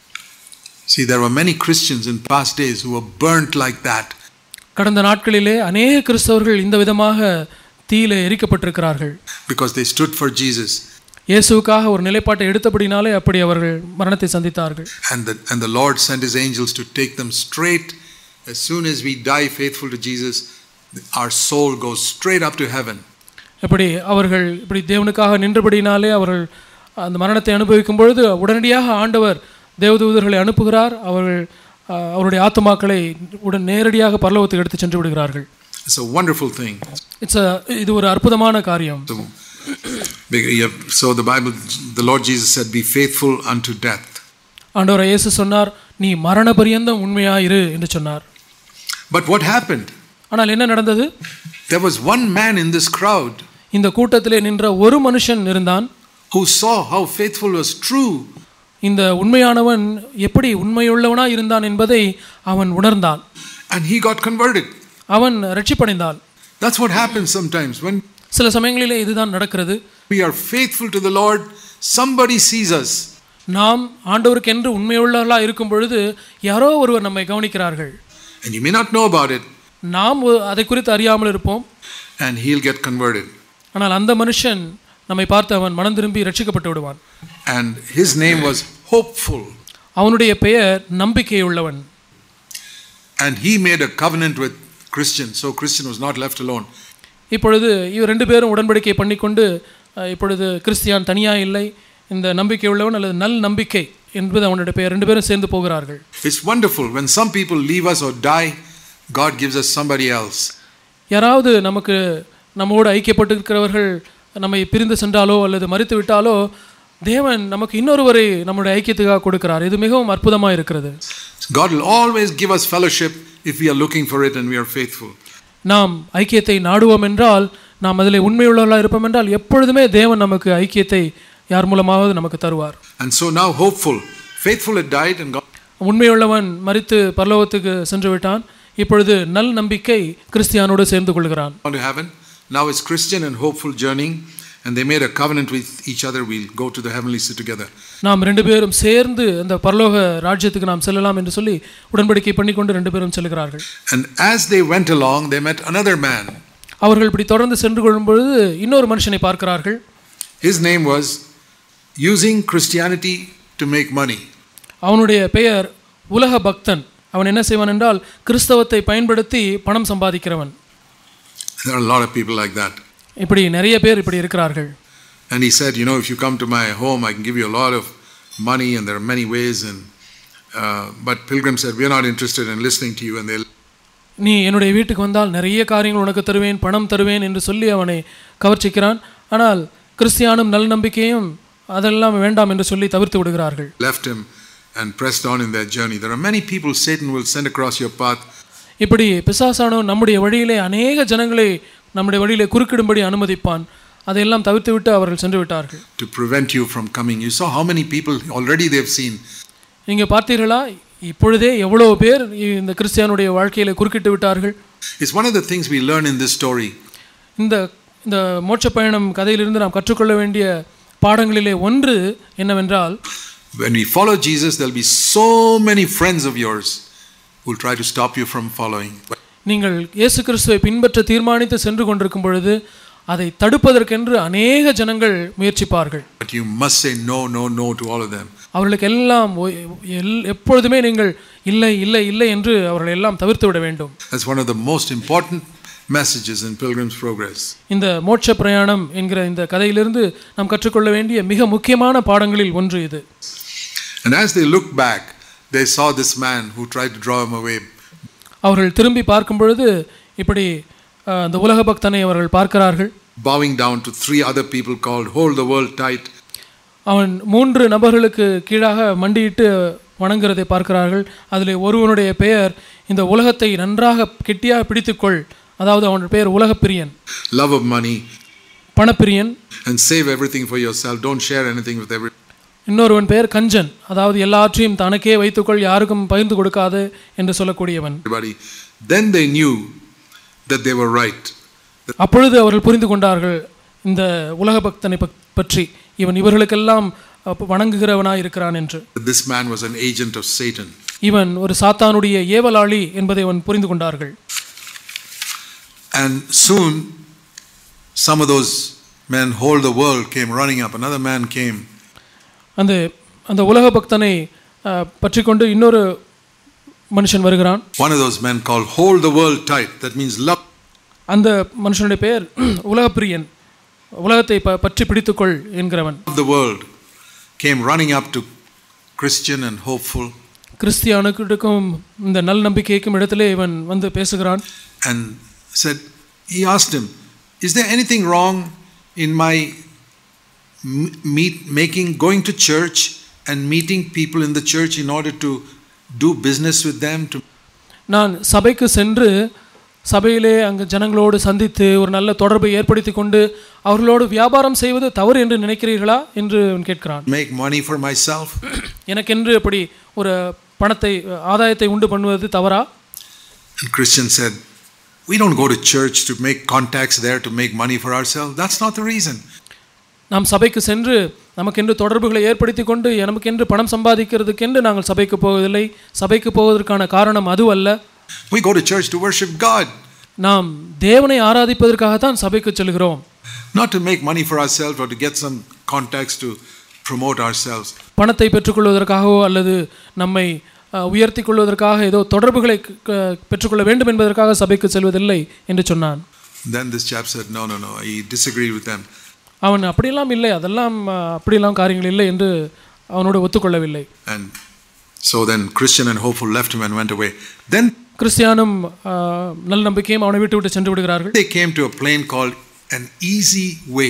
See, there were many Christians in past days who were burnt like that. கடந்த நாட்களிலே அநேக கிறிஸ்தவர்கள் இந்த விதமாக தீயில எரிக்கப்பட்டிருக்கிறார்கள் because they stood for Jesus. இயேசுவுக்காக ஒரு நிலைப்பாட்டை எடுத்தபடினாலே அப்படி அவர்கள் மரணத்தை சந்தித்தார்கள் And the, and the Lord sent his angels to take them straight. As soon as we die faithful to Jesus, our soul goes straight up to heaven. இப்படி அவர்கள் இப்படி தேவனுக்காக நின்றபடினாலே அவர்கள் அந்த மரணத்தை அனுபவிக்கும் பொழுது உடனடியாக ஆண்டவர் தேவதூதர்களை அனுப்புகிறார் அவர்கள் அஹ், அவருடைய ஆத்துமாக்களை உடன் நேரடியாக பரலோகத்துக்கு எடுத்து சென்று விடுகிறார்கள் It's a wonderful thing. It's இது ஒரு அற்புதமான காரியம் So, big- you have- so the Bible, the Lord Jesus said, Be faithful unto death. ஆண்டவர் இயேசு சொன்னார் நீ மரண பரியந்தம் உண்மையாயிரு என்று சொன்னார் But what happened? ஆனால் என்ன நடந்தது There was one man in this crowd இந்த கூட்டத்திலே நின்ற ஒரு மனுஷன் இருந்தான் who saw how faithful was true. இந்த உண்மையானவன் எப்படி உண்மையுள்ளவனாய் இருந்தான் என்பதை அவன் உணர்ந்தான் And he got converted. அவன் ரட்சிப்படைந்தான் That's what happens sometimes. When சில சமயங்களிலே இதுதான் நடக்கிறது we are faithful to the Lord, somebody sees us. நாம் ஆண்டவருக்கென்று உண்மையுள்ளவர்களாக இருக்கும் பொழுது யாரோ ஒருவர் நம்மை கவனிக்கிறார்கள் And you may not know about it, நாம் ஒ- அதை குறித்து அறியாமல் இருப்போம் and he'll get converted. ஆனால் அந்த மனுஷன் நம்மை பார்த்து அவன் மனம் திரும்பி ரட்சிக்கப்பட்டு விடுவான் And his name was Hopeful. அவனுடைய பெயர் நம்பிக்கை உள்ளவன் And he made a covenant with Christian, so Christian was not left alone. இப்பொழுது இவர் ரெண்டு பேரும் உடன்படிக்கை பண்ணிக்கொண்டு அஹ், இப்பொழுது கிறிஸ்தியான் தனியாக இல்லை இந்த நம்பிக்கை உள்ளவன் அல்லது நல் நம்பிக்கை என்பது அவனுடைய பெயர் ரெண்டு பேரும் சேர்ந்து போகிறார்கள் It's wonderful when some people leave us or die, God gives us somebody else. யாராவது நமக்கு நம்மோடு ஐக்கியப்பட்டிருக்கிறவர்கள் நம்மை பிரிந்து சென்றாலோ அல்லது மறித்து விட்டாலோ தேவன் நமக்கு இன்னொருவரை நம்முடைய ஐக்கியத்துக்காக கொடுக்கிறார் இது மிகவும் அற்புதமாக இருக்கிறது God will always give us fellowship if we are looking for it and we are faithful. நாம் ஐக்கியத்தை நாடுவோம் என்றால் நாம் அதில் உண்மையுள்ளவர்களாக இருப்போம் என்றால் எப்பொழுதுமே தேவன் நமக்கு ஐக்கியத்தை யார் மூலமாவது நமக்கு தருவார் And so now hopeful, faithful had died and God உண்மையுள்ளவன் மறித்து பரலோகத்துக்கு சென்று விட்டான் இப்பொழுது நல் நம்பிக்கை கிறிஸ்தியானோடு சேர்ந்து கொள்கிறான் gone to heaven. Now it's Christian and hopeful journeying, and they made a covenant with each other. We'll go to the heavenly city together. நாம் ரெண்டு பேரும் சேர்ந்து அந்த பரலோக ராஜ்யத்துக்கு நாம் செல்லலாம் என்று சொல்லி உடன்படிக்கை பண்ணிக்கொண்டு ரெண்டு பேரும் செல்கிறார்கள் And as they went along, they met another man. அவர்கள் இப்படி தொடர்ந்து சென்று கொள்ளும் பொழுது இன்னொரு மனுஷனை பார்க்கிறார்கள் His name was using Christianity to make money. அவனுடைய பெயர் உலக பக்தன் அவன் என்ன செய்வான் என்றால் கிறிஸ்தவத்தை பயன்படுத்தி பணம் சம்பாதிக்கிறவன் There are a lot of people like that. இப்படி நிறைய பேர் இப்படி இருக்கிறார்கள் And he said, You know, if you come to my home, I can give you a lot of money, and there are many ways. And uh, But Pilgrim said, We're not interested in listening to you. And they நீ என்னுடைய வீட்டுக்கு வந்தால் நிறைய காரியங்கள் உனக்கு தருவேன் பணம் தருவேன் என்று சொல்லி அவனை கவர்ச்சிக்கிறான் ஆனால் கிறிஸ்தியானும் நல்நம்பிக்கையும் அதெல்லாம் வேண்டாம் என்று சொல்லி தவிர்த்து விடுகிறார்கள் left him and pressed on in their journey. There are many people Satan will send across your path இப்படி பிசாசானோ நம்முடைய வழியிலே அநேக ஜனங்களை நம்முடைய வழியிலே குறுக்கிடும்படி அனுமதிப்பான் அதையெல்லாம் தவிர்த்து விட்டு அவர்கள் சென்று விட்டார்கள் to prevent you from coming. You saw how many people already they've seen. நீங்கள் பார்த்தீர்களா இப்பொழுதே எவ்வளோ பேர் இந்த கிறிஸ்தியானுடைய வாழ்க்கையிலே குறுக்கிட்டு விட்டார்கள் It's one of the things we learn in this story. இந்த இந்த மோட்ச பயணம் கதையிலிருந்து நாம் கற்றுக்கொள்ள வேண்டிய பாடங்களிலே ஒன்று என்னவென்றால் When we follow Jesus, there'll be so many friends of yours who'll try to stop you from following. But நீங்கள் இயேசு கிறிஸ்துவை பின்பற்ற தீர்மானித்து சென்று கொண்டிருக்கும் பொழுது அதை தடுப்பதற்கென்று அநேக ஜனங்கள் முயற்சிப்பார்கள் but you must say no, no, no to all of them. அவர்களுக்கு எல்லாம் ஒ- எல்- எப்பொழுதுமே நீங்கள் இல்லை இல்லை இல்லை என்று அவர்கள் எல்லாம் தவிர்த்து விட வேண்டும் That's one of the most important messages in Pilgrim's Progress. இந்த மோட்ச பிரயாணம் என்கிற இந்த கதையிலிருந்து நாம் கற்றுக்கொள்ள வேண்டிய மிக முக்கியமான பாடங்களில் ஒன்று இது And as they looked back, they saw this man who tried to draw him away. அவர்கள் திரும்பி பார்க்கும் பொழுது இப்படி அஹ், அந்த உலக பக்தனை அவர்கள் பார்க்கிறார்கள் bowing down to three other people called Hold the World Tight. அவன் மூன்று நபர்களுக்கு கீழாக மண்டியிட்டு வணங்குறதை பார்க்கிறார்கள் அதில் ஒருவனுடைய பெயர் இந்த உலகத்தை நன்றாக கெட்டியாக பிடித்துக்கொள் அதாவது அவனுடைய பெயர் உலகப்பிரியன் Love of money பணப்பிரியன் and save everything for yourself. Don't share anything with everyone. இன்னொருவன் பெயர் கஞ்சன் அதாவது எல்லாவற்றையும் தனக்கே வைத்துக்கொள் யாருக்கும் பகிர்ந்து கொடுக்காது என்று சொல்லக்கூடியவன் everybody. Then they knew that they were right. அப்பொழுது அவர்கள் புரிந்து கொண்டார்கள் இந்த உலக பக்தனை பக்- பற்றி இவன் இவர்களுக்கெல்லாம் அப்ப வணங்குகிறவனாய் இருக்கிறான் என்று That this man was an agent of Satan. இவன் ஒரு சாத்தானுடைய ஏவலாளி என்பதை அவன் புரிந்து கொண்டார்கள் And soon, some of those men, hold the world, came running up. Another man came. அந்த அந்த உலக பக்தனை அஹ், பற்றி கொண்டு இன்னொரு மனுஷன் வருகிறான் One of those men called Hold the World Tight. That means love அந்த மனுஷனுடைய பெயர் உலகப்பிரியன் உலகத்தை ப பற்றி பிடித்துக்கொள் என்கிறவன் the world. Came running up to Christian and hopeful கிறிஸ்தியானுக்கும் இந்த நல் நம்பிக்கைக்கும் இடத்திலே இவன் வந்து பேசுகிறான் and said, He asked him, Is there anything wrong in my m- meet, making, going to church and meeting people in the church in order to do business with them? To, நான் சபைக்கு சென்று சபையிலே அங்கு ஜனங்களோடு சந்தித்து ஒரு நல்ல தொடர்பை ஏற்படுத்தி கொண்டு அவர்களோடு வியாபாரம் செய்வது தவறு என்று நினைக்கிறீர்களா என்று அவன் கேட்கிறான் make money for myself? எனக்கென்று அப்படி ஒரு பணத்தை ஆதாயத்தை உண்டு பண்ணுவது தவறா And Christian said, We don't go to church to make contacts there to make money for ourselves. That's not the reason. நாம் சபைக்கு சென்று நமக்கென்று தொடர்புகளை ஏற்படுத்தி கொண்டு நமக்கென்று பணம் சம்பாதிக்கிறதுக்கென்று நாங்கள் சபைக்கு போவதில்லை சபைக்கு போவதற்கான காரணம் அதுவல்ல We go to church to worship God, நாம் தேவனை ஆராதிப்பதற்காகத்தான் சபைக்கு செல்கிறோம் not to make money for ourselves or to get some contacts to promote ourselves. பணத்தை பெற்றுக்கொள்வதற்காகவோ அல்லது நம்மை அஹ், உயர்த்தி கொள்வதற்காக ஏதோ தொடர்புகளை க- க- பெற்றுக்கொள்ள வேண்டும் என்பதற்காக சபைக்கு செல்வதில்லை என்று சொன்னான் Then this chap said, No, no, no. He disagreed with them. அவன் அப்படியெல்லாம் இல்லை அதெல்லாம் அஹ், அப்படியெல்லாம் காரியங்கள் இல்லை என்று அவனோடு ஒத்துக்கொள்ளவில்லை And so then Christian and hopeful left him and went away. Then கிறிஸ்தியானும் அஹ், நல்ல நம்பிக்கையும் அவனை விட்டு விட்டு சென்று விடுகிறார்கள் they came to a plain called an easy way.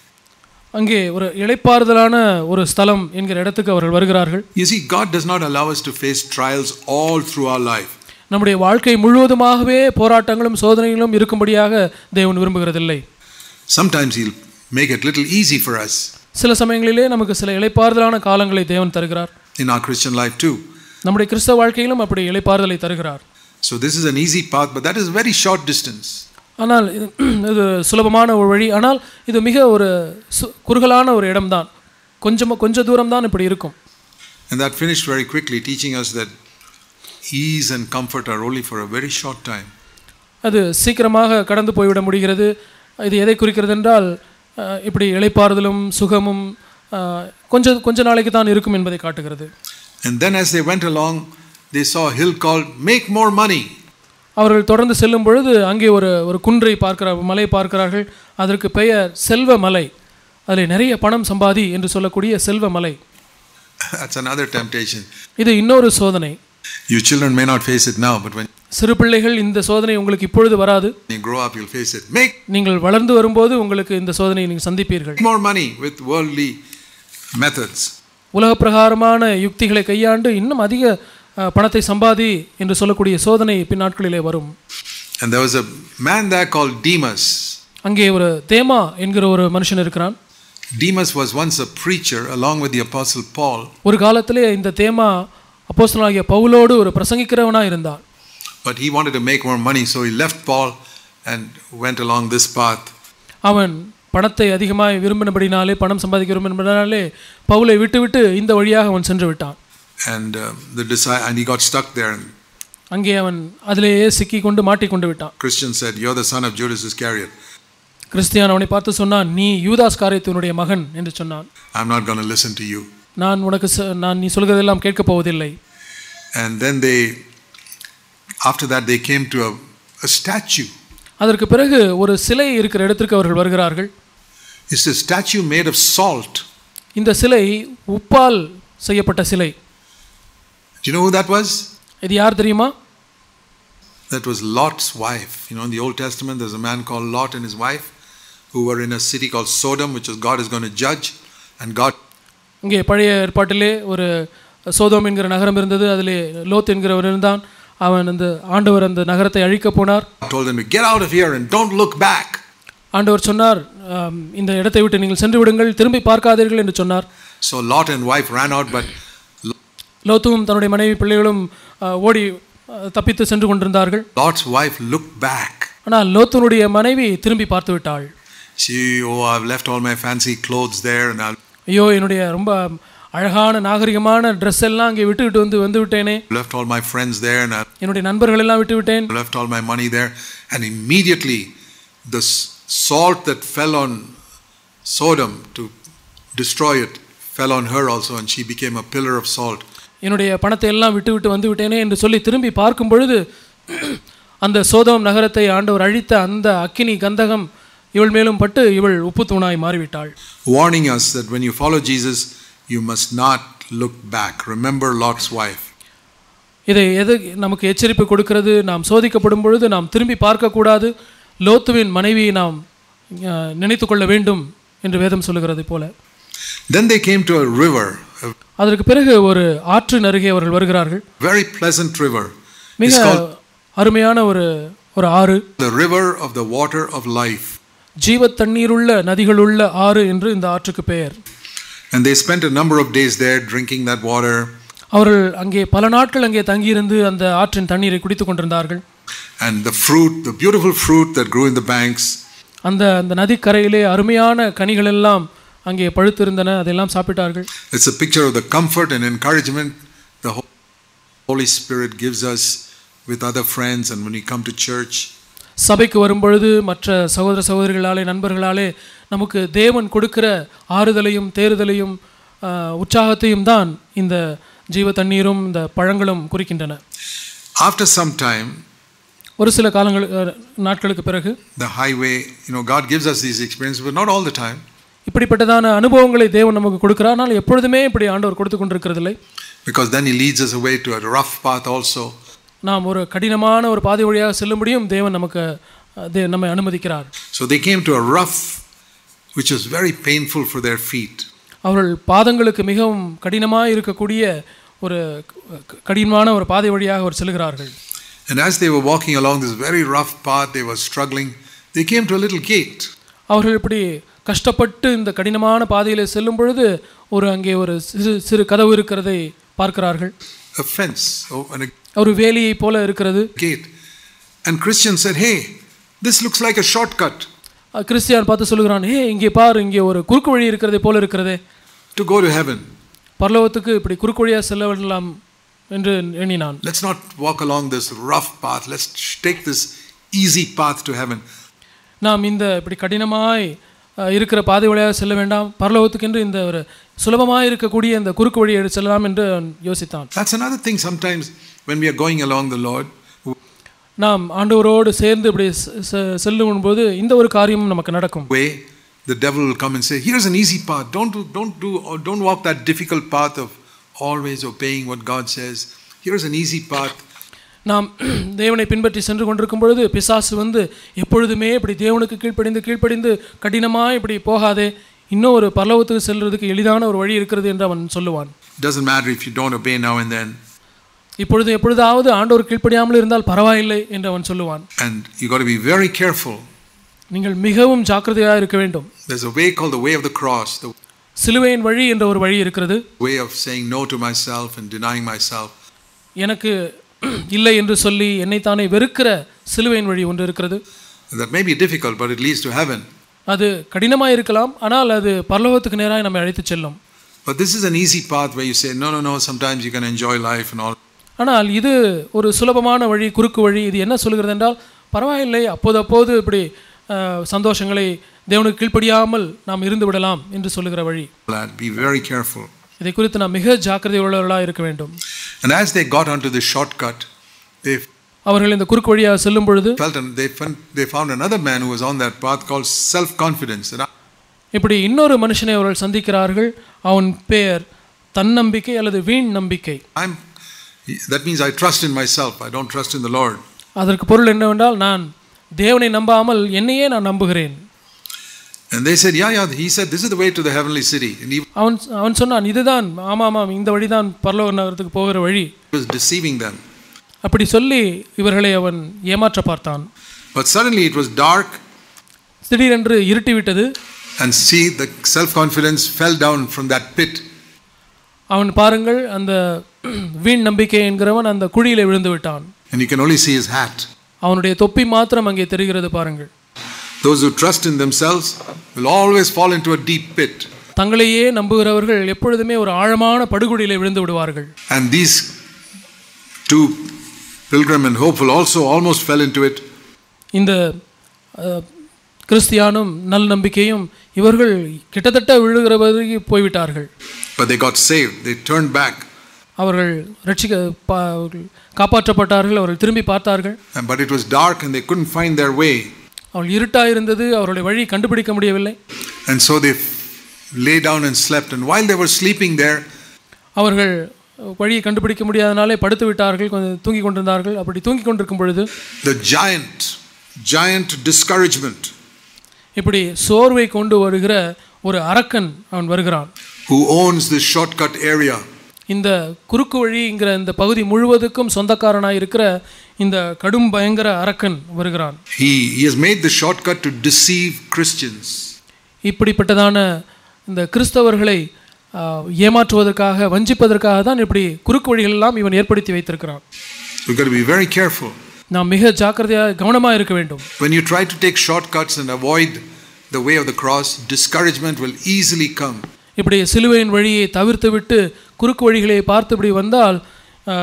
அங்கே ஒரு இளைப்பாறுதலான ஒரு ஸ்தலம் என்கிற இடத்துக்கு அவர்கள் வருகிறார்கள் You see, God does not allow us to face trials all through our life. நம்முடைய வாழ்க்கை முழுவதுமாகவே போராட்டங்களும் சோதனைகளும் இருக்கும்படியாக தேவன் விரும்புகிறதில்லை Sometimes He'll make it little easy for us சில சமயங்களிலே நமக்கு சில இளைப்பாறுதலான காலங்களை தேவன் தருகிறார் in our Christian life too. நம்முடைய கிறிஸ்தவ வாழ்க்கையிலும் அப்படி இளைப்பாறுதலை தருகிறார் So this is an easy path, but that is very short distance. ஆனால் இது இது சுலபமான ஒரு வழி ஆனால் இது மிக ஒரு சு குறுகலான ஒரு இடம்தான் கொஞ்சம் கொஞ்ச தூரம் தான் இப்படி இருக்கும் And that finished very quickly, teaching us that ease and comfort are only for a very short time. அது சீக்கிரமாக கடந்து போய்விட முடிகிறது இது எதை குறிக்கிறது என்றால் அஹ், இப்படி இளைப்பாறுதலும் சுகமும் அஹ், கொஞ்ச கொஞ்ச நாளைக்கு தான் இருக்கும் என்பதை காட்டுகிறது And then as they went along, they saw a hill called Make More Money. அவர்கள் தொடர்ந்து செல்லும் பொழுது அங்கே ஒரு ஒரு குன்றை பார்க்கிற மலை பார்க்கிறார்கள் அதற்கு பெயர் செல்வ மலை அதில் நிறைய பணம் சம்பாதி என்று சொல்லக்கூடிய செல்வ மலை That's another temptation. இது இன்னொரு சோதனை You children may not face it now, but when சிறு பிள்ளைகள் இந்த சோதனை உங்களுக்கு இப்பொழுது வராது you grow up, you'll face it. Make நீங்கள் வளர்ந்து வரும்போது உங்களுக்கு இந்த சோதனையை நீங்கள் சந்திப்பீர்கள் more money with worldly methods. உலக பிரகாரமான யுக்திகளை கையாண்டு இன்னும் அதிக அஹ், பணத்தை சம்பாதி என்று சொல்லக்கூடிய சோதனை பின்னாட்களிலே வரும் And there was a man there called Demas. அங்கே ஒரு தேமா என்கிற ஒரு மனுஷன் இருக்கிறான் Demas was once a preacher along with the Apostle Paul, ஒரு காலத்திலே இந்த தேமா அப்போஸ்தலனாகிய பவுலோடு ஒரு பிரசங்கிக்கிறவனாக இருந்தான் but he wanted to make more money, so he left Paul and went along this path. அவன் பணத்தை அதிகமாக விரும்பினபடினாலே பணம் சம்பாதிக்க விரும்பினபடினாலே பவுலை விட்டுவிட்டு இந்த வழியாக அவன் சென்று விட்டான் And uh, the disi- and he got stuck there. And அங்கே அவன் அதிலேயே சிக்கி கொண்டு மாட்டிக்கொண்டு விட்டான் Christian said, "You're the son of Judas Iscariot. Christian அவனை பார்த்து சொன்னான் நீ யூதாஸ் காரியத்தினுடைய மகன் என்று சொன்னான் I'm not going to listen to you." நான் உனக்கு ச- நான் நீ சொல்கிறதெல்லாம் கேட்கப் போவதில்லை And then they, after that, they came to a, a statue. அதற்கு பிறகு ஒரு சிலை இருக்கிற இடத்திற்கு அவர்கள் வருகிறார்கள் It's a statue made of salt. இந்த சிலை உப்பால் செய்யப்பட்ட சிலை Do you know who that was? இது யார் தெரியுமா That was Lot's wife. You know, in the Old Testament, there's a man called Lot and his wife who were in a city called Sodom, which is God is going to judge. And God இங்கே பழைய ஏற்பாட்டிலே ஒரு சோதோம் என்கிற நகரம் இருந்தது அதிலே லோத் என்கிறவர் இருந்தான் அவன் அந்த ஆண்டவர் அந்த நகரத்தை அழிக்கப் போனார் told them to get out of here and don't look back. ஆண்டவர் சொன்னார் "ஆம், இந்த இடத்தை விட்டு நீங்கள் சென்று விடுங்கள் திரும்பி பார்க்காதீர்கள் என்று சொன்னார் So Lot and wife ran out, but லோத்துவும் தன்னுடைய மனைவி பிள்ளைகளும் ஆ, ஓடி ஆ, தப்பித்து சென்று கொண்டிருந்தார்கள் Lot's wife looked back. ஆனால் லோத்துனுடைய மனைவி திரும்பி பார்த்து விட்டாள் She, oh, I've left all my fancy clothes there, and I've ஐயோ என்னுடைய ரொம்ப அழகான நாகரிகமான ட்ரெஸ் எல்லாம் அங்கே விட்டுவிட்டு வந்து வந்து விட்டேனே left all my friends there, and I've என்னுடைய நண்பர்கள் எல்லாம் விட்டு விட்டேன் left all my money there. And immediately, the s- salt that fell on Sodom to destroy it fell on her also, and she became a pillar of salt. என்னுடைய பணத்தை எல்லாம் விட்டு விட்டு வந்து விட்டேனே என்று சொல்லி திரும்பி பார்க்கும் பொழுது அந்த சோதோம் நகரத்தை ஆண்டவர் அழித்த அந்த அக்கினி கந்தகம் இவள் மேலும் பட்டு இவள் உப்பு தூணாய் மாறிவிட்டாள் warning us that when you follow Jesus, you must not look back. Remember Lot's wife. இதை எது நமக்கு எச்சரிப்பு கொடுக்கிறது நாம் சோதிக்கப்படும் பொழுது நாம் திரும்பி பார்க்கக்கூடாது லோத்துவின் மனைவியை நாம் அஹ், நினைத்து கொள்ள வேண்டும் என்று வேதம் சொல்லுகிறது போல Then they came to a river, a அதற்கு பிறகு ஒரு ஆற்றின் அருகே அவர்கள் வருகிறார்கள் very pleasant river. மிக It's called அருமையான ஒரு ஒரு ஆறு the river of the water of life. ஜீவ தண்ணீருள்ள நதிகளுள்ள ஆறு என்று இந்த ஆற்றுக்கு பெயர் And they spent a number of days there drinking that water. அவர்கள் அங்கே பல நாட்கள் அங்கே தங்கியிருந்து அந்த ஆற்றின் தண்ணீரை குடித்துக் கொண்டிருந்தார்கள் And the fruit, the beautiful fruit that grew in the banks, அந்த அந்த நதிக்கரையிலே அருமையான கனிகள் எல்லாம் அங்கே பழுத்திருந்தன அதெல்லாம் சாப்பிட்டார்கள் it's a picture of the comfort and encouragement the Ho- Holy Spirit gives us with other friends and when we come to church. சபைக்கு வரும்பொழுது மற்ற சகோதர சகோதரிகளாலே நண்பர்களாலே நமக்கு தேவன் கொடுக்கிற ஆறுதலையும் தேறுதலையும் ஆஹ், உற்சாகத்தையும் தான் இந்த ஜீவ தண்ணீரும் இந்த பழங்களும் குறிக்கின்றன After some time, ஒரு சில காலங்கள் அஹ், நாட்களுக்கு பிறகு the highway, you know, God gives us these experiences, but not all the time. இப்படிப்பட்டதான அனுபவங்களை தேவன் நமக்கு கொடுக்கிறார் ஆனால் எப்பொழுதுமே இப்படி ஆண்டவர் கொடுத்து கொண்டிருக்கிறதில்லை Because then He leads us away to a rough path also. நாம் ஒரு கடினமான ஒரு பாதை வழியாக செல்லும்படியும் தேவன் நமக்கு அஹ், தே நம்மை அனுமதிக்கிறார் So they came to a rough, which was very painful for their feet. அவர்கள் பாதங்களுக்கு மிகவும் கடினமாக இருக்கக்கூடிய ஒரு க- கடினமான ஒரு பாதை வழியாக அவர் செல்கிறார்கள் And as they were walking along this very rough path, they were struggling. They came to a little gate. அவர்கள் இப்படி கஷ்டப்பட்டு இந்த கடினமான பாதையில் செல்லும் பொழுது ஒரு அங்கே ஒரு சிறு சிறு கதவு இருக்கிறதை பார்க்கிறார்கள் a fence oh, and a ஒரு வேலியை போல இருக்கிறது gate. And Christian said, Hey, this looks like a shortcut அஹ் கிறிஸ்தியான் பார்த்து சொல்லுகிறான் ஏ இங்கே பார் இங்கே ஒரு குறுக்கு வழி இருக்கிறதை போல இருக்கிறதே to go to heaven. பரலோகத்துக்கு இப்படி குறுக்கு வழியாக செல்ல வேண்டலாம் என்று எண்ணினான் Let's not walk along this rough path. Let's take this easy path to heaven. நாம் இந்த இப்படி கடினமாய் அஹ், இருக்கிற பாதை வழியாக செல்ல வேண்டாம் பரலோகத்துக்கென்று இந்த ஒரு சுலபமாக இருக்கக்கூடிய இந்த குறுக்கு வழியை எடுத்து செல்லலாம் என்று அவன் யோசித்தான் That's another thing sometimes when we are going along the Lord. நாம் ஆண்டவரோடு சேர்ந்து இப்படி செ- செ- செல்லும் போது இந்த ஒரு காரியமும் நமக்கு நடக்கும் Way the devil will come and say, Here's an easy path. Don't do, don't do, or don't walk that difficult path of always obeying what God says. Here's an easy path. நாம் தேவனை பின்பற்றி சென்று கொண்டிருக்கும் பொழுது பிசாசு வந்து எப்பொழுதுமே இப்படி தேவனுக்கு கீழ்ப்படிந்து கீழ்ப்படிந்து கடினமாக இப்படி போகாதே இன்னும் ஒரு பரலோகத்துக்கு செல்றதுக்கு எளிதான ஒரு வழி இருக்கிறது என்று அவன் சொல்லுவான் It doesn't matter if you don't obey now and then. இப்பொழுது எப்பொழுதாவது ஆண்டவர் கீழ்ப்படியாமல் இருந்தால் பரவாயில்லை என்று அவன் சொல்லுவான் And you got to be very careful. நீங்கள் மிகவும் ஜாக்கிரதையாக இருக்க வேண்டும் There's a way called the way of the cross, the சிலுவையின் வழி என்ற ஒரு வழி இருக்கிறது way of saying no to myself and denying myself. எனக்கு இல்லை என்று சொல்லி என்னைத்தானே வெறுக்கிற சிலுவையின் வழி ஒன்று இருக்கிறது And that may be difficult, but it leads to heaven. அது கடினமாக இருக்கலாம் ஆனால் அது பரலோகத்துக்கு நேராக நம்மை அழைத்து செல்லும் But this is an easy path where you say, no, no, no, sometimes you can enjoy life and all. ஆனால் இது ஒரு சுலபமான வழி குறுக்கு வழி இது என்ன சொல்கிறது என்றால் பரவாயில்லை அப்போது அப்போது இப்படி அஹ், சந்தோஷங்களை தேவனுக்கு கீழ்ப்படியாமல் நாம் இருந்து விடலாம் என்று சொல்லுகிற வழி Lad, Be very careful. இதை குறித்து நாம் மிக ஜாக்கிரதை உள்ளவர்களாக இருக்க வேண்டும் And as they got onto the shortcut, they அவர்கள் இந்த குறுக்கு வழியாக செல்லும் பொழுது felt and they found, they found another man who was on that path called self-confidence. That I- இப்படி இன்னொரு மனுஷனை அவர்கள் சந்திக்கிறார்கள் அவன் பெயர் தன்னம்பிக்கை அல்லது வீண் நம்பிக்கை I'm, that means I trust in myself. I don't trust in the Lord. அதற்கு பொருள் என்னவென்றால் நான் தேவனை நம்பாமல் என்னையே நான் நம்புகிறேன் And they said, yeah, yeah. He said, this is the way to the heavenly city. And he அவன் அவன் சொன்னான் இதுதான் ஆமாம் ஆமாம் இந்த வழிதான் பரலோக நகரத்துக்கு போகிற வழி was deceiving them. அப்படி சொல்லி இவர்களை அவன் ஏமாற்ற பார்த்தான் But suddenly it was dark, திடீரென்று இருட்டி விட்டது and see, the self-confidence fell down from that pit. அவன் பாருங்கள் அந்த வீண் நம்பிக்கை என்கிறவன் அந்த குழியில விழுந்து விட்டான் And you can only see his hat. அவனுடைய தொப்பி மாத்திரம் அங்கே தெரிகிறது பாருங்கள் Those who trust in themselves will always fall into a deep pit. தங்களையே நம்புகிறவர்கள் எப்பொழுதுமே ஒரு ஆழமான படுகுழியில விழுந்து விடுவார்கள் And these two, Pilgrim and Hopeful, also almost fell into it. இந்த அஹ், கிறிஸ்தியானும் நல் நம்பிக்கையும் இவர்கள் கிட்டத்தட்ட விழுகிற வரைக்கும் போய்விட்டார்கள் But they got saved. They turned back. அவர்கள் ரட்சிக்க பா- அவர்கள் காப்பாற்றப்பட்டார்கள் அவர்கள் திரும்பி பார்த்தார்கள் And- But it was dark and they couldn't find their way. அவள் இருட்டாக இருந்தது அவருடைய வழி கண்டுபிடிக்க முடியவில்லை And so they f- lay down and slept. And while they were sleeping there, அவர்கள் வழியை கண்டுபிடிக்க முடியாதனாலே படுத்து விட்டார்கள் கொஞ்சம் தூங்கி கொண்டிருந்தார்கள் அப்படி தூங்கி கொண்டிருக்கும் பொழுது the giant, giant discouragement இப்படி சோர்வை கொண்டு வருகிற ஒரு அரக்கன் அவன் வருகிறான் who owns this shortcut area இந்த குறுக்கு வழிங்கிற இந்த பகுதி முழுவதுக்கும் சொந்தக்காரனாய் இருக்கிற இந்த கடும் பயங்கர அரக்கன் வருகிறான் he, he has made the shortcut to deceive Christians. இப்படிப்பட்டதான இந்த கிறிஸ்தவர்களை ஆ, ஏமாற்றுவதற்காக வஞ்சிப்பதற்காக தான் இப்படி குறுக்கு வழிகள் எல்லாம் இவன் ஏற்படுத்தி வைத்திருக்கிறான் We've got to be very careful. நாம் மிக ஜாக்கிரதையாக கவனமாக இருக்க வேண்டும் When you try to take shortcuts and avoid the way of the cross, discouragement will easily come. இப்படி சிலுவையின் வழியை தவிர்த்து விட்டு குறுக்கு வழிகளை பார்த்து இப்படி வந்தால் ஆ,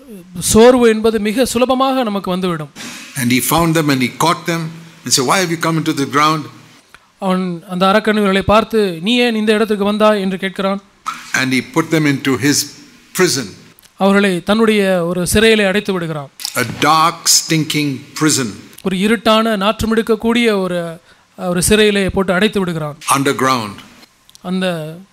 சோர்வு என்பது மிக சுலபமாக நமக்கு வந்துவிடும் And he found them and he caught them and said, Why have you come into the ground? அவன் அந்த அரக்கன் இவர்களை பார்த்து நீ ஏன் இந்த இடத்துக்கு வந்தாய் என்று கேட்கிறான் And he put them into his prison, அவர்களை தன்னுடைய ஒரு சிறையிலே அடைத்து விடுகிறான் a dark, stinking prison ஒரு இருட்டான நாற்றமெடுக்கக்கூடிய ஒரு ஒரு சிறையிலே போட்டு அடைத்து விடுகிறான் underground. அந்த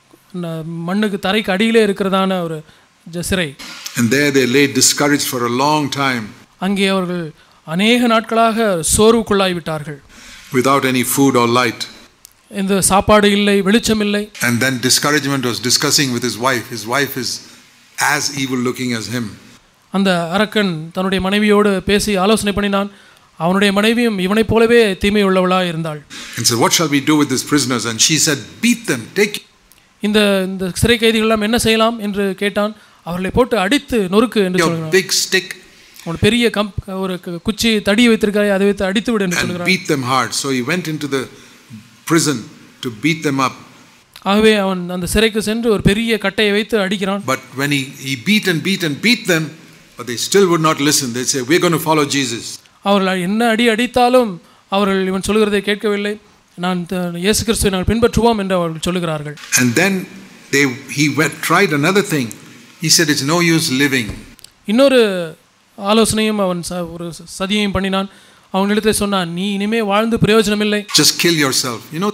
ந- மண்ணுக்கு தரைக்கு அடியிலே இருக்கிறதான ஒரு ஜ- சிறை And there they lay discouraged for a long time அங்கே அவர்கள் அநேக நாட்களாக சோர்வுக்குள்ளாய் விட்டார்கள் without any food or light. எந்த சாப்பாடு இல்லை வெளிச்சம் இல்லை And then discouragement was discussing with his wife. His wife is as evil looking as him. அந்த அரக்கன் தன்னுடைய மனைவியோடு பேசி ஆலோசனை பண்ணினான் அவனுடைய மனைவியும் இவனைப் போலவே தீமை உள்ளவளாக இருந்தாள் And said, What shall we do with these prisoners? And she said, Beat them, take இந்த இந்த சிறை கைதிகள் எல்லாம் என்ன செய்யலாம் என்று கேட்டான் அவர்களை போட்டு அடித்து நொறுக்கு என்று your சொல்கிறான் big stick ஒரு பெரிய கம் ஒரு கு- குச்சி தடி வைத்திருக்காய் அதை வைத்து அடித்து விடு என்று and சொல்கிறான் beat them hard. So he went into the prison to beat them up. ஆகவே அவன் அந்த சிறைக்கு சென்று ஒரு பெரிய கட்டையை வைத்து அடிக்கிறான் But when he, he beat and beat and beat them, but they still would not listen. They say, We're going to follow Jesus. அவர்கள் என்ன அடி அடித்தாலும் அவர்கள் இவன் சொல்கிறதை கேட்கவில்லை நான் த- இயேசு கிறிஸ்துவை நாங்கள் பின்பற்றுவோம் என்று அவர்கள் சொல்லுகிறார்கள் And then they, he went, tried another thing. He said, It's no use living. இன்னொரு ஆலோசனையும் அவன் ச ஒரு சதியையும் பண்ணினான் அவனிடத்தில் சொன்னான் நீ இனிமே வாழ்ந்து பிரயோஜனமில்லை Just kill yourself. You know,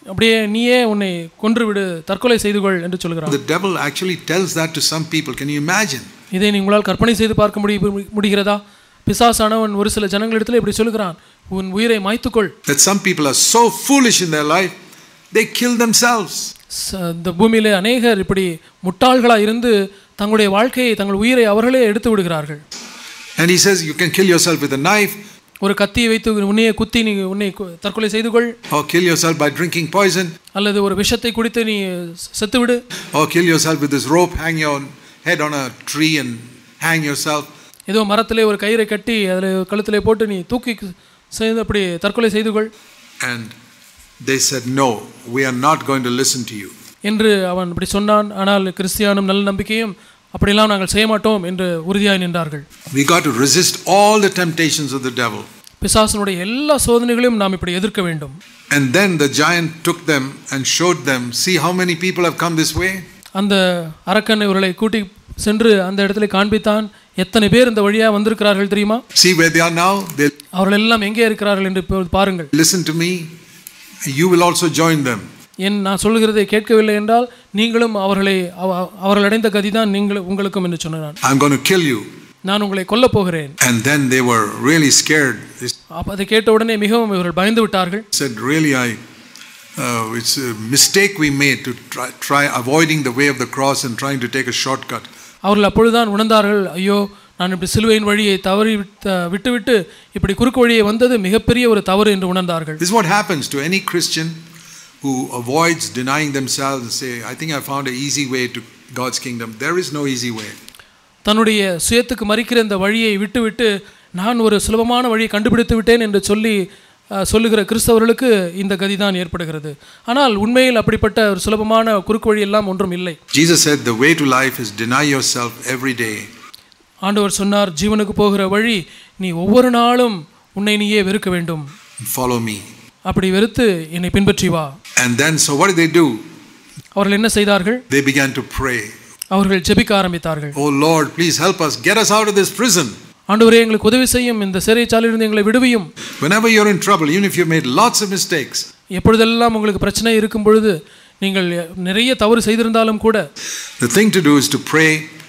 அப்படியே நீயே உன்னை கொன்றுவிடு தற்கொலை செய்து கொள் என்று சொல்கிறான் The devil actually tells that to some people. Can you imagine? இதை நீ உங்களால் கற்பனை செய்து பார்க்க முடி முடிகிறதா பிசாசானவன் ஒரு சில ஜனங்களிடத்தில் இப்படி சொல்கிறான் உன் உயிரை மாய்த்துக்கொள் That some people are so foolish in their life, they kill themselves. ச- இந்த பூமியிலே அநேகர் இப்படி முட்டாள்களாக இருந்து தங்களுடைய வாழ்க்கையை தங்கள் உயிரை அவர்களே எடுத்து விடுகிறார்கள் And he says, You can kill yourself with a knife ஒரு கத்தியை வைத்து உன்னையே குத்தி நீ உன்னை கு- தற்கொலை செய்து கொள் or kill yourself by drinking poison. அல்லது ஒரு விஷத்தை குடித்து நீ செத்து விடு or kill yourself with this rope, hang your head on a tree and hang yourself. ஏதோ மரத்திலே ஒரு கயிறை கட்டி அதில் கழுத்திலே போட்டு நீ தூக்கி செய்து அப்படி தற்கொலை செய்து கொள் And they said, No, we are not going to listen to you. என்று அவன் இப்படி சொன்னான் ஆனால் கிறிஸ்தியானும் நல்ல நம்பிக்கையும் அப்படியெல்லாம் நாங்கள் செய்ய மாட்டோம் என்று உறுதியாய் நின்றார்கள் We got to resist all the temptations of the devil. பிசாசனுடைய எல்லா சோதனைகளையும் நாம் இப்படி எதிர்க்க வேண்டும் And then the giant took them and showed them, See how many people have come this way? அந்த அரக்கன் இவர்களை கூட்டி சென்று அந்த இடத்துல காண்பித்தான் எத்தனை பேர் இந்த வழியா வந்திருக்கிறார்கள் தெரியுமா See where they are now? They அவர்கள் எல்லாம் எங்கே இருக்கிறார்கள் என்று இப்பொழுது பாருங்கள் listen to me. You will also join them. என் நான் சொல்கிறதை கேட்கவில்லை என்றால் நீங்களும் அவர்களை அவ- அவர்கள் அடைந்த கதிதான் நீங்கள் உங்களுக்கும் என்று சொன்னான் I'm going to kill you. நான் உங்களை கொல்லப் போகிறேன் And then they were really scared. They அப்ப அதை கேட்ட உடனே மிகவும் இவர்கள் பயந்து விட்டார்கள் said, Really, I. Uh, it's a mistake we made to try, try avoiding the way of the cross and trying to take a shortcut. அவர்கள் அப்பொழுதுதான் உணர்ந்தார்கள் ஐயோ நான் இப்படி சிலுவையின் வழியை தவறி விட்ட- விட்டுவிட்டு இப்படி குறுக்கு வழியை வந்தது மிகப்பெரிய ஒரு தவறு என்று உணர்ந்தார்கள் This is what happens to any Christian who avoids denying themselves and say, I think I found an easy way to God's kingdom. There is no easy way. தன்னுடைய சுயத்துக்கு மறிக்கிற இந்த வழியை விட்டுவிட்டு நான் ஒரு சுலபமான வழியை கண்டுபிடித்து விட்டேன் என்று சொல்லி அஹ், சொல்லுகிற கிறிஸ்தவர்களுக்கு இந்த கதி தான் ஏற்படுகிறது ஆனால் உண்மையில் அப்படிப்பட்ட ஒரு சுலபமான குறுக்கு வழி எல்லாம் ஒன்றும் இல்லை Jesus said, The way to life is deny yourself every day. ஆண்டவர் சொன்னார் ஜீவனுக்கு போகிற வழி நீ ஒவ்வொரு நாளும் உன்னை நீயே வெறுக்க வேண்டும் and Follow me. அப்படி வெறுத்து என்னை பின்பற்றி வா And then, so what did they do? அவர்கள் என்ன செய்தார்கள் They began to pray. அவர்கள் ஜெபிக்க ஆரம்பித்தார்கள் Oh Lord, please help us. Get us out of this prison. ஆண்டவரே எங்களுக்கு உதவி செய்யும் இந்த சிறைச்சாலையிலிருந்து எங்களை விடுவியும் Whenever you're in trouble, even if you've made lots of mistakes, எப்பொழுதெல்லாம் உங்களுக்கு பிரச்சனை இருக்கும் பொழுது நீங்கள் நிறைய தவறு செய்திருந்தாலும் கூட the thing to do is to pray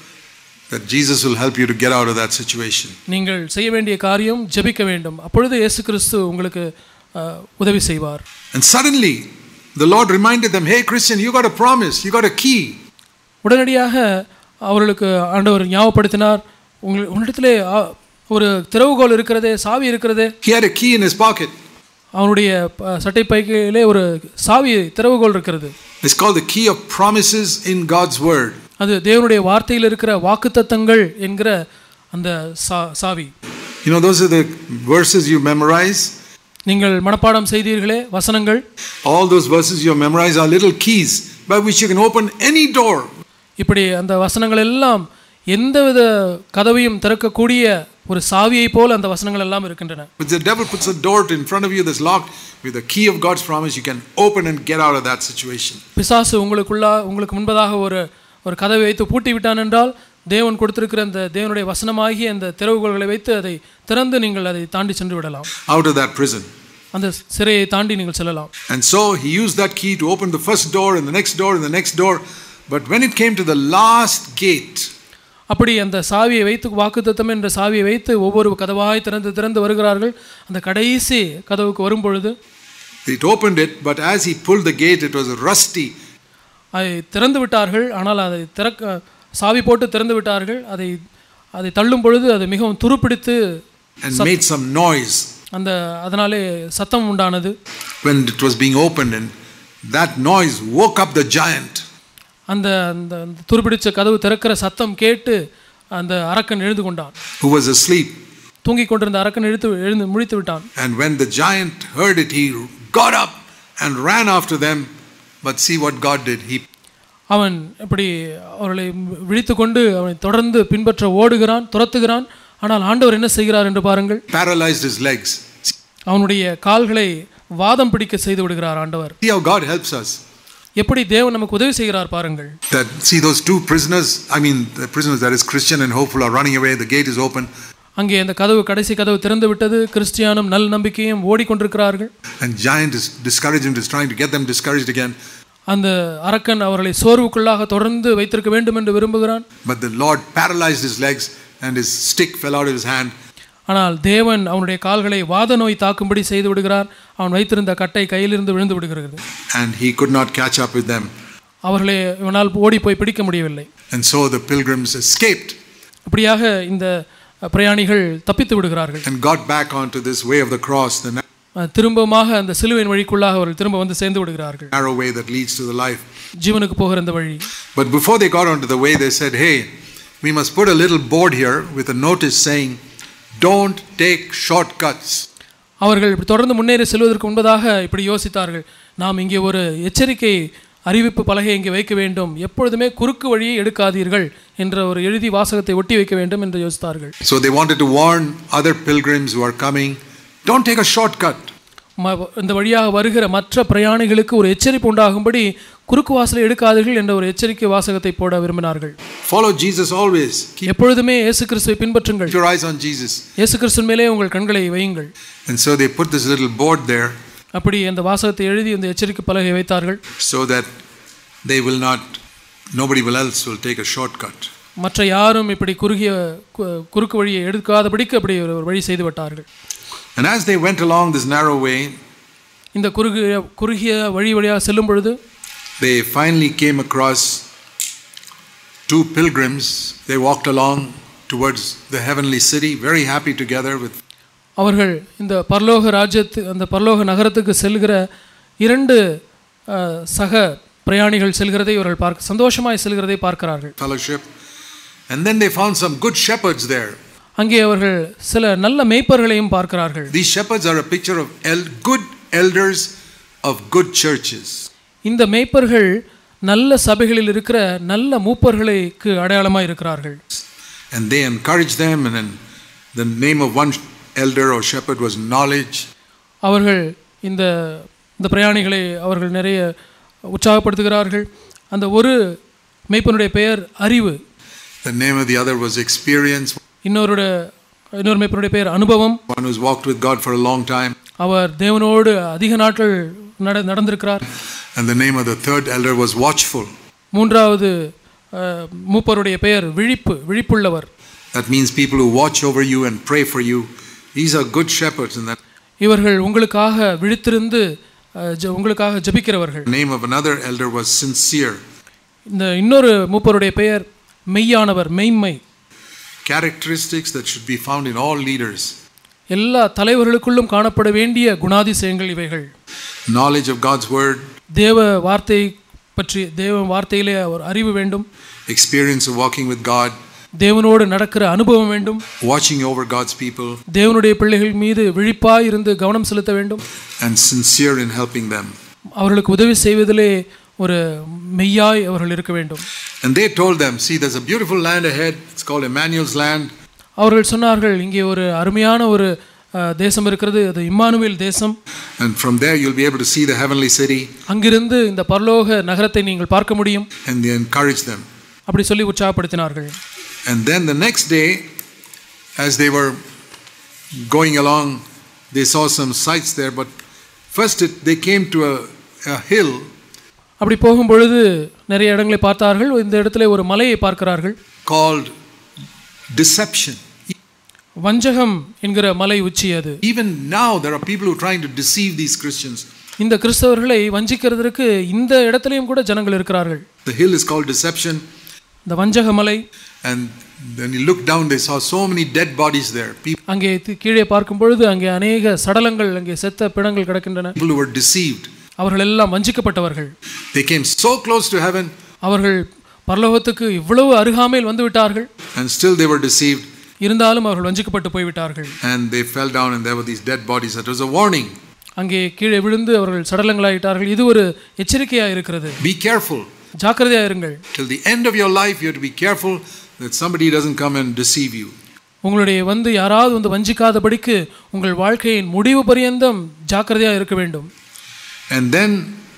that Jesus will help you to get out of that situation. நீங்கள் செய்ய வேண்டிய காரியம் ஜெபிக்க வேண்டும் அப்பொழுது இயேசு கிறிஸ்து உங்களுக்கு அஹ், உதவி செய்வார் And suddenly, the Lord reminded them, Hey, Christian, you got a promise, you got a key. உடனடியாக அவர்களுக்கு ஆண்டவர் ஞாபகப்படுத்தினார் உங்கள் உன்னிடத்திலே ஆ, ஒரு திறவுகோல் இருக்கிறதே சாவி இருக்கிறதே He had a key in his pocket. அவனுடைய ப- சட்டை பைக்கிலே ஒரு சாவி திறவுகோல் இருக்கிறது It's called the key of promises in God's word. அது தேவனுடைய வார்த்தையில் இருக்கிற வாக்குத்தத்தங்கள் என்கிற அந்த சா சாவி You know, those are the verses you memorize. நீங்கள் மனப்பாடம் செய்தீர்களே வசனங்கள் All those verses you memorize are little keys by which you can open any door. இப்படி அந்த வசனங்கள் எல்லாம் எந்தவித கதவையும் திறக்கக்கூடிய ஒரு சாவியை போல் அந்த வசனங்கள் எல்லாம் இருக்கின்றன If the devil puts a door in front of you that's locked, with the key of God's promise, you can open and get out of that situation. பிசாசு உங்களுக்குள்ளா உங்களுக்கு முன்பதாக ஒரு ஒரு கதவை வைத்து பூட்டி விட்டான் என்றால் தேவன் கொடுத்திருக்கிற அந்த தேவனுடைய வசனமாகிய அந்த திறவுகோள்களை வைத்து அதை திறந்து நீங்கள் அதை தாண்டி சென்று விடலாம் Out of that prison. அந்த சிறையை தாண்டி நீங்கள் செல்லலாம் And so he used that key to open the first door and the next door and the next door. But when it came to the last gate, அப்படி அந்த சாவியை வைத்து வாக்குத்தத்தம் என்ற சாவியை வைத்து ஒவ்வொரு கதவாய் திறந்து திறந்து வருகிறார்கள் அந்த கடைசி கதவுக்கு வரும்பொழுது it opened it, but as he pulled the gate, it was rusty. அதை திறந்து விட்டார்கள் ஆனால் அதை திறக்க சாவி போட்டு திறந்து விட்டார்கள் அதை அதை தள்ளும் பொழுது அது மிகவும் துருப்பிடித்து and made some noise அந்த அதனாலே சத்தம் உண்டானது when it was being opened, and that noise woke up the giant. அந்த அந்த அந்த துருப்பிடிச்ச கதவு திறக்கிற சத்தம் கேட்டு அந்த அரக்கன் எழுந்து கொண்டான் who was asleep. தூங்கிக் கொண்டிருந்த அரக்கன் எழுத்து எழுந்து முழித்து விட்டான் And when the giant heard it, he got up and ran after them. But see what God did. He அவன் இப்படி அவர்களை விழித்து கொண்டு அவனை தொடர்ந்து பின்பற்ற ஓடுகிறான் துரத்துகிறான் ஆனால் ஆண்டவர் என்ன செய்கிறார் என்று பாருங்கள் paralyzed his legs. அவனுடைய கால்களை வாதம் பிடிக்க செய்து விடுகிறார் ஆண்டவர் See how God helps us. எப்படி தேவன் நமக்கு உதவி செய்கிறார் பாருங்கள் That see those two prisoners, I mean the prisoners that is Christian and hopeful are running away, the gate is open. அங்கே அந்த கதவு கடைசி கதவு திறந்து விட்டது கிறிஸ்டியானும் நல் நம்பிக்கையும் ஓடிக்கொண்டிருக்கிறார்கள் And giant is discouraged him, is trying to get them discouraged again. அந்த அரக்கன் அவர்களை சோர்வுக்குள்ளாக தொடர்ந்து வைத்திருக்க வேண்டும் என்று விரும்புகிறான் But the Lord paralyzed his legs and his stick fell out of his hand. ஆனால் தேவன் அவனுடைய கால்களை வாத நோய் தாக்கும்படி செய்து விடுகிறார் அவன் வைத்திருந்த கட்டை கையிலிருந்து விழுந்து விடுகிறது And he could not catch up with them. அவர்களை இவனால் ஓடி போய் பிடிக்க முடியவில்லை And so the pilgrims escaped அப்படியாக இந்த பிரயாணிகள் தப்பித்து விடுகிறார்கள் and got back onto this way of the cross, the அஹ் திரும்பமாக அந்த சிலுவையின் வழிக்குள்ளாக அவர்கள் திரும்ப வந்து சேர்ந்து விடுகிறார்கள் narrow way that leads to the life. ஜீவனுக்கு போகிற இந்த வழி But before they got onto the way, they said, Hey, we must put a little board here with a notice saying, Don't take shortcuts. அவர்கள் இப்படி தொடர்ந்து முன்னேறி செல்வதற்கு முன்பதாக இப்படி யோசித்தார்கள் நாம் இங்கே ஒரு எச்சரிக்கை அறிவிப்பு பலகை இங்கே வைக்க வேண்டும் எப்பொழுதுமே குறுக்கு வழியை எடுக்காதீர்கள் என்ற ஒரு எழுதி வாசகத்தை ஒட்டி வைக்க வேண்டும் என்று யோசித்தார்கள் So they wanted to warn other pilgrims who are coming, Don't take a shortcut. ம- இந்த வழியாக வருகிற மற்ற பிரயாணிகளுக்கு ஒரு எச்சரிப்பு உண்டாகும்படி குறுக்கு வாசலை எடுக்காதீர்கள் என்ற ஒரு எச்சரிக்கை வாசகத்தை போட விரும்பினார்கள் Follow Jesus always. Keep எப்பொழுதுமே இயேசு கிறிஸ்துவை பின்பற்றுங்கள் your eyes on Jesus. இயேசு கிறிஸ்துவின் மேலே உங்கள் கண்களை வையுங்கள் And so they put this little board there அப்படி அந்த வாசகத்தை எழுதி அந்த எச்சரிக்கை பலகை வைத்தார்கள் so that they will not, nobody will else will take a shortcut. மற்ற யாரும் இப்படி குறுகிய கு- குறுக்கு வழியை எடுக்காதபடிக்கு அப்படி ஒரு ஒரு வழி செய்து விட்டார்கள் And as they went along this narrow way, இந்த குறுகிய குறுகிய வழி வழியாக செல்லும் பொழுது they finally came across two pilgrims. They walked along towards the heavenly city, very happy together with அவர்கள் இந்த பரலோக ராஜ்யத்து அந்த பரலோக நகரத்துக்கு செல்கிற இரண்டு அஹ், சக பிரயாணிகள் செல்கிறதை இவர்கள் பார்க்க சந்தோஷமாய் செல்கிறதை பார்க்கிறார்கள் fellowship. And then they found some good shepherds there. அங்கே அவர்கள் சில நல்ல மேய்ப்பர்களையும் பார்க்கிறார்கள் These shepherds are a picture of el- good elders of good churches. இந்த மேய்ப்பர்கள் நல்ல சபைகளில் இருக்கிற நல்ல மூப்பர்களுக்கு அடையாளமாக இருக்கிறார்கள் And they encouraged them, and then the name of one elder or shepherd was knowledge. அவர்கள் இந்த இந்த பிரயாணிகளை அவர்கள் நிறைய உற்சாகப்படுத்துகிறார்கள் அந்த ஒரு மேய்ப்பனுடைய பெயர் அறிவு The name of the other was experience, இன்னொருட இன்னொரு மேய்ப்பனுடைய பெயர் அனுபவம் one who's walked with God for a long time. அவர் தேவனோடு அதிக நாட்கள் நட நடந்திருக்கிறார் And the name of the third elder was watchful. மூன்றாவது அஹ், மூப்பருடைய பெயர் விழிப்பு விழிப்புள்ளவர் That means people who watch over you and pray for you. These are good shepherds. And that இவர்கள் உங்களுக்காக விழித்திருந்து அஹ், ஜெ- உங்களுக்காக ஜெபிக்கிறவர்கள் the name of another elder was sincere. இந்த இன்னொரு மூப்பருடைய பெயர் மெய்யானவர் மெய்மை Characteristics that should be found in all leaders. எல்லா தலைவர்களுக்குள்ளும் காணப்பட வேண்டிய குணாதிசயங்கள் இவைகள் Knowledge of God's word, தேவ வார்த்தை பற்றி தேவ வார்த்தையிலே ஒரு அறிவு வேண்டும் experience of walking with God, தேவனோடு நடக்கிற அனுபவம் வேண்டும் watching over God's people, தேவனுடைய பிள்ளைகள் மீது விழிப்பாய் இருந்து கவனம் செலுத்த வேண்டும் and sincere in helping them. அவர்களுக்கு உதவி செய்வதிலே ஒரு மெய்யாய் அவர்கள் இருக்க வேண்டும் And they told them, See, there's a beautiful land ahead. It's called Emmanuel's land. அவர்கள் சொன்னார்கள் இங்கே ஒரு அருமையான ஒரு அஹ், தேசம் இருக்கிறது அது இம்மானுவேல் தேசம் And from there, you'll be able to see the heavenly city. அங்கிருந்து இந்த பரலோக நகரத்தை நீங்கள் பார்க்க முடியும் And they encouraged them. அப்படி சொல்லி உற்சாகப்படுத்தினார்கள் And then the next day, as they were going along, they saw some sights there. But first, it, they came to a, a hill அப்படி போகும் பொழுது நிறைய இடங்களை பார்த்தார்கள் இந்த இடத்துல ஒரு மலையை பார்க்கிறார்கள் called Deception. வஞ்சகம் என்கிற மலை உச்சி அது Even now, there are people who are trying to deceive these Christians. இந்த கிறிஸ்தவர்களை வஞ்சிக்கிறதற்கு இந்த இடத்துலையும் கூட ஜனங்கள் இருக்கிறார்கள் The hill is called Deception. இந்த வஞ்சக மலை And when you look down, they saw so many dead bodies there. People அங்கே தி- கீழே பார்க்கும் பொழுது அங்கே அநேக சடலங்கள் அங்கே செத்த பிணங்கள் கிடக்கின்றன who were deceived. அவர்கள் எல்லாம் வஞ்சிக்கப்பட்டவர்கள் They came so close to heaven, அவர்கள் பரலோகத்துக்கு இவ்வளவு அருகாமையில் வந்து விட்டார்கள் and still they were deceived. இருந்தாலும் அவர்கள் வஞ்சிக்கப்பட்டு போய்விட்டார்கள் And they fell down, and there were these dead bodies. That was a warning. அங்கே கீழே விழுந்து அவர்கள் சடலங்களாயிட்டார்கள் இது ஒரு எச்சரிக்கையாக இருக்கிறது Be careful. ஜாக்கிரதையாக இருங்கள் Till the end of your life, you have to be careful that somebody doesn't come and deceive you. உங்களுடைய வந்து யாராவது வந்து வஞ்சிக்காதபடிக்கு உங்கள் வாழ்க்கையின் முடிவு பரியந்தம் ஜாக்கிரதையாக இருக்க வேண்டும் And then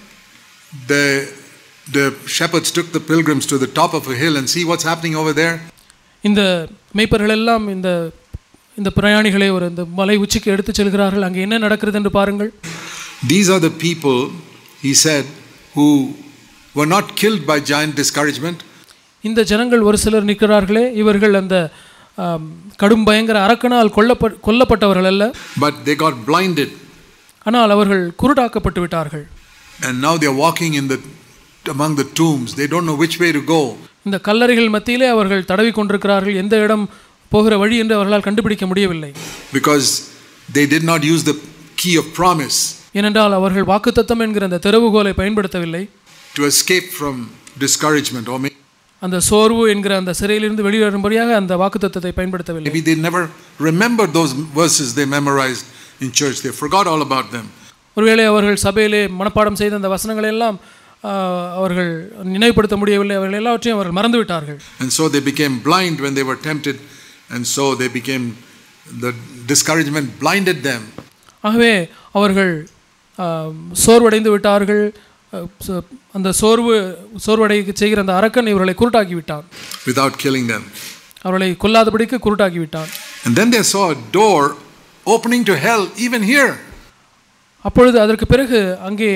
the, the shepherds took the pilgrims to the top of a hill and see what's happening over there. இந்த மெய்ப்பர்கள் எல்லாம் இந்த இந்த பிரயாணிகளை ஒரு இந்த மலை உச்சிக்கு எடுத்துச் செல்கிறார்கள் அங்கே என்ன நடக்கிறது என்று பாருங்கள் These are the people, he said, who were not killed by giant discouragement, இந்த ஜனங்கள் ஒரு சிலர் நிற்கிறார்களே இவர்கள் அந்த ஆம், கடும் பயங்கர அரக்கனால் கொல்லப்ப கொல்லப்பட்டவர்கள் அல்ல but they got blinded. ஆனால் அவர்கள் குருடாக்கப்பட்டு விட்டார்கள் And now they're walking in the among the tombs. They don't know which way to go. இந்த கல்லறைகள் மத்தியிலே அவர்கள் தடவி கொண்டிருக்கிறார்கள் எந்த இடம் போகிற வழி என்று அவர்களால் கண்டுபிடிக்க முடியவில்லை because they did not use the key of promise ஏனென்றால் அவர்கள் வாக்குத்தத்தம் என்கிற அந்த திறவுகோலை பயன்படுத்தவில்லை to escape from discouragement or may- அந்த சோர்வு என்கிற அந்த சிறையிலிருந்து வெளிவரும்படியாக அந்த வாக்குத்தத்தத்தை பயன்படுத்தவில்லை maybe they never remembered those verses they memorized in church they forgot all about them ஒருவேளை அவர்கள் சபையிலே மனப்பாடம் செய்த அந்த வசனங்களை எல்லாம் ஆ, அவர்கள் நினைவுபடுத்த முடியவில்லை அவர்கள் எல்லாவற்றையும் அவர்கள் மறந்து விட்டார்கள் and so they became blind when they were tempted and so they became the discouragement blinded them ஆகவே அவர்கள் ஆ, சோர்வடைந்து விட்டார்கள் ஆ, ச- அந்த சோர்வு சோர்வடை செய்கிற அந்த அரக்கன் இவர்களை குருட்டாக்கி விட்டான் without killing them அவர்களை கொல்லாதபடிக்கு குருட்டாக்கி விட்டான் and then they saw a door opening to hell even here அப்பொழுது அதற்கு பிறகு அங்கே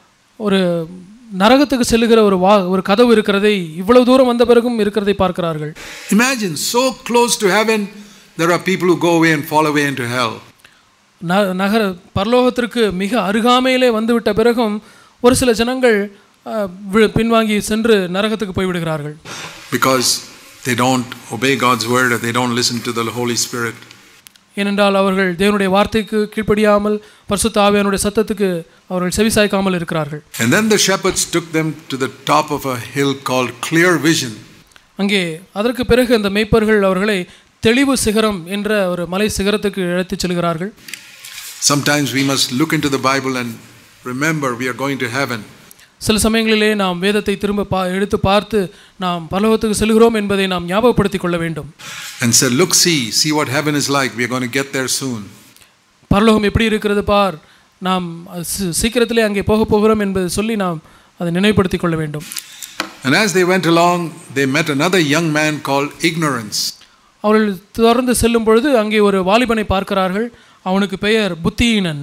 ஒரு நரகத்துக்கு செல்லுகிற ஒரு வா ஒரு கதவு இருக்கிறதை இவ்வளவு தூரம் வந்த பிறகும் இருக்கிறதை பார்க்கிறார்கள் imagine so close to heaven there are people who go away and fall away into hell ந நகர பரலோகத்திற்கு மிக அருகாமையிலே வந்துவிட்ட பிறகும் ஒரு சில ஜனங்கள் அஹ், வி- பின்வாங்கி சென்று நரகத்துக்கு போய்விடுகிறார்கள் because they don't obey God's word or they don't listen to the Holy Spirit. ஏனென்றால் அவர்கள் தேவனுடைய வார்த்தைக்கு கீழ்ப்படியாமல் பரிசுத்த ஆவியானுடைய சத்தத்துக்கு அவர்கள் செவிசாய்க்காமல் இருக்கிறார்கள் And then the shepherds took them to the top of a hill called Clear Vision. அங்கே அதற்கு பிறகு அந்த மேய்ப்பர்கள் அவர்களை தெளிவு சிகரம் என்ற ஒரு மலை சிகரத்துக்கு அழைத்துச் செல்கிறார்கள் Sometimes we must look into the Bible and remember we are going to heaven. சில சமயங்களிலே நாம் வேதத்தை திரும்ப பா எடுத்து பார்த்து நாம் பரலோகத்துக்கு செல்கிறோம் என்பதை நாம் ஞாபகப்படுத்திக் கொள்ள வேண்டும் And said, Look, see, see what heaven is like. We are going to get there soon. பரலோகம் எப்படி இருக்கிறது பார் நாம் அது சீ- சீக்கிரத்திலே அங்கே போக போகிறோம் என்பதை சொல்லி நாம் அதை நினைவுபடுத்திக் கொள்ள வேண்டும் And as they went along, they met another young man called Ignorance. அவர்கள் தொடர்ந்து செல்லும் பொழுது அங்கே ஒரு வாலிபனை பார்க்கிறார்கள் அவனுக்கு பெயர் புத்தியீனன்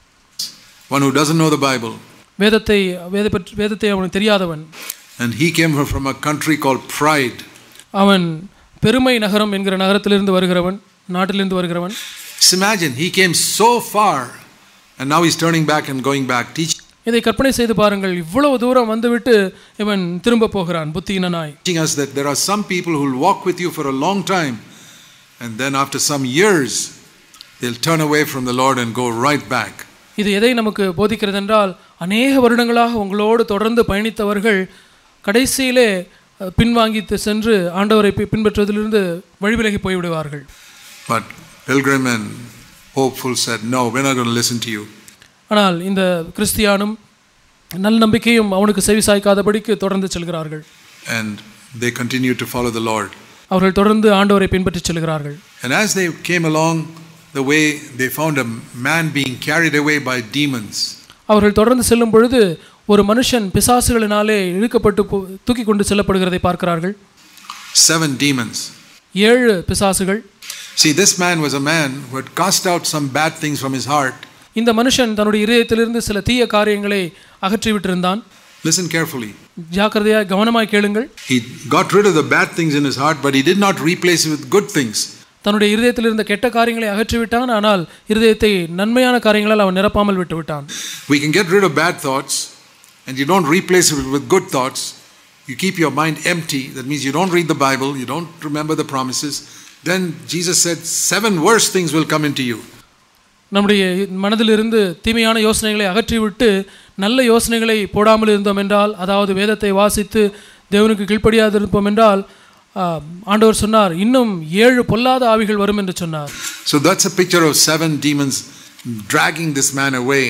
one who doesn't know the Bible. வேதத்தை வேத பற்றி வேதத்தை அவனுக்கு தெரியாதவன் And he came from a country called Pride. அவன் பெருமை நகரம் என்கிற நகரத்திலிருந்து வருகிறவன் நாட்டிலிருந்து வருகிறவன் Just imagine, he came so far and now he's turning back and going back, teaching இதை கற்பனை செய்து பாருங்கள் இவ்வளவு தூரம் வந்துவிட்டு இவன் திரும்ப போகிறான் புத்தியினனாய் us that there are some people who will walk with you for a long time and then after some years they'll turn away from the Lord and go right back. இது எதை நமக்கு போதிக்கிறது என்றால் அநேக வருடங்களாக உங்களோடு தொடர்ந்து பயணித்தவர்கள் கடைசியிலே அஹ், பின்வாங்கி தி- சென்று ஆண்டவரை பி- பின்பற்றுவதிலிருந்து வழிவிலகி போய்விடுவார்கள் But Pilgrim and Hopeful said, No, we're not going to listen to you. ஆனால் இந்த கிறிஸ்தியானும் நல் நம்பிக்கையும் அவனுக்கு செவி சாய்க்காதபடிக்கு தொடர்ந்து செல்கிறார்கள் And they continued to follow the Lord. அவர்கள் தொடர்ந்து ஆண்டவரை பின்பற்றி செல்கிறார்கள் And as they came along the way, they found a man being carried away by demons. அவர்கள் தொடர்ந்து செல்லும் பொழுது ஒரு மனுஷன் பிசாசுகளினாலே இழுக்கப்பட்டு போ- தூக்கி கொண்டு செல்லப்படுகிறதை பார்க்கிறார்கள் Seven demons. ஏழு பிசாசுகள் See, this man was a man who had cast out some bad things from his heart. இந்த மனுஷன் தன்னுடைய இதயத்திலிருந்து சில தீய காரியங்களை அகற்றி விட்டிருந்தான் Listen carefully. ஜாக்கிரதையாக கவனமாய் கேளுங்கள் He got rid of the bad things in his heart, but he did not replace it with good things. தன்னுடைய இருதயத்தில் இருந்த கெட்ட காரியங்களை அகற்றி விட்டான் ஆனால் இருதயத்தை நன்மையான காரியங்களால் அவன் நிரப்பாமல் விட்டு விட்டான் We can get rid of bad thoughts and you don't replace it with good thoughts. You keep your mind empty. That means you don't read the Bible, you don't remember the promises. Then Jesus said, Seven worse things will come into you. நம்முடைய மனதிலிருந்து தீமையான யோசனைகளை அகற்றிவிட்டு நல்ல யோசனைகளை போடாமல் இருந்தோம் என்றால் அதாவது வேதத்தை வாசித்து தேவனுக்கு கீழ்ப்படியாது இருப்போம் என்றால் ஆ, ஆண்டவர் சொன்னார் இன்னும் ஏழு பொல்லாத ஆவிகள் வரும் என்று சொன்னார் So that's a picture of seven demons dragging this man away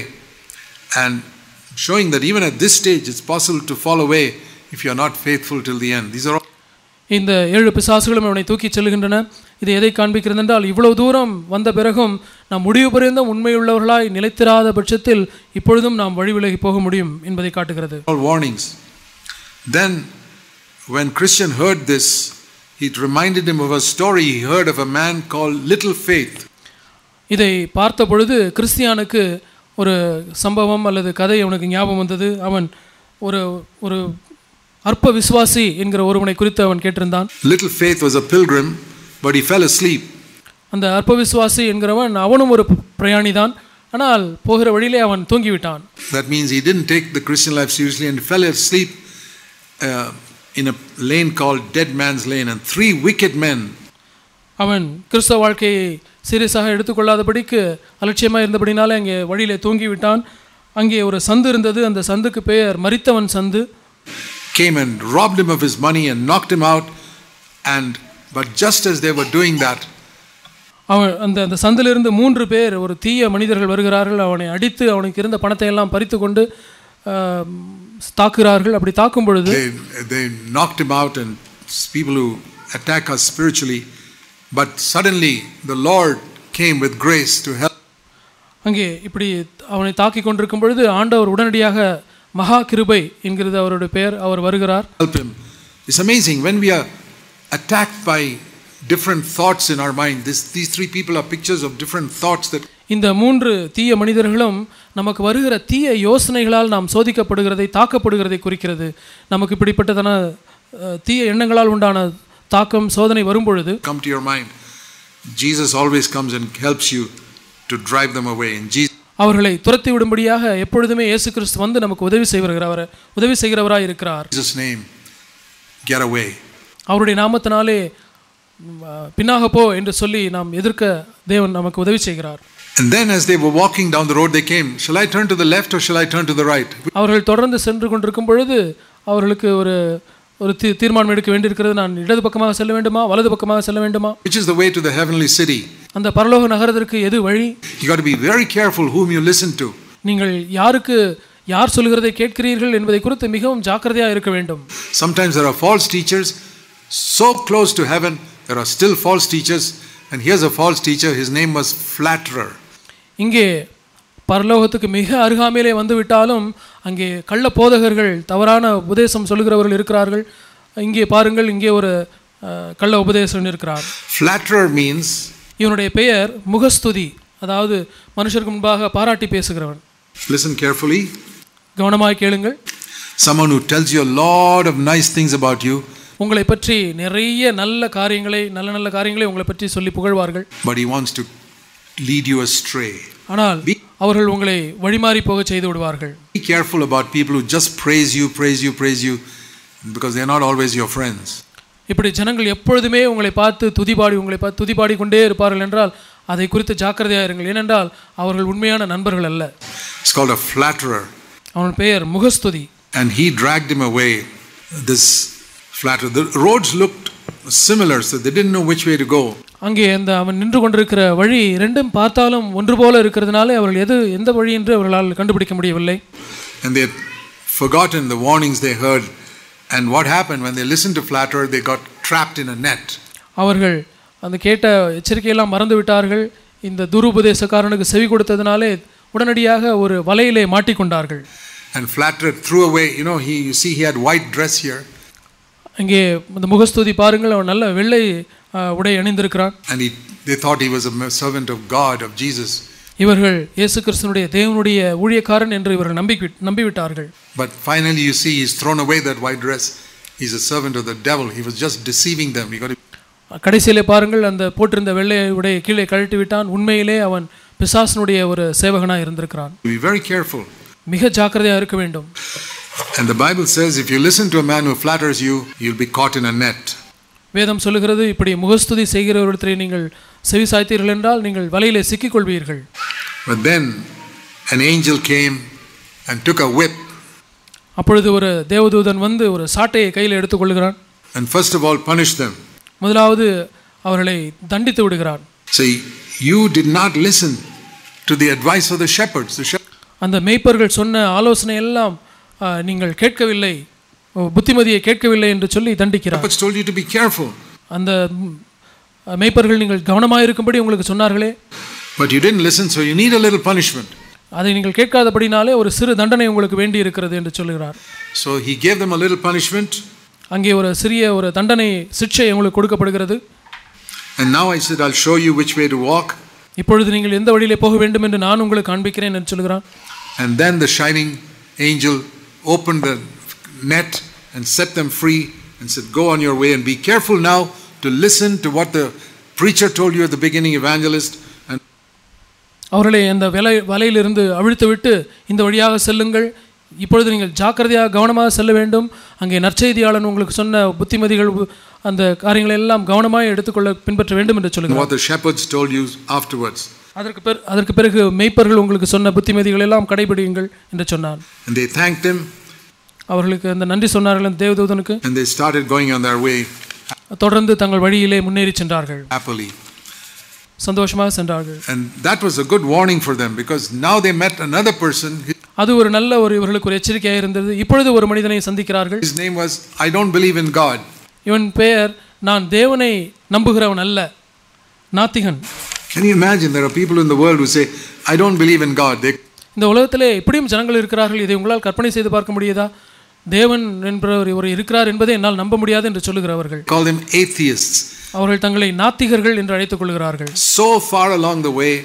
and showing that even at this stage it's possible to fall away if you're not faithful till the end. These are all இந்த ஏழு பிசாசுகளும் அவனை தூக்கிச் செல்கின்றன இது எதை காண்பிக்கிறது என்றால் இவ்வளவு தூரம் வந்த பிறகும் நாம் முடிவு பரிந்தும் உண்மையுள்ளவர்களாய் நிலைத்திராத பட்சத்தில் இப்பொழுதும் நாம் வழி விலகி போக முடியும் என்பதை காட்டுகிறது all warnings. Then, when Christian heard this, It reminded him of a story he heard of a man called Little Faith. இதை பார்த்த பொழுது கிறிஸ்தியானுக்கு ஒரு சம்பவம் அல்லது கதை அவனுக்கு ஞாபகம் வந்தது அவன் ஒரு ஒரு அற்ப விசுவாசி என்கிற ஒருவனை குறித்து அவன் கேட்டிருந்தான் Little Faith was a pilgrim, but he fell asleep. அந்த அற்ப விசுவாசி என்கிறவன் அவனும் ஒரு பிரயாணி தான் ஆனால் போகிற வழியிலே அவன் தூங்கிவிட்டான் That means he didn't take the Christian life seriously and fell asleep uh, in a lane called Dead Man's Lane. And three wicked men அவன் கிறிஸ்தவ வாழ்க்கையை சீரியஸாக எடுத்துக்கொள்ளாதபடிக்கு அலட்சியமாக இருந்தபடினாலே அங்கே வழியிலே தூங்கிவிட்டான் அங்கே ஒரு சந்து இருந்தது அந்த சந்துக்கு பெயர் மரித்தவன் சந்து came and robbed him of his money and knocked him out. And but just as they were doing that, அவன் அந்த அந்த சந்திலிருந்து மூன்று பேர் ஒரு தீய மனிதர்கள் வருகிறார்கள் அவனை அடித்து அவனுக்கு இருந்த பணத்தை எல்லாம் பறித்து கொண்டு ஆஹ், தாக்குகிறார்கள் அப்படி தாக்கும் பொழுது they they knocked him out and people who attack us spiritually. But suddenly the Lord came with grace to help. அங்கே இப்படி அவனை தாக்கி கொண்டிருக்கும் பொழுது ஆண்டவர் உடனடியாக மகா கிருபை என்கிறது அவருடைய பெயர் அவர் வருகிறார் help him. It's amazing when we are attacked by different thoughts in our mind. This, these three people are pictures of different thoughts that இந்த மூன்று தீய மனிதர்களும் நமக்கு வருகிற தீய யோசனைகளால் நாம் சோதிக்கப்படுகிறதை தாக்கப்படுகிறதை குறிக்கிறது நமக்கு இப்படிப்பட்டதான அஹ், தீய எண்ணங்களால் உண்டான தாக்கம் சோதனை வரும்பொழுது come to your mind. Jesus always comes and helps you to drive them away. And Jesus, அவர்களை துரத்தி விடும்படியாக எப்பொழுதுமே இயேசு கிறிஸ்து வந்து நமக்கு உதவி செய்கிறவர் உதவி செய்கிறவராய் இருக்கிறார் Jesus' name, get away. அவருடைய நாமத்தினாலே ம், அஹ், பின்னாக போ என்று சொல்லி நாம் எதிர்க்க தேவன் நமக்கு உதவி செய்கிறார் And then as they were walking down the road, they came, Shall I turn to the left or shall I turn to the right? அவர்கள் தொடர்ந்து சென்று கொண்டிருக்கும் பொழுது அவர்களுக்கு ஒரு ஒரு தீ தீர்மானம் எடுக்க வேண்டியிருக்கிறது நான் இடது பக்கமாக செல்ல வேண்டுமா வலது பக்கமாக செல்ல வேண்டுமா Which is the way to the heavenly city? அந்த பரலோக நகரத்திற்கு எது வழி You got to be very careful whom you listen to. நீங்கள் யாருக்கு யார் சொல்கிறதை கேட்கிறீர்கள் என்பதை குறித்து மிகவும் ஜாக்கிரதையாக இருக்க வேண்டும் Sometimes there are false teachers so close to heaven, there are still false teachers. And here's a false teacher, his name was Flatterer. இங்கே பரலோகத்துக்கு மிக அருகாமையிலே வந்து விட்டாலும் அங்கே கள்ள போதகர்கள் தவறான உபதேசம் சொல்கிறவர்கள் இருக்கிறார்கள் இங்கே பாருங்கள் இங்கே ஒரு அஹ், கள்ள உபதேசம் இருக்கிறார் Flatterer means இவனுடைய பெயர் முகஸ்துதி அதாவது மனுஷருக்கு முன்பாக பாராட்டி பேசுகிறவன் listen carefully, கவனமாய் கேளுங்கள் someone who tells you a lot of nice things about you, உங்களை பற்றி நிறைய நல்ல காரியங்களை நல்ல நல்ல காரியங்களை உங்களை பற்றி சொல்லி புகழ்வார்கள் but he wants to lead you astray. ஆனால் அவர்கள் உங்களை வழிமாறி போக செய்து விடுவார்கள் Be careful about people who just praise you, praise you, praise you, because they're not always your friends. இப்படி ஜனங்கள் எப்பொழுதுமே உங்களை பார்த்து துதிபாடி உங்களை பார்த்து துதிபாடி கொண்டே இருப்பார்கள் என்றால் அதை குறித்து ஜாக்கிரதையாக இருங்கள் ஏனென்றால் அவர்கள் உண்மையான நண்பர்கள் அல்ல It's called a flatterer. அவன் பெயர் முகஸ்துதி And he dragged him away, this flatterer. The roads looked similar, so they didn't know which way to go. அங்கே அந்த அவன் நின்று கொண்டிருக்கிற வழி ரெண்டும் பார்த்தாலும் ஒன்று போல இருக்கிறதுனால அவர்கள் எது எந்த வழி என்று அவர்களால் கண்டுபிடிக்க முடியவில்லை And they had forgotten the warnings they heard. And what happened when they listened to flatterer, they got trapped in a net. அவர்கள் அந்த கேட்ட எச்சரிக்கையெல்லாம் மறந்து விட்டார்கள் இந்த துருபதேசக்காரனுக்கு செவி கொடுத்ததினாலே உடனடியாக ஒரு வலையிலே மாட்டிக்கொண்டார்கள் And flatterer threw away, you know, he you see he had white dress here. அங்கே இந்த முகஸ்துதி பாருங்கள் அவன் நல்ல வெள்ளை ஆ, உடை அணிந்திருக்கிறான் And he, they thought he was a servant of God, of Jesus. இவர்கள் இயேசு கிறிஸ்தனுடைய தேவனுடைய ஊழியக்காரன் என்று இவர்கள் நம்பி நம்பிவிட்டார்கள் But finally, you see, he's thrown away that white dress. He's a servant of the devil. He was just deceiving them. You got to கடைசியிலே பாருங்கள் அந்த போட்டிருந்த வெள்ளை உடைய கீழே கழட்டி விட்டான் உண்மையிலே அவன் பிசாசனுடைய ஒரு சேவகனாக இருந்திருக்கிறான் be very careful. மிக ஜாக்கிரதையாக இருக்க வேண்டும் And the Bible says if you listen to a man who flatters you, you'll be caught in a net. வேதம் சொல்லுகிறது இப்படி முகஸ்துதி செய்கிறவரிடத்திலே நீங்கள் செவி சாய்த்தீர்கள் என்றால் நீங்கள் வலையிலே சிக்கிக்கொள்வீர்கள் But then an angel came and took a whip அப்பொழுது ஒரு தேவதூதன் வந்து ஒரு சாட்டையை கையில் எடுத்துக்கொள்கிறான் and first of all punished them. முதலாவது அவர்களை தண்டித்து விடுகிறான் See, you did not listen to the advice of the shepherds. The shep- அந்த மேய்ப்பர்கள் சொன்ன ஆலோசனை எல்லாம் ஆ, நீங்கள் கேட்கவில்லை ஓ, புத்திமதியை கேட்கவில்லை என்று சொல்லி தண்டிக்கிறார் shepherds told you to be careful, அந்த ம், மேய்ப்பர்கள் நீங்கள் கவனமாக இருக்கும்படி உங்களுக்கு சொன்னார்களே but you didn't listen, so you need a little punishment. அதை நீங்கள் கேட்காதபடினாலே ஒரு சிறு தண்டனை உங்களுக்கு வேண்டி இருக்கிறது என்று சொல்லுகிறார் So he gave them a little punishment, அங்கே ஒரு சிறிய ஒரு தண்டனை சிக்ஷை உங்களுக்கு கொடுக்கப்படுகிறது And now I said, I'll show you which way to walk. இப்பொழுது நீங்கள் எந்த வழியிலே போக வேண்டும் என்று நான் உங்களுக்கு காண்பிக்கிறேன் என்று சொல்கிறான் And then the shining angel opened the net and set them free and said, Go on your way and be careful now to listen to what the preacher told you at the beginning, evangelist. And அவர்களை அந்த வலை வலையிலிருந்து அவிழ்த்து விட்டு இந்த வழியாக செல்லுங்கள் இப்பொழுது நீங்கள் ஜாக்கிரதையாக கவனமாக செல்ல வேண்டும் அங்கே நற்செய்தியாளன் உங்களுக்கு சொன்ன புத்திமதிகள் உ- அந்த காரியங்களை எல்லாம் கவனமாக எடுத்துக்கொள்ள பின்பற்ற வேண்டும் என்று சொல்லுகிறார் what the shepherds told you afterwards. அதற்கு பிற அதற்கு பிறகு மெய்ப்பர்கள் உங்களுக்கு சொன்ன புத்திமதிகள் எல்லாம் கடைபிடியுங்கள் என்று சொன்னார் And they thanked him அவர்களுக்கு அந்த நன்றி சொன்னார்கள் அந்த தேவதூதனுக்கு and they started going on their way தொடர்ந்து தங்கள் வழியிலே முன்னேறி சென்றார்கள் happily. சந்தோஷமாக சென்றார்கள் And that was a good warning for them because now they met another person. அது ஒரு நல்ல ஒரு இவர்களுக்கு ஒரு எச்சரிக்கையாக இருந்தது இப்பொழுது ஒரு மனிதனை சந்திக்கிறார்கள் His name was, I don't believe in God. இவன் பெயர் நான் தேவனை நம்புகிறவன் அல்ல நாத்திகன் Can you imagine there are people in the world who say, I don't believe in God. They இந்த உலகத்திலே இப்படியும் ஜனங்கள் இருக்கிறார்கள் இதை உங்களால் கற்பனை செய்து பார்க்க முடியுதா தேவன் என்பவர் ஒரு இருக்கிறார் என்பதை என்னால் நம்ப முடியாது என்று சொல்லுகிறவர்கள் call them atheists. அவர்கள் தங்களை நாத்திகர்கள் என்று அழைத்துக் கொள்கிறார்கள் So far along the way,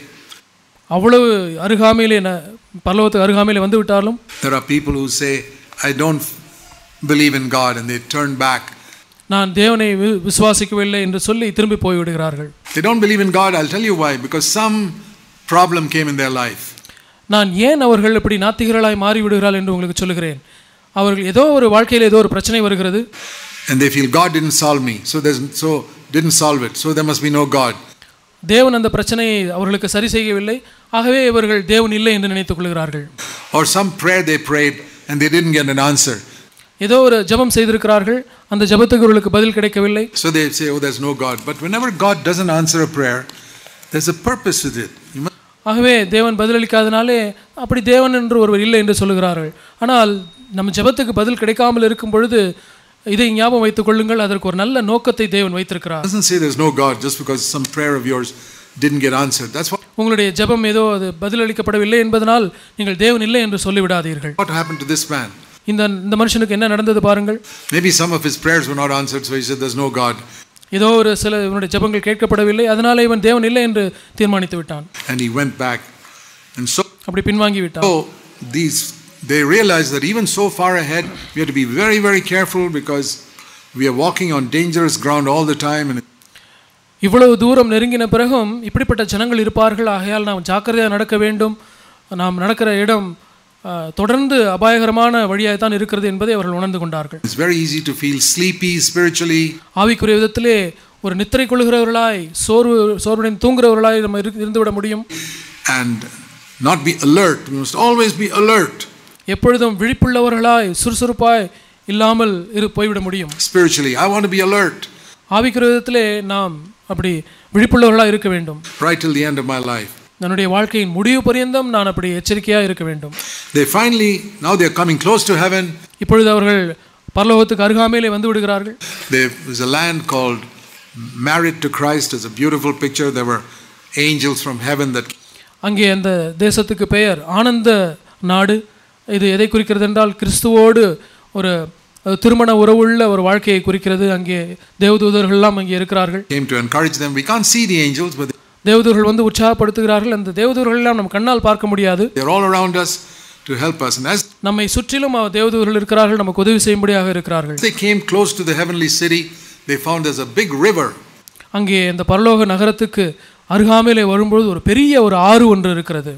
அவ்வளவு அருகாமையிலே ந- பரலோகத்துக்கு அருகாமையிலே வந்து விட்டாலும் there are people who say, I don't believe in God, and they turn back. நான் தேவனை வி- விசுவாசிக்கவில்லை என்று சொல்லி திரும்பி போய்விடுகிறார்கள் They don't believe in God, I'll tell you why. Because some problem came in their life. நான் ஏன் அவர்கள் இப்படி நாத்திகர்களாய் மாறி விடுகிறார்கள் என்று உங்களுக்கு சொல்லுகிறேன் அவர்கள் ஏதோ ஒரு வாழ்க்கையில் ஏதோ ஒரு பிரச்சனை வருகிறது And they feel God didn't solve me, so there's so didn't solve it, so there must be no God. தேவன் அந்த பிரச்சனையை அவர்களுக்கு சரி செய்யவில்லை ஆகவே இவர்கள் தேவன் இல்லை என்று நினைத்துக் கொள்கிறார்கள் Or some prayer they prayed and they didn't get an answer. ஏதோ ஒரு ஜெபம் செய்திருக்கிறார்கள் அந்த ஜெபத்துக்கு இவர்களுக்கு பதில் கிடைக்கவில்லை So they say, Oh, there's no God. But whenever God doesn't answer a prayer, there's a purpose with it. You must ஆகவே தேவன் பதிலளிக்காதனாலே அப்படி தேவன் என்று ஒருவர் இல்லை என்று சொல்லுகிறார்கள் ஆனால் நம்ம ஜெபத்துக்கு பதில் கிடைக்காமல் இருக்கும் பொழுது இதை ஞாபகம் வைத்துக் கொள்ளுங்கள் அதற்கு ஒரு நல்ல நோக்கத்தை தேவன் வைத்திருக்கிறார் doesn't say there's no God just because some prayer of yours didn't get answered. That's what, உங்களுடைய ஜெபம் ஏதோ அது பதிலளிக்கப்படவில்லை என்பதனால் நீங்கள் தேவன் இல்லை என்று சொல்லிவிடாதீர்கள் what happened to this man. இந்த இந்த மனுஷனுக்கு என்ன நடந்தது பாருங்கள் Maybe some of his prayers were not answered, so he said, There's no God. ஏதோ ஒரு சில இவனுடைய ஜெபங்கள் கேட்கப்படவில்லை அதனாலே இவன் தேவன் இல்லை என்று தீர்மானித்து விட்டான் And he went back. And so, அப்படி பின்வாங்கி விட்டான் so these they realized that even so far ahead, we have to be very, very careful because we are walking on dangerous ground all the time. And இவ்வளவு தூரம் நெருங்கின பிறகும் இப்படிப்பட்ட ஜனங்கள் இருப்பார்கள் ஆகையால் நாம் ஜாக்கிரதையாக நடக்க வேண்டும் நாம் நடக்கிற இடம் ஆ, தொடர்ந்து அபாயகரமான வழியாகத்தான் இருக்கிறது என்பதை அவர்கள் உணர்ந்து கொண்டார்கள் it's very easy to feel sleepy spiritually. ஆவிக்குரிய விதத்திலே ஒரு நித்திரை கொள்கிறவர்களாய் சோர்வு சோர்வுடன் தூங்குகிறவர்களாய் நம்ம இரு- இருந்துவிட முடியும் and not be alert. We must always be alert எப்பொழுதும் விழிப்புள்ளவர்களாய் சுறுசுறுப்பாய் இல்லாமல் இரு போய்விட முடியும் spiritually. I want to be alert ஆவிக்குரிய விதத்திலே நாம் அப்படி விழிப்புள்ளவர்களாக இருக்க வேண்டும் right till the end of my life. என்னுடைய வாழ்க்கையின் முடிவு பரியந்தம் நான் அப்படி எச்சரிக்கையாக இருக்க வேண்டும் They finally, now they're coming close to heaven. இப்பொழுது அவர்கள் பரலோகத்துக்கு அருகாமையிலே வந்து விடுகிறார்கள் There was a land called Married to Christ. It's a beautiful picture. There were angels from heaven that அங்கே அந்த தேசத்துக்கு பெயர் ஆனந்த நாடு இது எதை குறிக்கிறது என்றால் கிறிஸ்துவோடு ஒரு அஹ், திருமண உறவுள்ள ஒரு வாழ்க்கையை குறிக்கிறது அங்கே தேவதூதர்கள்லாம் அங்கே இருக்கிறார்கள் came to encourage them. We can't see the angels, but தேவதூதர்கள் வந்து உற்சாகப்படுத்துகிறார்கள் அந்த தேவதூதர்கள் எல்லாம் நம் கண்ணால் பார்க்க முடியாது they're all around us to help us. And as நம்மை சுற்றிலும் அவ- தேவதூதர்கள் இருக்கிறார்கள் நமக்கு உதவி செய்யும்படியாக இருக்கிறார்கள் they came close to the heavenly city, they found there's a big river. அங்கே அந்த பரலோக நகரத்துக்கு அருகாமையிலே வரும்பொழுது ஒரு பெரிய ஒரு ஆறு ஒன்று இருக்கிறது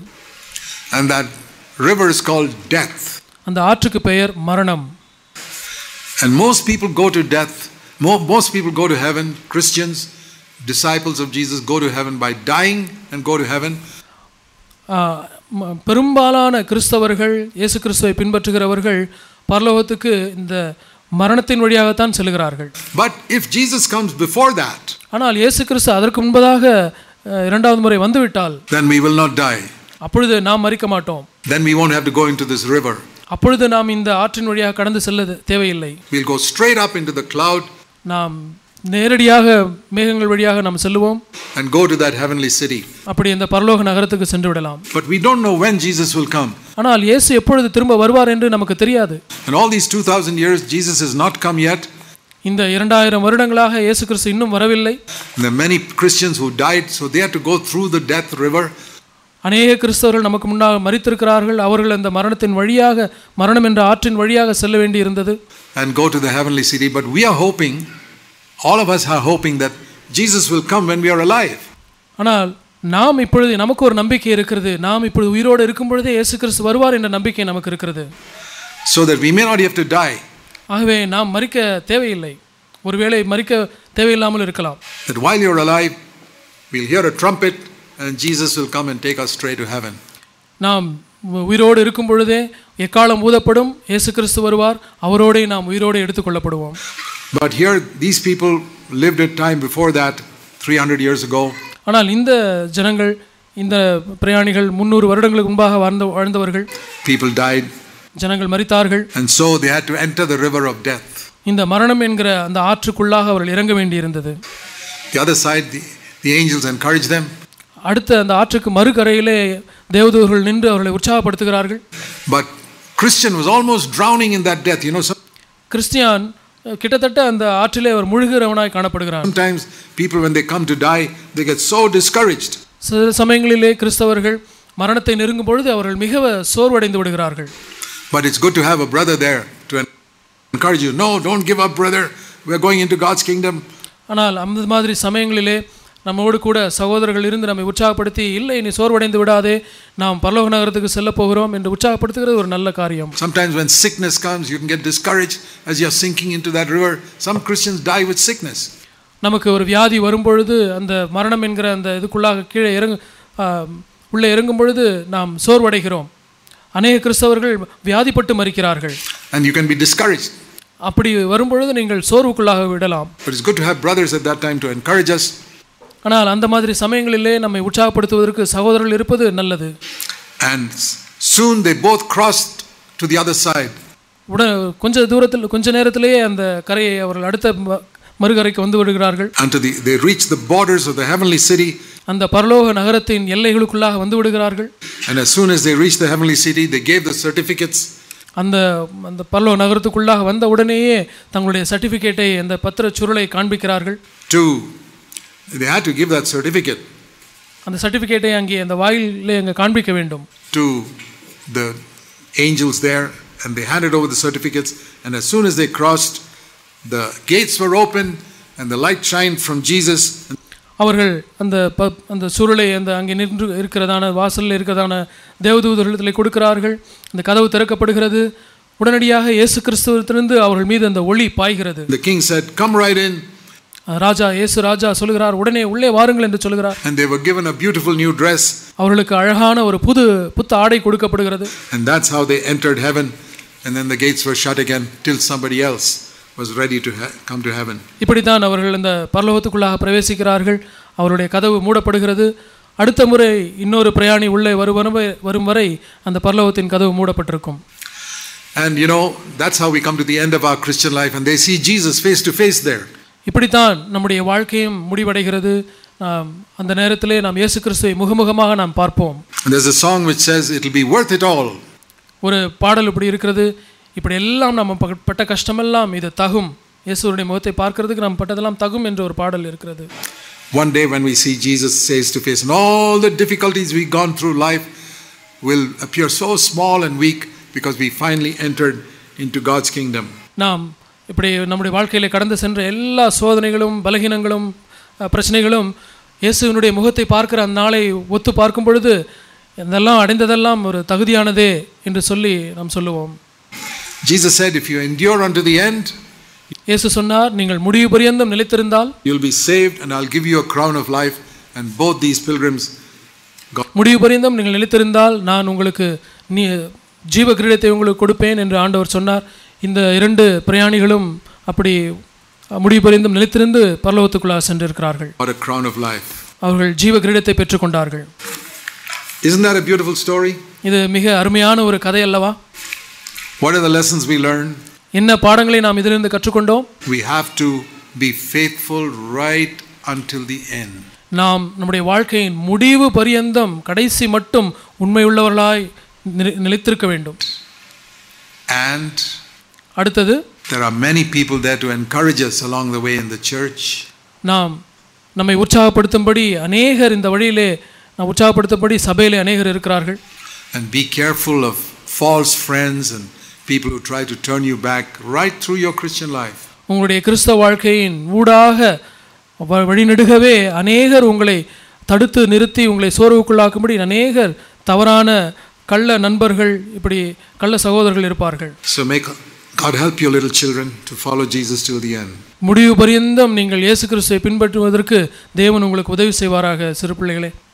And that river is called death. அந்த ஆற்றுக்கு பெயர் மரணம் And most people go to death. Mo- Most people go to heaven. Christians, disciples of Jesus, go to heaven by dying and go to heaven. ஆ, ம- பெரும்பாலான கிறிஸ்தவர்கள் இயேசு கிறிஸ்துவை பின்பற்றுகிறவர்கள் பரலோகத்துக்கு இந்த மரணத்தின் வழியாகத்தான் செல்கிறார்கள் But if Jesus comes before that, ஆனால் இயேசு கிறிஸ்து அதற்கு முன்பதாக அ, இரண்டாவது முறை வந்துவிட்டால் then we will not die. அப்பொழுது நாம் மறிக்க மாட்டோம் Then we won't have to go into this river. அப்பொழுது நாம் இந்த ஆற்றின் வழியாக கடந்து செல்ல தேவையில்லை We'll go straight up into the cloud நாம் நேரடியாக மேகங்கள் வழியாக நாம் செல்லுவோம் and go to that heavenly city. அப்படி இந்த பரலோக நகரத்துக்கு சென்று விடலாம் But we don't know when Jesus will come. ஆனால் இயேசு எப்பொழுது திரும்ப வருவார் என்று நமக்கு தெரியாது And all these 2,000 years, Jesus has not come yet. இந்த இரண்டாயிரம் வருடங்களாக இயேசு கிறிஸ்து இன்னும் வரவில்லை And there are many Christians who died, so they had to go through the death river. அநேக கிறிஸ்தவர்கள் நமக்கு முன்னாக மறித்திருக்கிறார்கள் அவர்கள் அந்த மரணத்தின் வழியாக மரணம் என்ற ஆற்றின் வழியாக செல்ல வேண்டி இருந்தது and go to the heavenly city. But we are hoping, all of us are hoping that Jesus will come when we are alive. ஆனால் நாம் இப்பொழுது நமக்கு ஒரு நம்பிக்கை இருக்கிறது நாம் இப்பொழுது உயிரோடு இருக்கும் பொழுதே இயேசு கிறிஸ்து வருவார் என்ற நம்பிக்கை நமக்கு இருக்கிறது So that we may not have to die. ஆகவே நாம் மறிக்க தேவையில்லை ஒருவேளை மறிக்க தேவையில்லாமல் இருக்கலாம் That while you're alive, we'll hear a trumpet and Jesus will come and take us straight to heaven. நாம் உயிரோடு இருக்கும் பொழுதே எக்காலம் ஊதப்படும் இயேசு கிறிஸ்து வருவார் அவரோடே நாம் உயிரோடு எடுத்துக்கொள்ளப்படுவோம் But here, these people lived a time before that, 300 years ago, ஆனால் இந்த ஜனங்கள் இந்த பிரயாணிகள் முந்நூறு வருடங்களுக்கு முன்பாக வாழ்ந்த வாழ்ந்தவர்கள் people died, ஜனங்கள் மறித்தார்கள் and so they had to enter the river of death. இந்த மரணம் என்கிற அந்த ஆற்றுக்குள்ளாக அவர்கள் இறங்க வேண்டியிருந்தது The other side, the, the angels encouraged them, அடுத்த அந்த ஆற்றுக்கு மறுகரையிலே தேவதூர்கள் நின்று அவர்களை உற்சாகப்படுத்துகிறார்கள் but Christian was almost drowning in that death. You know, some, Christian ah, கிட்டத்தட்ட அந்த ஆற்றிலே அவர் முழுகிறவனாய் காணப்படுகிறார் sometimes people, when they come to die, they get so discouraged. சில சமயங்களிலே கிறிஸ்தவர்கள் மரணத்தை நெருங்கும் பொழுது அவர்கள் மிக சோர்வடைந்து விடுகிறார்கள் But it's good to have a brother there to en- encourage you. No, don't give up, brother. We're going into God's kingdom. ஆனால் அந்த மாதிரி சமயங்களிலே நம்மோடு கூட சகோதரர்கள் இருந்து நம்மை உற்சாகப்படுத்தி இல்லை நீ சோர்வடைந்து விடாதே நாம் பரலோக நகரத்துக்கு செல்ல போகிறோம் என்று உற்சாகப்படுத்துகிறது ஒரு நல்ல காரியம் Sometimes when sickness comes, you can get discouraged as you're sinking into that river. Some Christians die with sickness. நமக்கு ஒரு வியாதி வரும்பொழுது அந்த மரணம் என்கிற அந்த இதுக்குள்ளாக கீழே இறங்கு ஆ, உள்ளே இறங்கும் பொழுது நாம் சோர்வடைகிறோம் அநேக கிறிஸ்தவர்கள் வியாதிப்பட்டு மறிக்கிறார்கள் And you can be discouraged. அப்படி வரும்பொழுது நீங்கள் சோர்வுக்குள்ளாக விடலாம் But it's good to have brothers at that time to encourage us. ஆனால் அந்த மாதிரி சமயங்களிலே நம்மை உற்சாகப்படுத்துவதற்கு சகோதரர்கள் இருப்பது நல்லது And s- soon they both crossed to the other side. உட கொஞ்ச தூரத்தில் கொஞ்ச நேரத்திலேயே அந்த கரையை அவர்கள் அடுத்த ம- மறுகரைக்கு வந்து விடுகிறார்கள் Until the, they reached the borders of the heavenly city. அந்த பரலோக நகரத்தின் எல்லைகளுக்குள்ளாக வந்து விடுகிறார்கள் And as soon as they reached the heavenly city, they gave the certificates. அந்த அந்த பரலோக நகரத்துக்குள்ளாக வந்த உடனேயே தங்களுடைய சர்டிஃபிகேட்டை அந்த பத்திர சுருளை காண்பிக்கிறார்கள் To they had to give that certificate அந்த சர்டிஃபிகேட்டை அங்கே அந்த வாயிலே அங்கே காண்பிக்க வேண்டும் to the angels there, and they handed over the certificates. And as soon as they crossed, the gates were open, and the light shined from Jesus. அவர்கள் அந்த ப அந்த சுருளை அந்த அங்கே நின்று இருக்கிறதான வாசலில் இருக்கிறதான தேவதூதர்களிடத்தில் கொடுக்கிறார்கள் அந்த கதவு திறக்கப்படுகிறது உடனடியாக இயேசு கிறிஸ்துவத்திலிருந்து அவர்கள் மீது அந்த ஒளி பாய்கிறது The king said, "Come right in." ராஜா இயேசு ராஜா சொல்லுகிறார் உடனே உள்ளே வாருங்கள் என்று சொல்லுகிறார் And they were given a beautiful new dress, அவர்களுக்கு அழகான ஒரு புது புத்த ஆடை கொடுக்கப்படுகிறது and that's how they entered heaven. And then the gates were shut again till somebody else was ready to ha- come to heaven. இப்படித்தான் அவர்கள் இந்த பரலோகத்துக்குள்ளாக பிரவேசிக்கிறார்கள் அவருடைய கதவு மூடப்படுகிறது அடுத்த முறை இன்னொரு பிரயாணி உள்ளே வரும் வரை வரும் வரை அந்த பரலோகத்தின் கதவு மூடப்பட்டிருக்கும் And you know, that's how we come to the end of our Christian life, and they see Jesus face to face there. இப்படித்தான் நம்முடைய வாழ்க்கையும் முடிவடைகிறது நாம் அந்த நேரத்திலே நாம் இயேசு கிறிஸ்துவை முகமுகமாக நாம் பார்ப்போம் And there's a song which says, It'll be worth it all. ஒரு பாடல் இப்படி இருக்கிறது இப்படி எல்லாம் நம்ம ப- பட்ட கஷ்டமெல்லாம் இது தகும் இயேசுவருடைய முகத்தை பார்க்கிறதுக்கு நாம் பட்டதெல்லாம் தகும் என்ற ஒரு பாடல் இருக்கிறது One day when we see Jesus face to face, and all the difficulties we've gone through life will appear so small and weak because we finally entered into God's kingdom. நாம் இப்படி நம்முடைய வாழ்க்கையில் கடந்து சென்ற எல்லா சோதனைகளும் பலகீனங்களும் அஹ், பிரச்சனைகளும் இயேசுவினுடைய முகத்தை பார்க்கிற அந்த நாளை ஒத்து பார்க்கும் பொழுது இதெல்லாம் அடைந்ததெல்லாம் ஒரு தகுதியானதே என்று சொல்லி நாம் சொல்லுவோம் Jesus said, If you endure unto the end, இயேசு சொன்னார் நீங்கள் முடிவு பரியந்தம் நிலைத்திருந்தால் you'll be saved, and I'll give you a crown of life. And both these pilgrims got. முடிவு பரியந்தம் நீங்கள் நிலைத்திருந்தால் நான் உங்களுக்கு நீ ஜீவ கிரீடத்தை உங்களுக்கு கொடுப்பேன் என்று ஆண்டவர் சொன்னார் இந்த இரண்டு பிரயாணிகளும் அப்படி அஹ், முடிவு பரியந்தம் நிலைத்திருந்து பரலோகத்துக்குள்ளாக சென்றிருக்கிறார்கள் Got a crown of life. அவர்கள் ஜீவ கிரீடத்தை பெற்றுக்கொண்டார்கள் Isn't that a beautiful story? இது மிக அருமையான ஒரு கதை அல்லவா What are the lessons we learned? என்ன பாடங்களை நாம் இதிலிருந்து கற்றுக்கொண்டோம் We have to be faithful right until the end. நாம் நம்முடைய வாழ்க்கையின் முடிவு பரியந்தம் கடைசி மட்டும் உண்மையுள்ளவர்களாய் நிலை- நிலைத்திருக்க வேண்டும் And அடுத்தது There are many people there to encourage us along the way in the church. நாம் நம்மை உற்சாகப்படுத்தும்படி அநேகர் இந்த வழியிலே நாம் உற்சாகப்படுத்தும்படி சபையிலே அநேகர் இருக்கிறார்கள் And be careful of false friends and people who try to turn you back right through your Christian life. உங்களுடைய கிறிஸ்தவ வாழ்க்கையின் ஊடாக வ- வழிநெடுகவே அநேகர் உங்களை தடுத்து நிறுத்தி உங்களை சோர்வுக்குள்ளாக்கும்படி அநேகர் தவறான கள்ள நண்பர்கள் இப்படி கள்ள சகோதரர்கள் இருப்பார்கள் So may God help your little children to follow Jesus till the end. முடிவு பரியந்தம் நீங்கள் இயேசு கிறிஸ்துவை பின்பற்றுவதற்கு தேவன் உங்களுக்கு உதவி செய்வாராக சிறு பிள்ளைகளே